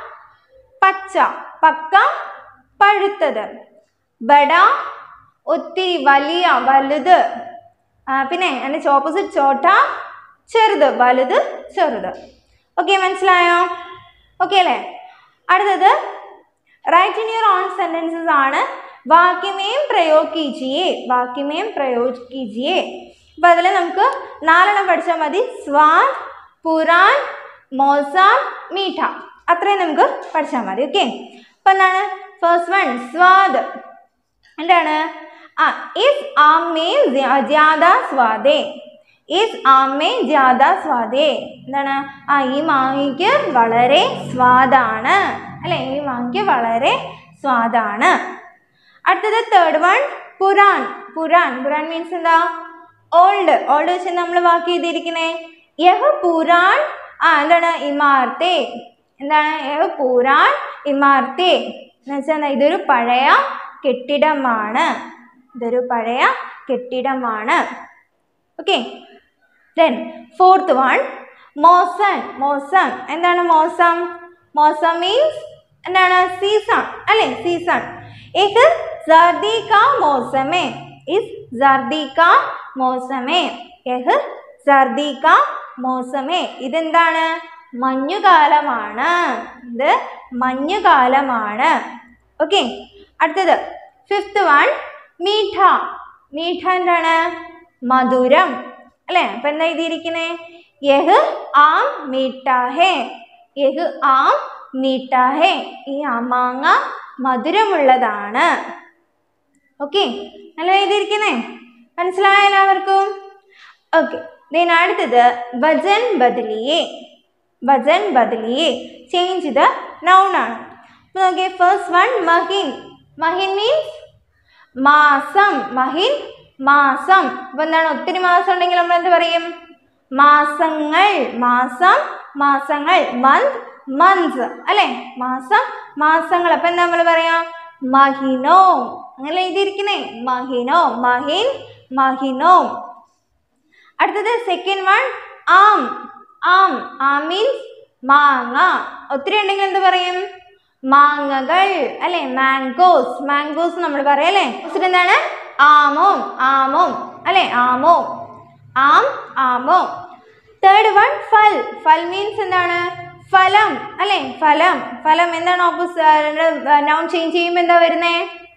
C: പച്ച പക്ക പഴുത്തത് ബഡ ഒത്തിരി വലിയ വലുത് ആ, പിന്നെ അതിൻ്റെ ഓപ്പോസിറ്റ് ചോട്ട ചെറുത് വലുത് ചെറുത് ഓക്കെ മനസ്സിലായോ ഓക്കെ അല്ലേ അടുത്തത് write in your own sentences ആണ് വാക്യമേം പ്രയോഗ് കീജിയെ വാക്യമേം പ്രയോഗ് കീജിയെ അപ്പം അതിൽ നമുക്ക് നാലെണ്ണം പഠിച്ചാൽ മതി സ്വാദ് പുരാൻ മോസം മീഠ അത്രയും നമുക്ക് പഠിച്ചാൽ മതി ഓക്കെ അപ്പം എന്താണ് ഫസ്റ്റ് വൺ സ്വാദ് എന്താണ് ആ ഇസ് ആമേ ജ്യാദ സ്വാദേ ഇസ് ആമേ ജ്യാദ സ്വാദേ എന്താണ് ആ ഈ മാങ്ങയ്ക്ക് വളരെ സ്വാദാണ് അല്ലെ ഈ മാങ്ങയ്ക്ക് വളരെ സ്വാദാണ് അടുത്തത് തേർഡ് വൺ പുരാൻ പുരാൻ പുരാൻ മീൻസ് എന്താ ഓൾഡ് ഓൾഡ് വെച്ച് നമ്മൾ വാക്ക് ചെയ്തിരിക്കുന്നേ യഹ് പുരാൻ ആ എന്താണ് ഇമാർത്തെ എന്താണ് യഹ് പുരാൻ ഇമാർത്തെ എന്ന് വെച്ചാൽ എന്താ? ഇതൊരു പഴയ കെട്ടിടമാണ് ഇതൊരു പഴയ കെട്ടിടമാണ് ഓക്കെ ദെൻ ഫോർത്ത് വൺ മോസൺ മോസം എന്താണ് മോസം മോസം മീൻസ് എന്താണ് സീസൺ അല്ലേ സീസൺ एक सर्दी का मौसम है इस सर्दी का मौसम है यह സർദി കാ മോസമേ ഇതെന്താണ് മഞ്ഞുകാലമാണ് ഇത് മഞ്ഞുകാലമാണ് ഓക്കെ അടുത്തത് ഫിഫ്ത്ത് വൺ മീഠ മീഠ എന്താണ് മധുരം അല്ലേ അപ്പൊ എന്താ എഴുതിയിരിക്കുന്നേ യഹ് ആം മീഠ ഹേ യഹ് ആം മീഠ ഹേ ഈ അമാങ്ങ മധുരമുള്ളതാണ് ഓക്കെ നല്ല എഴുതിയിരിക്കുന്നേ മനസ്സിലായ എല്ലാവർക്കും ഓക്കെ ദെൻ അടുത്തത് വജൻ ബദലിയെ വജൻ ബദലിയെ ചേഞ്ച് ഇത് നൗൺ ആണ് അപ്പോൾ നോക്കിയേ ഫസ്റ്റ് വൺ മഹിൻ മഹിൻ മീൻസ് മാസം മഹിൻ മാസം അപ്പോൾ എന്താണ് ഒത്തിരി മാസം ഉണ്ടെങ്കിൽ നമ്മൾ എന്ത് പറയും മാസങ്ങൾ മാസം മാസങ്ങൾ മന്ത് മന്ത്സ് അല്ലെ മാസം മാസങ്ങൾ അപ്പൊ എന്താ നമ്മൾ പറയാ മഹിനോ അങ്ങനെ എഴുതിയിരിക്കുന്നേ മഹിനോ മഹിൻ മഹിനോ അടുത്തത് സെക്കൻഡ് വൺ ആം ആം ആം മീൻസ് മാങ്ങ ഒത്തിരി ഉണ്ടെങ്കിൽ എന്ത് പറയും മാങ്ങകൾ അല്ലെ മാംഗോസ് മാംഗോസ് നമ്മൾ പറയാം അല്ലേ Next എന്താണ് ആമോം ആമോം അല്ലെ ആമോ ആം ആമോ തേർഡ് വൺ ഫൽ ഫൽ മീൻസ് എന്താണ് ഫലം അല്ലെ ഫലം ഫലം എന്താണ് ഓപ്പോസിറ്റ് നൗൺ ചേഞ്ച് ചെയ്യുമ്പോൾ എന്താ വരുന്നേ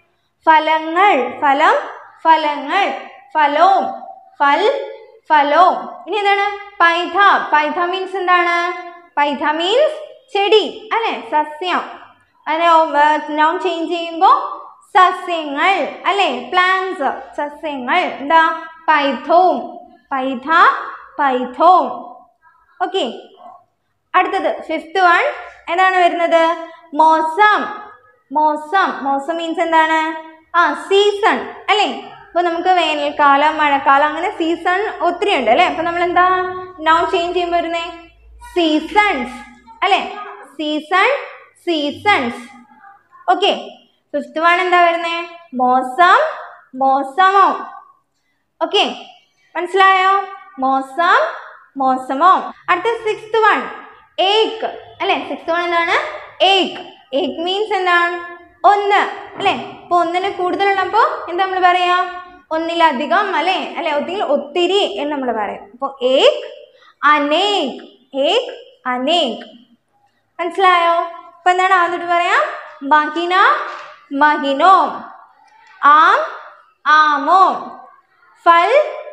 C: ഫലങ്ങൾ ഫലം ഫലങ്ങൾ ഫലോം ഫൽ ഫലോം ഇനി എന്താണ് പൈഥ പൈഥ മീൻസ് എന്താണ് പൈഥ മീൻസ് ചെടി അല്ലെ സസ്യം അതിനെ നൗൺ ചേഞ്ച് ചെയ്യുമ്പോൾ സസ്യങ്ങൾ അല്ലെ പ്ലാന്റ്സ് സസ്യങ്ങൾ എന്താ പൈഥോം പൈഥ പൈഥോം ഓക്കെ അടുത്തത് ഫിഫ്ത്ത് വൺ ഏതാണ് വരുന്നത് മോസം മോസം മോസം മീൻസ് എന്താണ് ആ സീസൺ അല്ലേ അപ്പോൾ നമുക്ക് വേനൽക്കാലം മഴക്കാലം അങ്ങനെ സീസൺ ഒത്തിരി ഉണ്ട് അല്ലേ അപ്പോൾ നമ്മൾ എന്താ നൗൺ ചേഞ്ച് ചെയ്യുമ്പോൾ വരുന്നേ സീസൺസ് അല്ലേ season seasons okay fifth one എന്താ വരുന്നേ മോസം മോസമോ ഓക്കെ മനസ്സിലായോ മോസം മോസമോ അടുത്ത സിക്സ്ത് വൺ ഏക്ക് അല്ലെ സിക്സ്ത് വൺ എന്താണ് ഏക്ക് ഏക്ക് മീൻസ് എന്താണ് ഒന്ന് അല്ലെ ഇപ്പൊ ഒന്നിന് കൂടുതലുള്ളപ്പോൾ എന്താ നമ്മൾ പറയാ ഒന്നിലധികം അല്ലെ അല്ലെ ഒത്തിരി ഒത്തിരി എന്ന് നമ്മൾ പറയും അപ്പോൾ ഏക് അനേക് ഏക് അനേക് മനസ്സിലായോ ഇപ്പൊ എന്താണ് ആദ്യമായിട്ട് പറയാം മഹിന മഹിനോം ആം ആമോം ഫൽ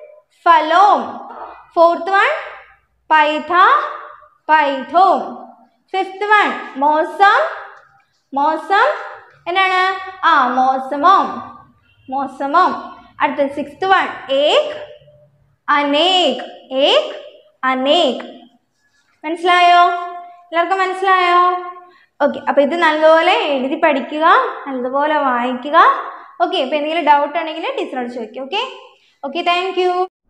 C: ഫലോം ഫോർത്ത് വൺ പൈഥ പൈഥോം ഫിഫ്ത്ത് വൺ മോസം മോസം എന്താണ് ആ മോസമോം മോസമോം അടുത്ത സിക്സ്ത് വൺ ഏക് അനേക് ഏക് അനേക് മനസ്സിലായോ എല്ലാവർക്കും മനസ്സിലായോ ഓക്കെ അപ്പോൾ ഇത് നല്ലപോലെ എഴുതി പഠിക്കുക നല്ലതുപോലെ വായിക്കുക ഓക്കെ അപ്പോൾ എന്തെങ്കിലും ഡൗട്ട് ഉണ്ടെങ്കിൽ ടീച്ചറോട് ചോദിക്കുക ഓക്കെ ഓക്കെ താങ്ക് യു